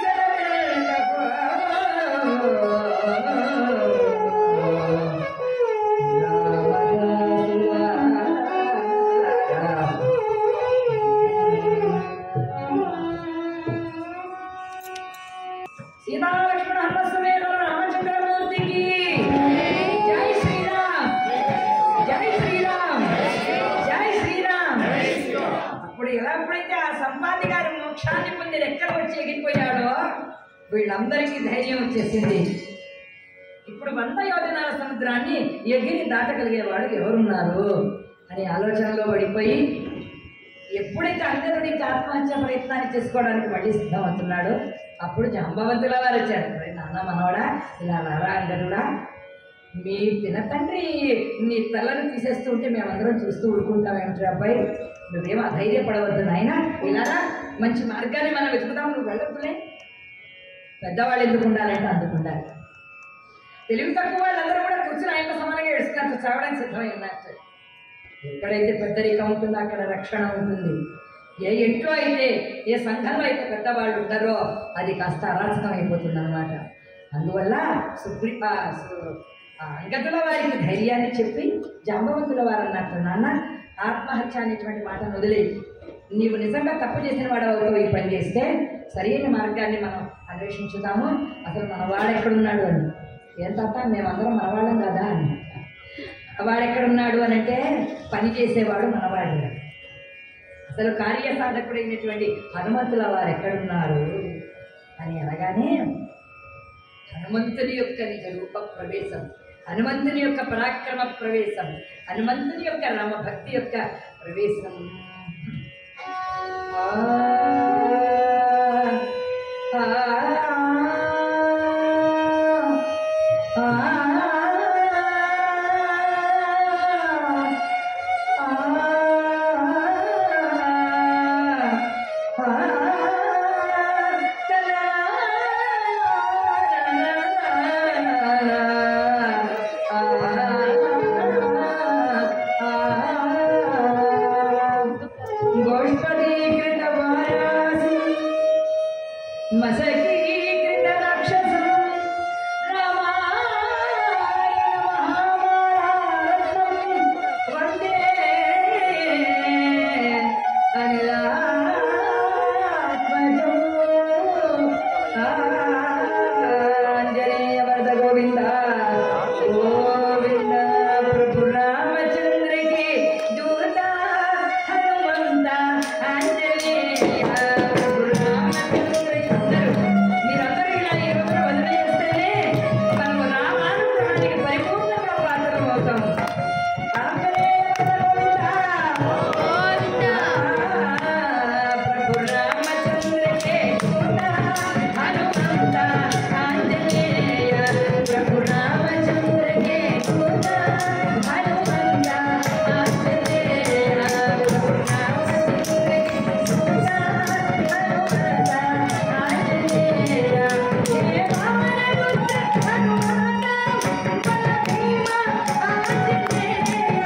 సీతాలక్ష్మణ హనుమస్సమేత రామచంద్రమూర్తికి జై శ్రీరామ్ జై శ్రీరామ్ జై శ్రీరామ్ అప్పుడు ఎలా ఎప్పుడైతే ఆ సంపాది గారు మోక్షాన్ని పొంది రెక్కలు వచ్చి ఎగిరిపోయాడో వీళ్ళందరికీ ధైర్యం వచ్చేసింది ఇప్పుడు వంద యోజనాల సముద్రాన్ని ఎగిరి దాటగలిగేవాడు ఎవరున్నారు అనే ఆలోచనలో పడిపోయి ఎప్పుడైతే అంగదుడికి ఆత్మహత్య ప్రయత్నాన్ని చేసుకోవడానికి మళ్ళీ సిద్ధమవుతున్నాడో అప్పుడు జాంబవంతుల వారు వచ్చారు "ఒరేయ్ నాన్న మనవడా ఇలా రారా అంగదుడా మీ పినతండ్రి నీ తలను తీసేస్తూ ఉంటే మేమందరం చూస్తూ ఊరుకుంటాం ఏమిటి అబ్బాయి నువ్వేం అధైర్యపడవద్దు నాయన ఇలారా మంచి మార్గాన్ని మనం వెతుకుతాం నువ్వు వెళ్ళొద్దులే పెద్దవాళ్ళు ఎందుకు ఉండాలంటే అందుకు ఉండాలి తెలివి తక్కువ వాళ్ళందరూ కూడా కూర్చుని ఆయన సమానంగా ఏడుస్తున్నారు చావడానికి సిద్ధమై ఉన్నారు ఎక్కడైతే పెద్దరికం ఉంటుందో అక్కడ రక్షణ ఉంటుంది ఏ ఇంట్లో అయితే ఏ సంఘంలో అయితే పెద్దవాళ్ళు ఉంటారో అది కాస్త అరాచకం అయిపోతుంది అనమాట అందువల్ల సుగ్రీ ఆ, సు- ఆ అంగతుల వారికి ధైర్యాన్ని చెప్పి జాంబవంతుల వారు అన్నట్టు నాన్న ఆత్మహత్య అనేటువంటి మాటను వదిలేయి నీవు నిజంగా తప్పు చేసిన వాడు ఈ పని చేస్తే సరైన మార్గాన్ని మనం అన్వేషించుదాము అసలు మన వాడు ఎక్కడున్నాడు అని ఏం తాత మేమందరం మనవాళ్ళం కదా అని వాడు ఎక్కడున్నాడు అని అంటే పని చేసేవాడు మనవాడు అసలు కార్య సాధకుడైనటువంటి హనుమంతుల వారు ఎక్కడున్నారు అని అనగానే హనుమంతుని యొక్క నిజ రూప ప్రవేశం హనుమంతుని యొక్క పరాక్రమ ప్రవేశం హనుమంతుని యొక్క రామ భక్తి యొక్క ప్రవేశం ఆ, ఆ, ఆ, గోష్పదీకృత వారాసి మసకీకృత రాక్షసం రామాయణ మహాభారతం వందే అనిలాత్మజం ఆంజనేయ వరద గోవింద గోవింద ప్రభు రామచంద్రకి దూత హనుమంత ఆంజనేయ ప్రభు రామచంద్రకి అందరూ మీరందరూ ఇలా ఈ రోజున వదిలి చేస్తేనే మనము రామానుగ్రహానికి పరిపూర్ణంగా పాత్రం అవుతాం ఆంజనేయ వరద గోవింద ప్రభు రామచంద్రకే హనుమంత ఆంజనేయ ప్రభు రామచంద్రకే హనుమంత ఆంజనేయ ప్రభు రామచంద్రకే హనుమంత ఆంజనేయ హే వామనగుప్త హనుమంత బలభీమ ఆంజనేయ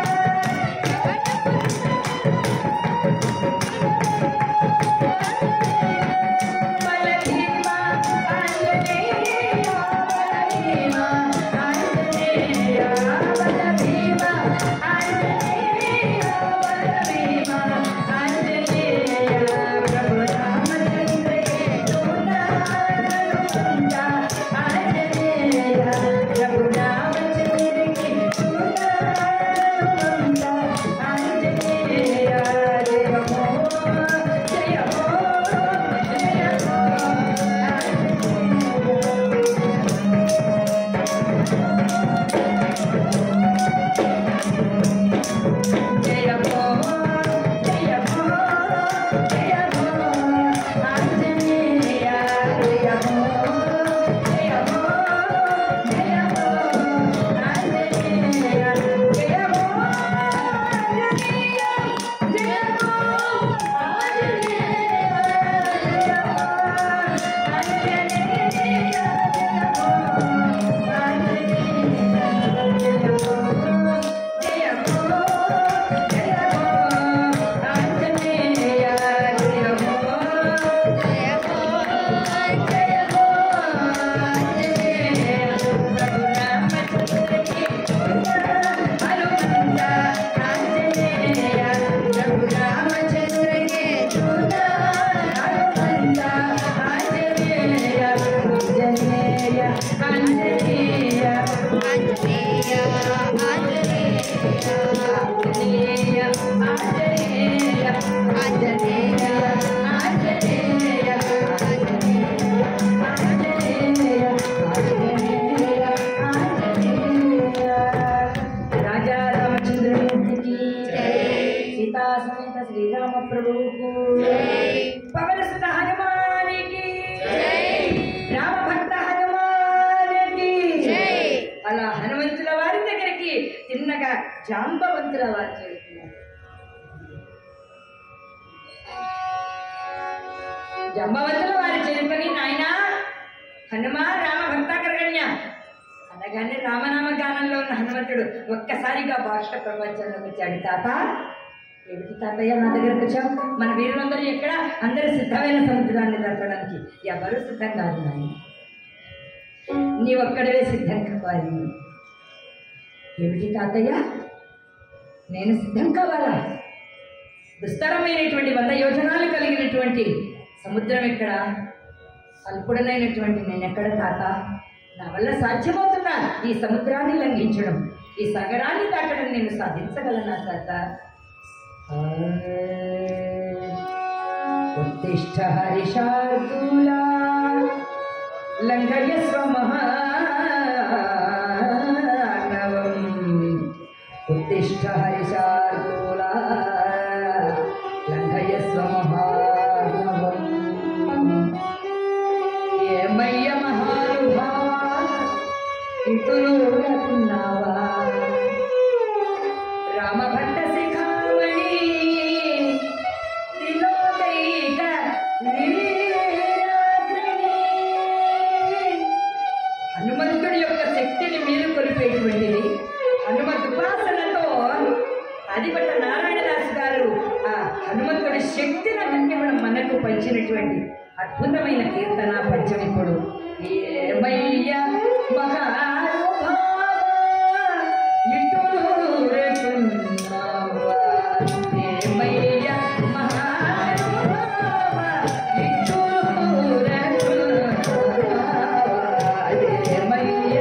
బలభీమ ఆంజనేయ బలభీమ ఆంజనేయ బలభీమ ఆంజనేయ బలభీమ ఆంజనేయ ప్రభు రామచంద్రకే దూత హనుమంత ఆంజనేయ ప్రభు రామచంద్రకే దూత హనుమంత ఆంజనేయ జయమో జయమో జయమో జయమో జయమో జయమో ఆంజనేయ జయమో జయమో జయమో ఆంజనేయ జయమో ఆంజనేయ జయమో ఆంజనేయ జయమో ఆంజనేయ జయమో ఆంజనేయ ఆంజనేయ ఆంజనేయ ఆంజనేయ ఆంజనేయ ఆంజనేయ ఆంజనేయ ఆంజనేయ ఆంజనేయ ఆంజనేయ రాజా రామచంద్రమూర్తికి సీతా సమేత శ్రీరామ ప్రభువుకు పవన సుత హనుమానికి రామ భక్త హనుమానికి అలా హనుమంతుల వారి దగ్గరికి చిన్నగా జాంబవంతుల వారు చేరుతున్నారు జంబవంతుల వారి చేరుకొని నాయన హనుమా రామ భక్తాకర్గణ్య అనగానే రామనామ గానంలో ఉన్న హనుమంతుడు ఒక్కసారిగా భాష ప్రపంచంలోకి వచ్చాడు తాత ఏమిటి తాతయ్య నా దగ్గరకు వచ్చావు మన వీరులందరూ ఎక్కడ అందరూ సిద్ధమైన సముద్రాన్ని దాటడానికి ఎవరు సిద్ధం కాదు నాయన నీ ఒక్కడవే సిద్ధం కావాలి ఏమిటి తాతయ్య నేను సిద్ధం కావాలా విస్తారమైనటువంటి వంద యోజనాలు కలిగినటువంటి సముద్రం ఎక్కడ అల్పుడనైనటువంటి నేను ఎక్కడ తాత నా వల్ల సాధ్యమవుతున్నా ఈ సముద్రాన్ని లంఘించడం ఈ సగరాన్ని దాటడం నేను సాధించగలనా తాత ఆ, ఉత్తిష్ట హరిషార్దూలా లంఘయస్వ మహానవం ఉత్తిష్ట హరిషార్దూలా లంఘయస్వ మహానవం ఏమయ్య మహానుభావా ఇటులు రకున్నావా రామభట్ట శిఖామణి త్రిలోకైక వీరాగ్రణి. హనుమంతుడి యొక్క శక్తిని మీరు కొలిపేటువంటిది హనుమంతు ఉపాసనతో ఆదిపట్ట నారాయణదాస్ గారు ఆ హనుమంతుడి శక్తిని అన్ని కూడా మనకు పంచినటువంటి అద్భుతమైన కీర్తన పంచం ఇప్పుడు ఏమయ్య మహానుభావా, ఇటులు రేపున్నావా. ఏమయ్య మహానుభావా, ఇటులు రేపున్నావా. ఏమయ్య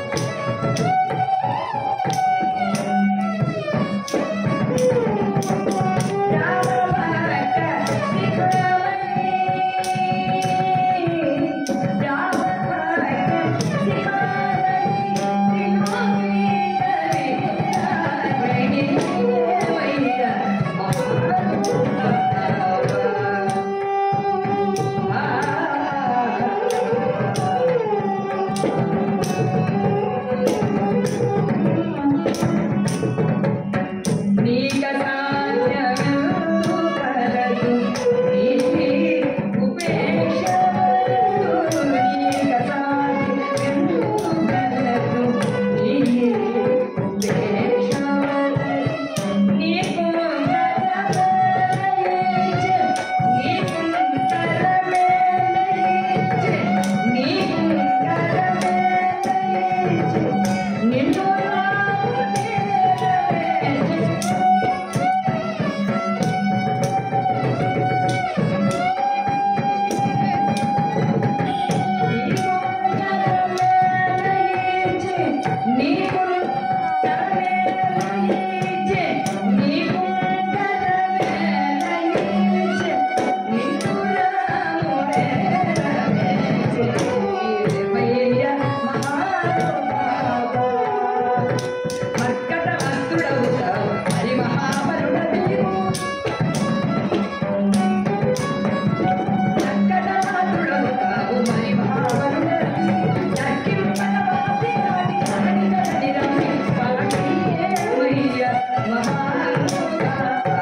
నీక సాధ్యమెందు కలదు నీ ఉపేక్షవలదు నీక సాధ్యమెందు కలదు నీ ఉపేక్షవలదు నీకు కరమేలయిచే నీకు కరమేలయిచే నీకు కరమేలయిచే నిన్ను రామేలయిచే హరి మహాబలుడ వీరు చక్కటమాతుడవు కావు మరి మహాబలుడవి. దక్కింపనవాసి నాటి ధరణి ధరణి పలకీయేమయ్య మహానుభావా.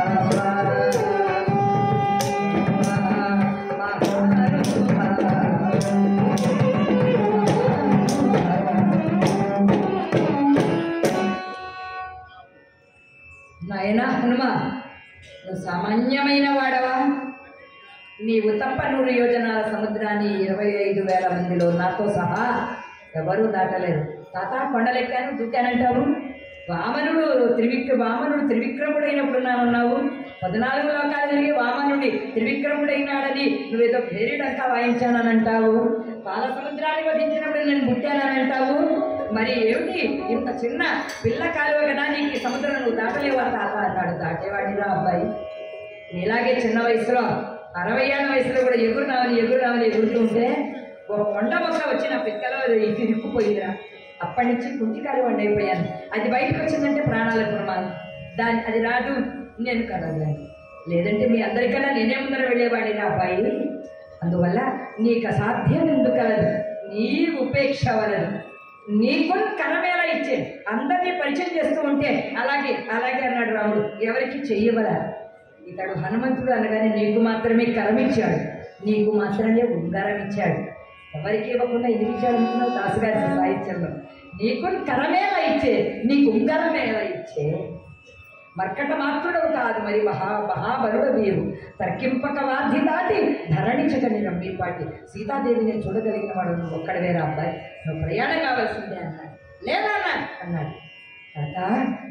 నాయనా హనుమ నువ్వు సామాన్యమైన వాడవా నీవు తప్ప నూరు యోజనాల సముద్రాన్ని ఇరవై ఐదు వేల మందిలో నాతో సహా ఎవరూ దాటలేరు తాత కొండలెక్కాను దూకానంటావు వామనుడు త్రివిక్ర వామనుడు త్రివిక్రముడైనప్పుడు నానున్నావు పద్నాలుగు లోకాలు తిరిగి వామనుడి త్రివిక్రముడైనాడని నువ్వేదో భేరీడంకా వాయించానంటావు పాల సముద్రాన్ని వధించినప్పుడు నేను పుట్టానంటావు మరి ఏమిటి ఇంత చిన్న పిల్ల కాలువ కదా నీకు ఈ సముద్రం నువ్వు దాటలేవా తాత అన్నాడు దాటేవాడిరా అబ్బాయి నీలాగే చిన్న వయసులో అరవై ఏళ్ళ వయసులో కూడా ఎగురునామని ఎగురునామని ఎగురుతూ ఉంటే ఓ కొండ మొక్క వచ్చి నా పిక్కలో ఇది ఇరుక్కుపోయిందిరా అప్పటి నుంచి కుంటికాలి వండి అయిపోయాను అది బయటకు వచ్చిందంటే ప్రాణాలకు ప్రమాదం దాని అది రాదు నేను కదలను లేదంటే మీ అందరికన్నా నేనే ముందర వెళ్ళేవాడిని అబ్బాయి అందువల్ల నీకు అసాధ్యం ఎందుకు కలదు నీ ఉపేక్ష వలదు నీకు కరమేలా ఇచ్చే అందరినీ పరిచయం చేస్తూ ఉంటే అలాగే అలాగే అన్నాడు రాముడు ఎవరికి చెయ్యవల ఇతడు హనుమంతుడు అనగానే నీకు మాత్రమే కరమిచ్చాడు నీకు మాత్రమే ఉంగరం ఇచ్చాడు ఎవరికి ఇవ్వకుండా ఎందుకు ఇచ్చాడు అనుకున్నావు దాసుగారి సాహిత్యంలో నీకు కరమేలా ఇచ్చే నీకు ఉంగరమేలా ఇచ్చే మర్కట మాత్రుడవు కాదు మరి మహా మహాబలుడు వీరు తర్కింపక వాధి దాటి ధరణించగని రమ్మీపాటి సీతాదేవిని చూడగలిగిన వాడు నువ్వు ఒక్కడవేరా అబ్బాయి నువ్వు ప్రయాణం కావాల్సిందే అన్నాడు లేదా అన్నా అన్నాడు తాత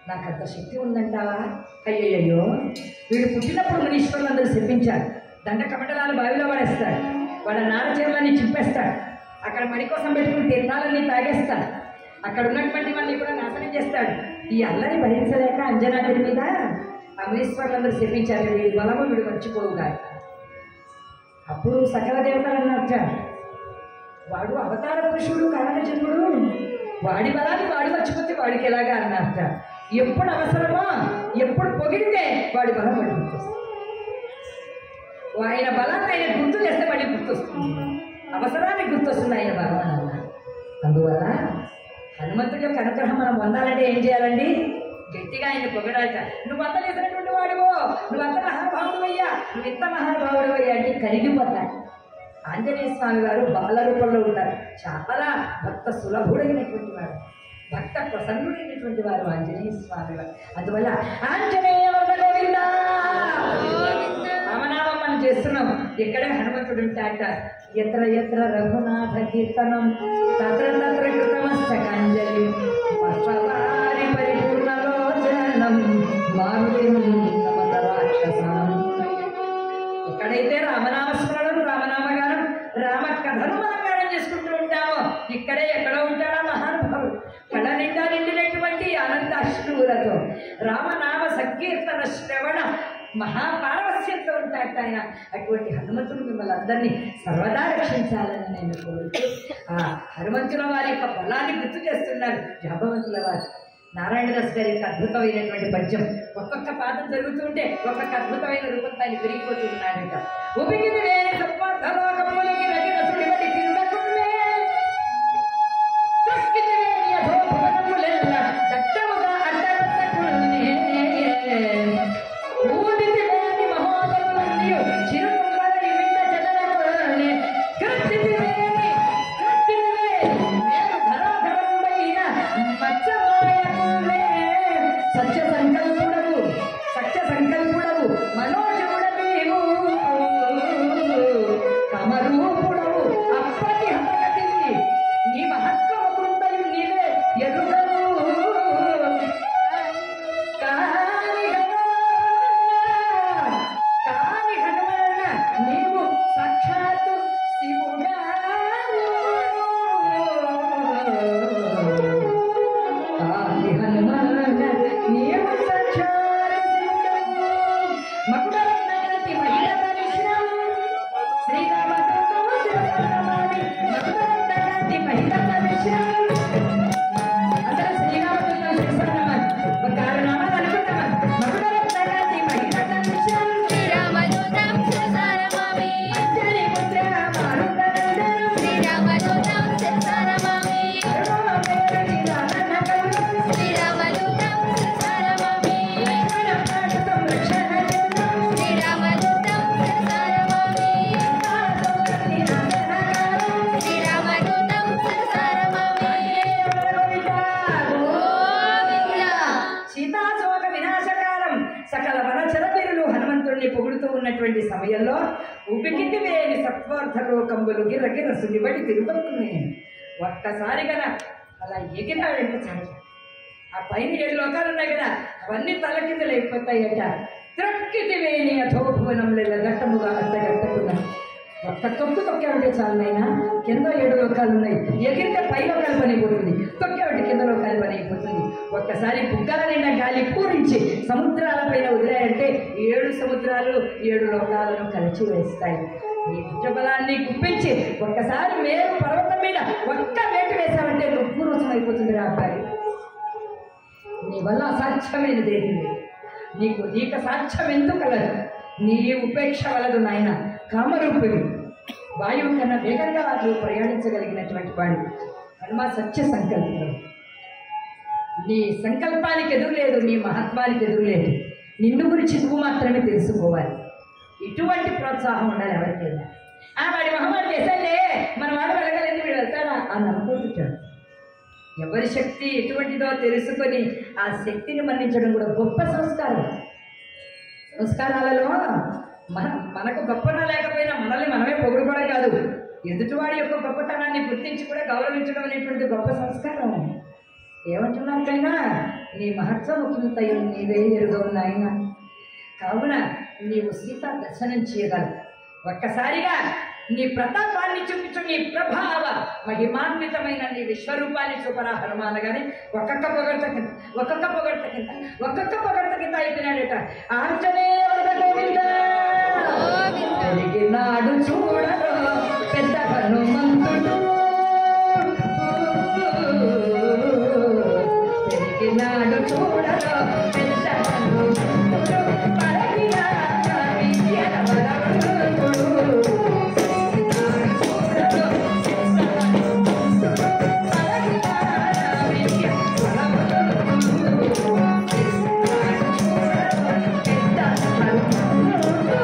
నాకు అంత శక్తి ఉందంటావా అయ్యయ్యో వీడు పుట్టినప్పుడు మునీశ్వరులందరూ శపించారు దండ కమటలాలు బావిలో పడేస్తాడు వాళ్ళ నాన్న చీరలన్నీ చింపేస్తాడు అక్కడ మడి కోసం పెట్టుకుని తీర్థాలన్నీ తాగేస్తాడు అక్కడ ఉన్నటువంటి వాళ్ళని కూడా నాశనం చేస్తాడు ఈ అల్లరి భరించలేక అంజనాథుడి మీద ఆ మునీశ్వరులందరూ శపించారు వీడి బలము వీడు మర్చిపోవుగా అప్పుడు సకల దేవతలు అన్నట్ట వాడు అవతార పురుషుడు కారణ జన్ముడు వాడి బలాన్ని వాడు మర్చిపోతే వాడికి ఎలాగా అన్నట్ట ఎప్పుడు అవసరమో ఎప్పుడు పొగిడితే వాడి బలం వాడి గుర్తొస్తుంది ఆయన బలాన్ని ఆయన గుర్తు చేస్తే మళ్ళీ గుర్తొస్తుంది అవసరానికి గుర్తొస్తుంది ఆయన బలం అని అన్నారు అందువల్ల హనుమంతుడి యొక్క అనుగ్రహం మనం పొందాలంటే ఏం చేయాలండి గట్టిగా ఆయన పొగడాలట నువ్వు అంత చేసినటువంటి వాడివో నువ్వు అంత మహానుభావుడు అయ్యా నువ్వు ఇంత మహానుభావుడు అయ్యా అంటే కరిగిపోతాడు ఆంజనేయ స్వామి వారు బాల రూపంలో ఉంటారు చాలా భక్త సులభుడైనటువంటి వాడు భక్త ప్రసన్నుడైనటువంటి వారు ఆంజనేయ స్వామి వారు అందువల్ల ఆంజనేయ వరద గోవిందా రామనామం మనం చేస్తున్నాం ఇక్కడే హనుమంతుడు ఉంటాట ఎత్ర ఎత్ర రఘునాథ కీర్తనం తత్ర తత్ర కృతమస్తకాంజలి పుష్పవారి పరిపూర్ణలోచనం మారుతి నమత రాక్షసాం ఎక్కడైతే రామనామస్మరణం రామనామగానం రామ కథను మనం గానం చేసుకుంటూ ఉంటామో ఇక్కడే ఎక్కడో ఉంటాడా మహానుభావుడు కళ నిండా నిండినటువంటి ఆనంద అశ్రువులతో రామనామ సంకీర్తన శ్రవణ మహాపారవస్యంతో ఉంటాడు ఆయన అటువంటి హనుమంతుడు మిమ్మల్ని అందరినీ సర్వదా రక్షించాలని నేను కోరుతూ ఆ హనుమంతుల వారి యొక్క బలాన్ని గుర్తు చేస్తున్నారు జాబవంతుల వారు నారాయణదాస్ గారి యొక్క అద్భుతమైనటువంటి పద్యం ఒక్కొక్క పాదం జరుగుతుంటే ఒక్కొక్క అద్భుతమైన రూపంతో ఆయన పెరిగిపోతూ ఉన్నాడట ఉపికిది వేరే సత్వార్థలోకములకి రగిన సుడివడి తిరుగకున్నే. త్రక్కిది వేరి అధోభవనములెల్ల దట్టముగా అడ్డగట్టకున్నే. ఊదితి వేరి మహోదరులన్నీయు చిరుకుంగళని వింద చెదరకున్నే. కత్తితి వేరి, కత్తితి వేరి, మేలు ధరాధరంబైన మచ్చమాయకున్నే. సత్య సంకల్పుడవు సత్య సంకల్పుడవు మనోజముడవీవు కమరూపుడవు అప్పటి హతగతివి నీ మహత్వము కృతయు నీవే ఎరుగవు కాని హనుమన్న, కాని హనుమన్న, నీవు సాక్షాత్తు శివుడావు. కాని హనుమన్న, నీవు సాక్షాత్తు శివుడావు. మకుటరత్నగతి మహిళ దర్శనం. శ్రీరామదూతము శివసంగమాని, మకుటరత్నగతి మహిళ దర్శనం. అందరూ శ్రీరామదూతం శివసంగమాని. ఒక ఆరు నామాలు అనుకుంటామా? మకుటరత్నగతి మహిళ దర్శనం. శ్రీరామదూతం శిరసారమామి అంజలి పుత్ర మారుతనందనం. శ్రీరామదూతం శిరసారమామి కరుణామయుని దాననగరం. శ్రీరామదూతం శిరసారమామి లక్ష్మణపాటం రక్షణచంద్రం. శ్రీరామదూతం శిరసారమామి కాలసౌకర్య నాదనగారం. శ్రీరామదూతం శిరసారమామి గోవిందా. గోవింద సీతాశోక వినాశకాలం సకల వనచరపిరులు హనుమంతుడిని పొగుడుతూ ఉన్నటువంటి సమయంలో ఉపికితి వేని సత్వార్థలోకంబులు గిరగిర సుడిబడి తిరుగుతున్నాయి ఒక్కసారి కదా అలా ఎగిరాడంటే చాలు ఆ పైన ఏడు లోకాలు ఉన్నాయి కదా అవన్నీ తల కింద లేకపోతాయట త్రక్కితి వేని అధోభువనంలో గట్టముగా అడ్డగట్టుకున్నాయి ఒక్క తొక్కు తొక్కామంటే చాలు నాయనా కింద ఏడు లోకాలు ఉన్నాయి ఎగిరితే పై లోకాలు పని అయిపోతుంది తొక్కామంటే కింద లోకాలు పని అయిపోతుంది ఒక్కసారి బుగ్గల నిండా గాలి పూరించి సముద్రాల పైన వదిలాయంటే ఏడు సముద్రాలు ఏడు లోకాలను కలిసి వేస్తాయి ఈ భుజబలాన్ని గుప్పించి ఒక్కసారి మేరు పర్వతం మీద ఒక్క వేటు వేసామంటే రుక్కు రుచం అయిపోతుంది రా అబ్బాయి నీ వల్ల అసాధ్యమైనది ఏది లేదు నీకు నీక సాధ్యం ఎందుకు కలదు నీ ఉపేక్ష వలదు నాయన కామరూపిణి వాయువు కన్నా వేగంగా నువ్వు ప్రయాణించగలిగినటువంటి వాడు హనుమ సత్య సంకల్పం నీ సంకల్పానికి ఎదురు లేదు నీ మహత్వానికి ఎదురు లేదు నిన్ను గురించి నువ్వు మాత్రమే తెలుసుకోవాలి ఇటువంటి ప్రోత్సాహం ఉండాలి ఎవరికైనా ఆ వాడి మహమ్మారి చేశాడే మన వాడు వెళ్ళగలిగింది వీడు వెళ్తాడా అని అనుకుంటుంటాడు ఎవరి శక్తి ఎటువంటిదో తెలుసుకొని ఆ శక్తిని మన్నించడం కూడా గొప్ప సంస్కారం సంస్కారాలలో మన మనకు గొప్పన లేకపోయినా మనల్ని మనమే పొగుడుకోవడం కాదు ఎదుటివాడి యొక్క గొప్పతనాన్ని గుర్తించి కూడా గౌరవించడం అనేటువంటి గొప్ప సంస్కారం ఏమంటున్నారు కైనా నీ మహత్వముఖింతయు నీవే ఎరుగవు నాయన కావున నీవు సీత దర్శనం చేయగలవు ఒక్కసారిగా నీ ప్రతాపాన్ని చూపించు నీ ప్రభావ మహిమాన్వితమైన నీ విశ్వరూపాన్ని చూపరా హనుమానగానే ఒక్కొక్క పొగడ్త కింద ఒక్కొక్క పొగడ్త కింద ఒక్కొక్క పొగడ్త కింద అయిపోయినాడట ఆంజనేయ వరద గోవింద గోవింద. పెరిగినాడు చూడరు పెద్ద హనుమంతుడు పెరిగినాడు చూడరు పెద్ద హనుమంతుడు పరగినాడు విద్యల వరవరుడు. పెరిగినాడు చూడరు పెద్ద హనుమంతుడు పరగినాడు విద్యల వరవరుడు. పెరిగినాడు చూడరు పెద్ద హనుమంతుడు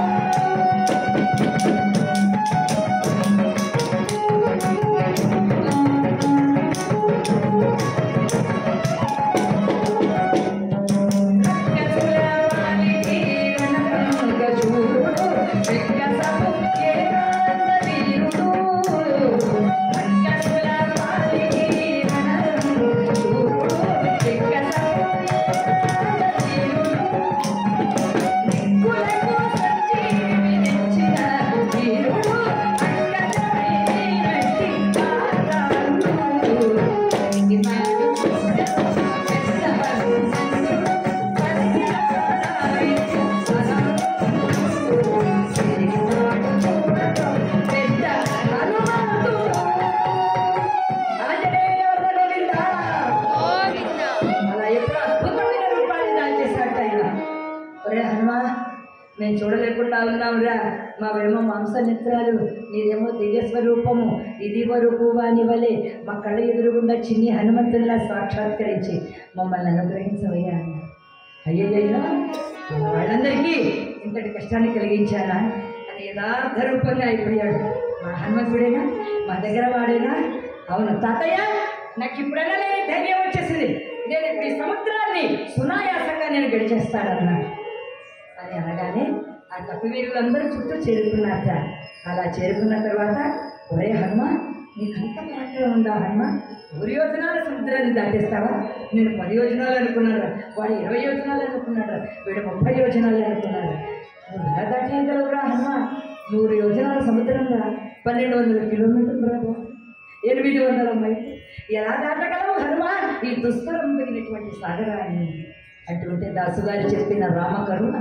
గోవింద అలా ఎప్పుడు అద్భుతమైన రూపాన్ని దాల్చేశాడు ఆయన ఒరే హనుమా మేము చూడలేకుండా ఉన్నాంరా మావేమో మాంస నేత్రాలు నీదేమో తేజస్వ రూపము ఇది వరకు వాని వలె మా కళ్ళ ఎదురుగుండా చిన్ని హనుమంతునిలా సాక్షాత్కరించి మమ్మల్ని అనుగ్రహించవయ్యా అన్నారు అయ్యయ్యో వాళ్ళందరికీ ఇంతటి కష్టాన్ని కలిగించానా అని యథార్థ రూపంగా అయిపోయాడు మా హనుమంతుడేనా మా దగ్గర వాడేనా అవును తాతయ్య నాకు ఇప్పుడైనా లేని ధైర్యం వచ్చేసింది నేను ఇప్పుడు ఈ సముద్రాన్ని సునాయాసంగా నేను గడిచేస్తానన్నాడు అని అనగానే ఆ కపివీరులందరూ చుట్టూ చేరుకున్నారట అలా చేరుకున్న తర్వాత ఒరే హనుమ నీకు అంత పరాక్రమం ఉందా హనుమ ఊరి యోజనాల సముద్రాన్ని దాటేస్తావా నేను పది యోజనాలు అనుకున్నాను వాడు ఇరవై యోజనాలు అనుకున్నాడు వీడు ముప్పై యోజనాలు అనుకున్నాడు నువ్వు ఎలా దాటేయగలవురా హనుమ నూరు యోజనాల సముద్రంగా పన్నెండు వందల కిలోమీటర్లు రాదు ఎనిమిది వందల మైళ్ళు ఎలా దాటగలవు హనుమ ఈ దుస్తరం పోయినటువంటి సాగరాన్ని అటువంటి దాసుగారు చెప్పిన రామకరుణ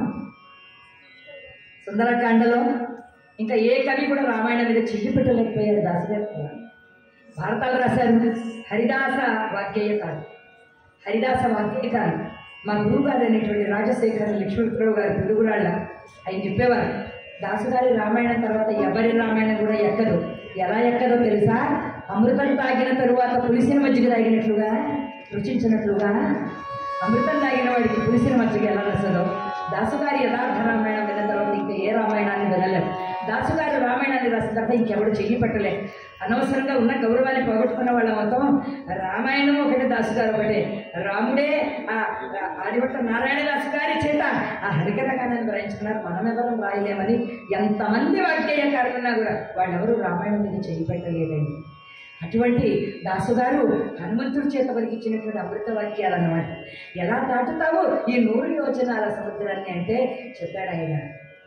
సుందరకాండలో ఇంకా ఏ కవి కూడా రామాయణం మీద చెయ్యి పెట్టలేకపోయారు దాసుగారు కూడా. భారతాలు రాశారు హరిదాస వాగ్గేయకారు హరిదాస వాగ్గేయకారు మా గురువు గారు అనేటువంటి రాజశేఖర లక్ష్మీప్రభు గారు తెలుగురాళ్ళ ఆయన చెప్పేవారు దాసుగారి రామాయణం తర్వాత ఎవరి రామాయణం కూడా ఎక్కదు ఎలా ఎక్కదో తెలుసా అమృతం తాగిన తరువాత పులిసిన మజ్జిగ తాగినట్లుగా రుచించినట్లుగా అమృతం తాగిన వాడికి పులిసిన మజ్జిగ ఎలా రసదో దాసుగారి యథార్థ రామాయణం విన్న తర్వాత ఇంకా ఏ రామాయణాన్ని వినలేం దాసుగారు రామాయణాన్ని రాసిన తర్వాత ఇంకెవడు చెయ్యి పట్టలే అనవసరంగా ఉన్న గౌరవాన్ని పోగొట్టుకున్న వాళ్ళ మొత్తం రామాయణం ఒకటే దాసుగారు ఒకటే రాముడే ఆ ఆ ఆదిభట్ట నారాయణ దాసు గారి చేత ఆ హరికథగానాన్ని వ్రాయించుకున్నారు మనం ఎవరం రాయలేమని ఎంతమంది వాక్యకారులున్నా కూడా వాళ్ళెవరూ రామాయణం మీద చెయ్యి పెట్టలేదండి అటువంటి దాసుగారు హనుమంతుడి చేత పలికించినటువంటి అమృత వాక్యాలు అన్నమాట ఎలా దాటుతావు ఈ నూరు యోజనాల సముద్రాన్ని అంటే చెప్పాడు ఆయన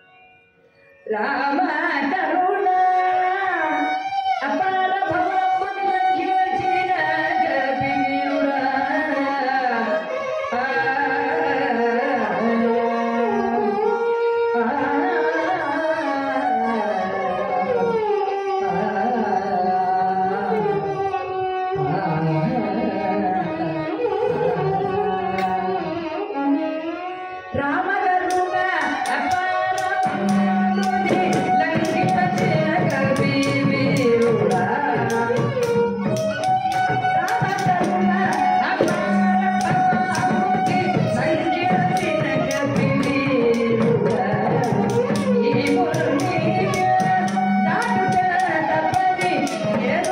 రామ కరుణ అపార భవములకివచిన కపివీరుడా. ఆ, ఆ, రామగరుణ అపారముది లంఘించిన కవివీరుడా. రామగరుణ అపారముది లంఘించిన కవివీరుడా. ఈ మురునిగా దాటుట తప్పని ఏదో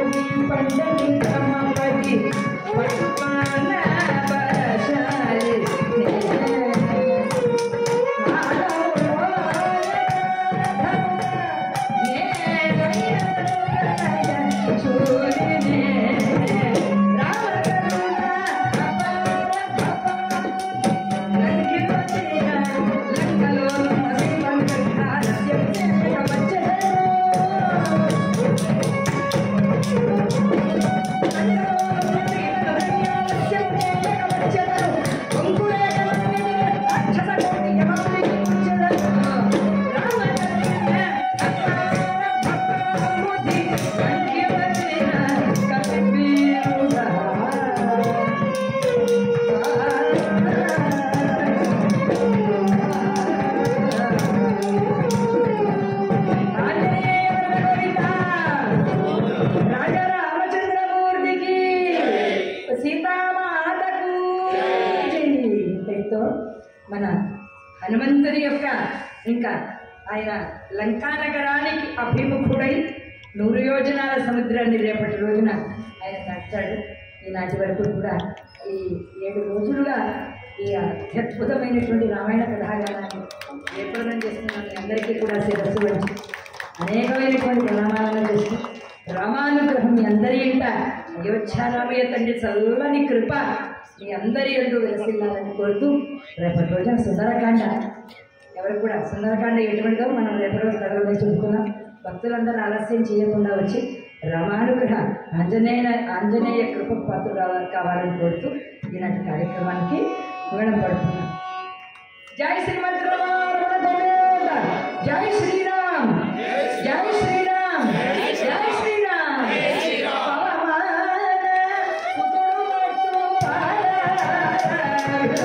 పండని క్రమపడి పట్టున బలశాలి సీతామాతకు జై. ఇంతటితో మన హనుమంతుని యొక్క ఇంకా ఆయన లంకా నగరానికి అభిముఖుడై నూరు యోజనాల సముద్రాన్ని రేపటి రోజున ఆయన దాటాడు ఈనాటి వరకు కూడా ఈ ఏడు రోజులుగా ఈ అత్యద్భుతమైనటువంటి రామాయణ కథాగానాన్ని ఏర్పడడం చేస్తున్న మీ అందరికీ కూడా శిరస్సు వచ్చి అనేకమైనటువంటి ప్రమాణాలను చేస్తూ రామానుగ్రహం మీ అందరి ఇంట అయోధ్యారామయ్య తండ్రి చల్లని కృప మీ అందరి ఎందు వెలసిల్లాలని కోరుతూ రేపటి రోజున సుందరకాండ ఎవరు కూడా సుందరకాండ ఎటువంటిదో మనం రేపటి రోజు కథలో చెప్పుకున్నాం భక్తులందరూ ఆలస్యం చేయకుండా వచ్చి రామానుగ్రహ ఆంజనేయ ఆంజనేయ కృప పాత్ర కావాలని కోరుతూ ఈనాటి కార్యక్రమానికి మంగళం పడుతున్నాం జై శ్రీమద్ రమణ గోవింద జై శ్రీరామ్ జై శ్రీరామ్ జై శ్రీరామ్ పవమాన సుతుడు మట్టు పార